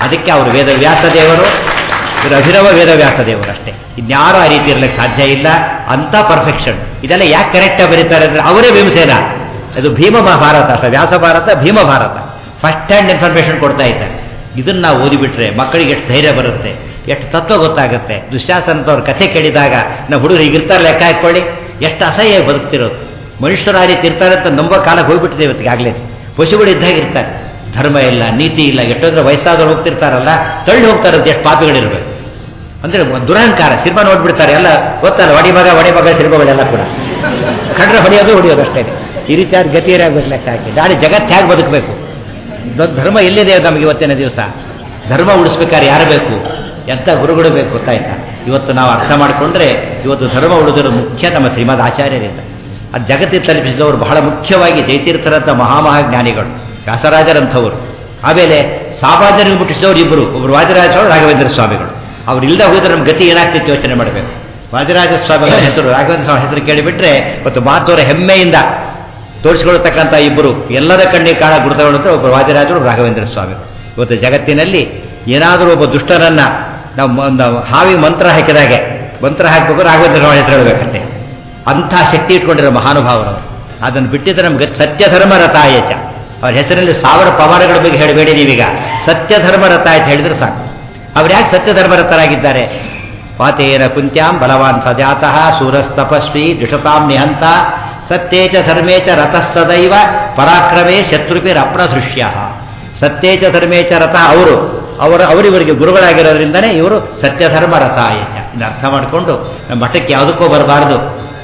ಅದಕ್ಕೆ ಅವರು ವೇದವ್ಯಾಸ ದೇವರು ಇವರು ಅಭಿನವ ವೇದವ್ಯಾಸ ದೇವರು ಅಷ್ಟೇ ಇನ್ಯಾರು ಆ ರೀತಿ ಇರಲಿಕ್ಕೆ ಸಾಧ್ಯ ಇಲ್ಲ ಅಂತ ಪರ್ಫೆಕ್ಷನ್ ಇದೆಲ್ಲ ಯಾಕೆ ಕರೆಕ್ಟಾಗಿ ಬರೀತಾರೆ ಅಂದರೆ ಅವರೇ ಭೀಮಸೇನ ಅದು ಭೀಮ ಭಾರತ ಅಷ್ಟೇ Vyasa Bharata Bhima Bharata first hand information ಕೊಡ್ತಾ ಇದ್ದಾರೆ ಇದನ್ನ ನಾವು ಓದಿಬಿಟ್ರೆ ಮಕ್ಕಳಿಗೆ ಎಷ್ಟು ಧೈರ್ಯ ಬರುತ್ತೆ ಎಷ್ಟು ತತ್ವ ಗೊತ್ತಾಗುತ್ತೆ ದುಶ್ಯಾಸನದವ್ರ ಕಥೆ ಕೇಳಿದಾಗ ನಾವು ಹುಡುಗರು ಹೀಗಿರ್ತಾರೆ ಲೆಕ್ಕ ಹಾಕೊಳ್ಳಿ ಎಷ್ಟು ಅಸಹ್ಯ ಬದುಕ್ತಿರೋದು ಮನುಷ್ಯರು ಆ ರೀತಿ ಇರ್ತಾರೆ ಅಂತ ನಂಬೋ ಕಾಲಕ್ಕೆ ಹೋಗ್ಬಿಟ್ಟಿದೆ ಇವತ್ತಿಗಾಗಲೇ ಪಶುಗಳು ಇದ್ದಾಗಿರ್ತಾರೆ ಧರ್ಮ ಇಲ್ಲ ನೀತಿ ಇಲ್ಲ ಎಷ್ಟೊಂದ್ರೆ ವಯಸ್ಸಾದವ್ರು ಹೋಗ್ತಿರ್ತಾರಲ್ಲ ತಳ್ಳಿ ಹೋಗ್ತಾರೆ ಅಂತ ಎಷ್ಟು ಪಾಪಿಗಳಿರ್ಬೇಕು ಅಂದ್ರೆ ದುರಹಂಕಾರ ಸಿನಿಮಾ ನೋಡ್ಬಿಡ್ತಾರೆ ಎಲ್ಲ ಗೊತ್ತಲ್ಲ ಒಡಿ ಮಗ ಒಡಿ ಮಗ ಸಿನಿಮಾಗಳೆಲ್ಲ ಕೂಡ ಕಂಡ್ರೆ ಹೊಡೆಯೋದು ಹೊಡೆಯೋದು ಅಷ್ಟೇ ಈ ರೀತಿ ಆದ ಗತಿಯರಾಗಬೇಕು ಲೆಕ್ಕ ಹಾಕಿ ದಾಡಿ ಜಗತ್ತು ಹೇಗೆ ಬದುಕಬೇಕು ದೊಡ್ಡ ಧರ್ಮ ಎಲ್ಲಿದೆ ನಮಗೆ ಇವತ್ತಿನ ದಿವಸ ಧರ್ಮ ಉಳಿಸ್ಬೇಕಾದ್ರೆ ಯಾರು ಬೇಕು ಎಂಥ ಗುರುಗಳು ಬೇಕು ಗೊತ್ತಾಯ್ತಾ ಇವತ್ತು ನಾವು ಅರ್ಥ ಮಾಡಿಕೊಂಡ್ರೆ ಇವತ್ತು ಧರ್ಮ ಉಳಿದಿರೋ ಮುಖ್ಯ ನಮ್ಮ ಶ್ರೀಮದ್ ಆಚಾರ್ಯರಿಂದ ಅದು ಜಗತ್ತಿಗೆ ತಲುಪಿಸಿದವರು ಬಹಳ ಮುಖ್ಯವಾಗಿ ಜೈತೀರ್ಥರಂಥ ಮಹಾಮಹಾಜ್ಞಾನಿಗಳು ವ್ಯಾಸರಾಜರಂಥವರು ಆಮೇಲೆ ಸಾಮಾನ್ಯರಿಗೆ ಮುಟ್ಟಿಸಿದವರು ಇಬ್ಬರು ಒಬ್ಬರು ವಾದಿರಾಜ ರಾಘವೇಂದ್ರ ಸ್ವಾಮಿಗಳು ಅವ್ರು ಇಲ್ಲದ ಹೋದ್ರೆ ನಮ್ಮ ಗತಿ ಏನಾಗ್ತಿತ್ತು ಯೋಚನೆ ಮಾಡಬೇಕು ವಾದಿರಾಜ ಸ್ವಾಮಿಗಳ ಹೆಸರು ರಾಘವೇಂದ್ರ ಸ್ವಾಮಿ ಹೆಸರು ಕೇಳಿಬಿಟ್ರೆ ಇವತ್ತು ಮಾತೋರ ಹೆಮ್ಮೆಯಿಂದ ತೋರಿಸಿಕೊಳ್ತಕ್ಕಂಥ ಇಬ್ಬರು ಎಲ್ಲರ ಕಣ್ಣಿಗೆ ಕಾಣ ಗುರುತುಗಳಂತ ಒಬ್ಬರು ವಾದಿರಾಜರು ರಾಘವೇಂದ್ರ ಸ್ವಾಮಿಗಳು ಇವತ್ತು ಜಗತ್ತಿನಲ್ಲಿ ಏನಾದರೂ ಒಬ್ಬ ದುಷ್ಟನನ್ನ ನಾವು ಮ- ನಾವು ಹಾವಿ ಮಂತ್ರ ಹಾಕಿದಾಗೆ ಮಂತ್ರ ಹಾಕಬೇಕು ರಾಘವೇಂದ್ರ ಸ್ವಾಮಿ ಹೆಸರು ಹೇಳಬೇಕಂತೆ ಅಂಥ ಶಕ್ತಿ ಇಟ್ಕೊಂಡಿರೋ ಮಹಾನುಭಾವರು ಅದನ್ನು ಬಿಟ್ಟಿದ್ರೆ ನಮ್ಗೆ ಸತ್ಯ ಧರ್ಮ ರಥಾಯಚ ಅವ್ರ ಹೆಸರಲ್ಲಿ ಸಾವಿರ ಪವಾಡಗಳ ಬಗ್ಗೆ ಹೇಳಬೇಡಿ ನೀವೀಗ ಸತ್ಯ ಧರ್ಮ ರಥ ಅಂತ ಹೇಳಿದ್ರೆ ಸಾಕು ಅವ್ರು ಯಾಕೆ ಸತ್ಯ ಧರ್ಮರಥರಾಗಿದ್ದಾರೆ ಪಾತೇನ ಕುಂತ್ಯಾಂ ಬಲವಾನ್ ಸಜಾತಃ ಸೂರಸ್ತಪಸ್ವಿ ದುಷತಾಂ ನಿಹಂತ ಸತ್ಯೇಚ ಧರ್ಮೇಚ ರಥಃ ಸದೈವ ಪರಾಕ್ರಮೇ ಶತ್ರುಪಿರಪ್ರಸೃಷ್ಯ ಸತ್ಯೇಚ ಧರ್ಮೇಚ ರಥ ಅವರು ಅವರು ಅವರಿವರಿಗೆ ಗುರುಗಳಾಗಿರೋದ್ರಿಂದನೇ ಇವರು ಸತ್ಯಧರ್ಮ ರಥ ಆಯಚ ಇದು ಅರ್ಥ ಮಾಡಿಕೊಂಡು ನಮ್ಮ ಮಠಕ್ಕೆ ಯಾವುದಕ್ಕೋ ಬರಬಾರ್ದು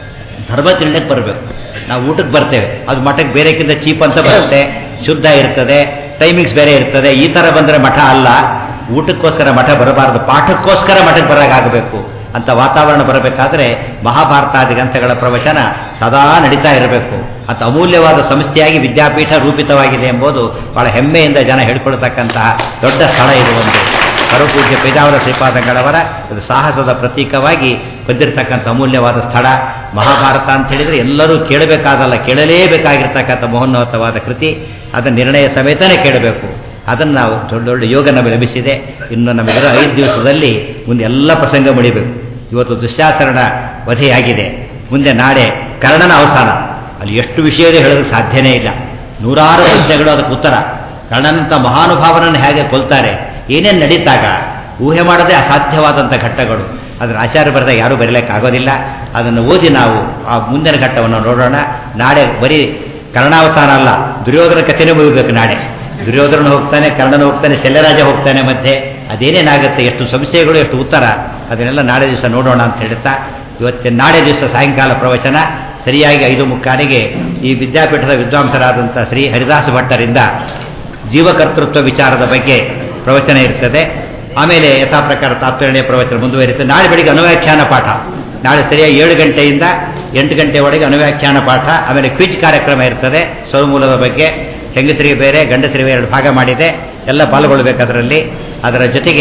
ಧರ್ಮ ತಿಳ್ಳಕ್ಕೆ ಬರಬೇಕು ನಾವು ಊಟಕ್ಕೆ ಬರ್ತೇವೆ ಅದು ಮಠಕ್ಕೆ ಬೇರೆಕ್ಕಿಂತ ಚೀಪ್ ಅಂತ ಬರುತ್ತೆ ಶುದ್ಧ ಇರ್ತದೆ ಟೈಮಿಂಗ್ಸ್ ಬೇರೆ ಇರ್ತದೆ ಈ ಥರ ಬಂದರೆ ಮಠ ಅಲ್ಲ ಊಟಕ್ಕೋಸ್ಕರ ಮಠ ಬರಬಾರದು ಪಾಠಕ್ಕೋಸ್ಕರ ಮಠಕ್ಕೆ ಬರೋಕ್ಕಾಗಬೇಕು ಅಂತ ವಾತಾವರಣ ಬರಬೇಕಾದ್ರೆ ಮಹಾಭಾರತಾದಿ ಗ್ರಂಥಗಳ ಪ್ರವಚನ ಸದಾ ನಡೀತಾ ಇರಬೇಕು ಅಂತ ಅಮೂಲ್ಯವಾದ ಸಂಸ್ಥೆಯಾಗಿ ವಿದ್ಯಾಪೀಠ ರೂಪಿತವಾಗಿದೆ ಎಂಬುದು ಬಹಳ ಹೆಮ್ಮೆಯಿಂದ ಜನ ಹೇಳ್ಕೊಳ್ತಕ್ಕಂತಹ ದೊಡ್ಡ ಸ್ಥಳ ಇದು ಒಂದು ಪರಪೂಜ್ಯ ಪೇಜಾವರ ಶ್ರೀಪಾದಂಗಳವರ ಇದು ಸಾಹಸದ ಪ್ರತೀಕವಾಗಿ ಬಂದಿರತಕ್ಕಂಥ ಅಮೂಲ್ಯವಾದ ಸ್ಥಳ ಮಹಾಭಾರತ ಅಂತ ಹೇಳಿದರೆ ಎಲ್ಲರೂ ಕೇಳಬೇಕಾದಲ್ಲ ಕೇಳಲೇಬೇಕಾಗಿರ್ತಕ್ಕಂಥ ಮಹೋನ್ನತವಾದ ಕೃತಿ ಅದನ್ನ ನಿರ್ಣಯ ಸಮೇತನೇ ಕೇಳಬೇಕು ಅದನ್ನು ನಾವು ದೊಡ್ಡ ದೊಡ್ಡ ಯೋಗ ನಮಗೆ ಲಭಿಸಿದೆ ಇನ್ನು ನಮಗಿರೋ ಐದು ದಿವಸದಲ್ಲಿ ಮುಂದೆ ಎಲ್ಲ ಪ್ರಸಂಗ ಮುಡಿಬೇಕು ಇವತ್ತು ದುಶ್ಯಾಸರಣ ವಧೆಯಾಗಿದೆ ಮುಂದೆ ನಾಳೆ ಕರ್ಣನ ಅವಸಾನ ಅಲ್ಲಿ ಎಷ್ಟು ವಿಷಯವೇ ಹೇಳೋದಕ್ಕೆ ಸಾಧ್ಯನೇ ಇಲ್ಲ ನೂರಾರು ಪ್ರಶ್ನೆಗಳು ಅದಕ್ಕೆ ಉತ್ತರ ಕರ್ಣನಂಥ ಮಹಾನುಭಾವನನ್ನು ಹೇಗೆ ಕೊಲ್ತಾರೆ ಏನೇನು ನಡೀತಾಗ ಊಹೆ ಮಾಡದೆ ಅಸಾಧ್ಯವಾದಂಥ ಘಟ್ಟಗಳು ಅದನ್ನು ಆಚಾರ್ಯ ಬರೆದಾಗ ಯಾರೂ ಬರೀಲಿಕ್ಕೆ ಆಗೋದಿಲ್ಲ ಅದನ್ನು ಓದಿ ನಾವು ಆ ಮುಂದಿನ ಘಟ್ಟವನ್ನು ನೋಡೋಣ ನಾಳೆ ಬರೀ ಕರ್ಣಾವಸಾನ ಅಲ್ಲ ದುರ್ಯೋಧನ ಕಥೆನೇ ಮುಗಿಬೇಕು ನಾಳೆ ದುರ್ಯೋಧನ ಹೋಗ್ತಾನೆ ಕರ್ಣನ ಹೋಗ್ತಾನೆ ಶಲ್ಯರಾಜ ಹೋಗ್ತಾನೆ ಮಧ್ಯೆ ಅದೇನೇನಾಗುತ್ತೆ ಎಷ್ಟು ಸಂಶಯಗಳು ಎಷ್ಟು ಉತ್ತರ ಅದನ್ನೆಲ್ಲ ನಾಳೆ ದಿವಸ ನೋಡೋಣ ಅಂತ ಹೇಳ್ತಾ ಇವತ್ತಿನ ನಾಳೆ ದಿವಸ ಸಾಯಂಕಾಲ ಪ್ರವಚನ ಸರಿಯಾಗಿ ಐದು ಮುಕ್ಕಾಲಿಗೆ ಈ ವಿದ್ಯಾಪೀಠದ ವಿದ್ವಾಂಸರಾದಂಥ ಶ್ರೀ ಹರಿದಾಸ ಭಟ್ಟರಿಂದ ಜೀವಕರ್ತೃತ್ವ ವಿಚಾರದ ಬಗ್ಗೆ ಪ್ರವಚನ ಇರ್ತದೆ ಆಮೇಲೆ ಯಥಾ ಪ್ರಕಾರ ತಾತ್ಪರ್ಯ ಪ್ರವಚನ ಮುಂದುವರಿಯುತ್ತೆ ನಾಳೆ ಬೆಳಿಗ್ಗೆ ಅನುವ್ಯಾಖ್ಯಾನ ಪಾಠ ನಾಳೆ ಸರಿಯಾಗಿ ಏಳು ಗಂಟೆಯಿಂದ ಎಂಟು ಗಂಟೆ ಒಳಗೆ ಅನುವ್ಯಾಖ್ಯಾನ ಪಾಠ ಆಮೇಲೆ ಕ್ವಿಜ್ ಕಾರ್ಯಕ್ರಮ ಇರ್ತದೆ ಸೌಮೂಲದ ಬಗ್ಗೆ ಹೆಂಗಸರಿಗೆ ಬೇರೆ ಗಂಡಸರಿಗೆ ಎರಡು ಭಾಗ ಮಾಡಿದೆ ಎಲ್ಲ ಪಾಲ್ಗೊಳ್ಬೇಕು ಅದರಲ್ಲಿ ಅದರ ಜೊತೆಗೆ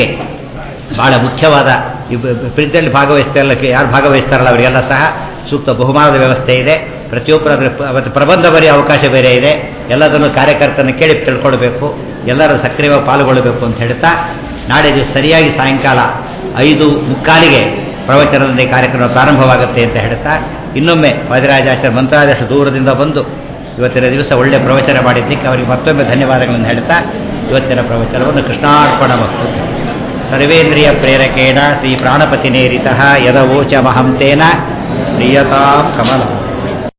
ಬಹಳ ಮುಖ್ಯವಾದ ಪ್ರಿಂಟಲ್ಲಿ ಭಾಗವಹಿಸ್ತಾರಲ್ಲ ಯಾರು ಭಾಗವಹಿಸ್ತಾರಲ್ಲ ಅವರಿಗೆಲ್ಲ ಸಹ ಸೂಕ್ತ ಬಹುಮಾನದ ವ್ಯವಸ್ಥೆ ಇದೆ ಪ್ರತಿಯೊಬ್ಬರ ಅದರ ಅವತ್ತು ಪ್ರಬಂಧ ಬರೆಯೋ ಅವಕಾಶ ಬೇರೆ ಇದೆ ಎಲ್ಲದನ್ನು ಕಾರ್ಯಕರ್ತನ ಕೇಳಿ ತಿಳ್ಕೊಳ್ಬೇಕು ಎಲ್ಲರೂ ಸಕ್ರಿಯವಾಗಿ ಪಾಲ್ಗೊಳ್ಳಬೇಕು ಅಂತ ಹೇಳ್ತಾ ನಾಳೆ ದಿವಸ ಸರಿಯಾಗಿ ಸಾಯಂಕಾಲ ಐದು ಮುಕ್ಕಾಲಿಗೆ ಪ್ರವಚನದಲ್ಲಿ ಕಾರ್ಯಕ್ರಮ ಪ್ರಾರಂಭವಾಗುತ್ತೆ ಅಂತ ಹೇಳ್ತಾ ಇನ್ನೊಮ್ಮೆ ವಜ್ರಾಜಾಚಾರ್ಯ ಮಂತ್ರಾದಷ್ಟು ದೂರದಿಂದ ಬಂದು ಇವತ್ತಿನ ದಿವಸ ಒಳ್ಳೆ ಪ್ರವಚನ ಮಾಡಿದ್ದಕ್ಕೆ ಅವರಿಗೆ ಮತ್ತೊಮ್ಮೆ ಧನ್ಯವಾದಗಳನ್ನು ಹೇಳ್ತಾ ಇವತ್ತಿನ ಪ್ರವಚನವನ್ನು ಕೃಷ್ಣಾರ್ಪಣ ಮತ್ತು ಸರ್ವೇಂದ್ರಿಯ ಪ್ರೇರಕೇಣ ಶ್ರೀ ಪ್ರಾಣಪತಿನೇರಿತ ಯದವೋಚ ಮಹಂತೇನ ಪ್ರಿಯತಾಂ ಕಮಲ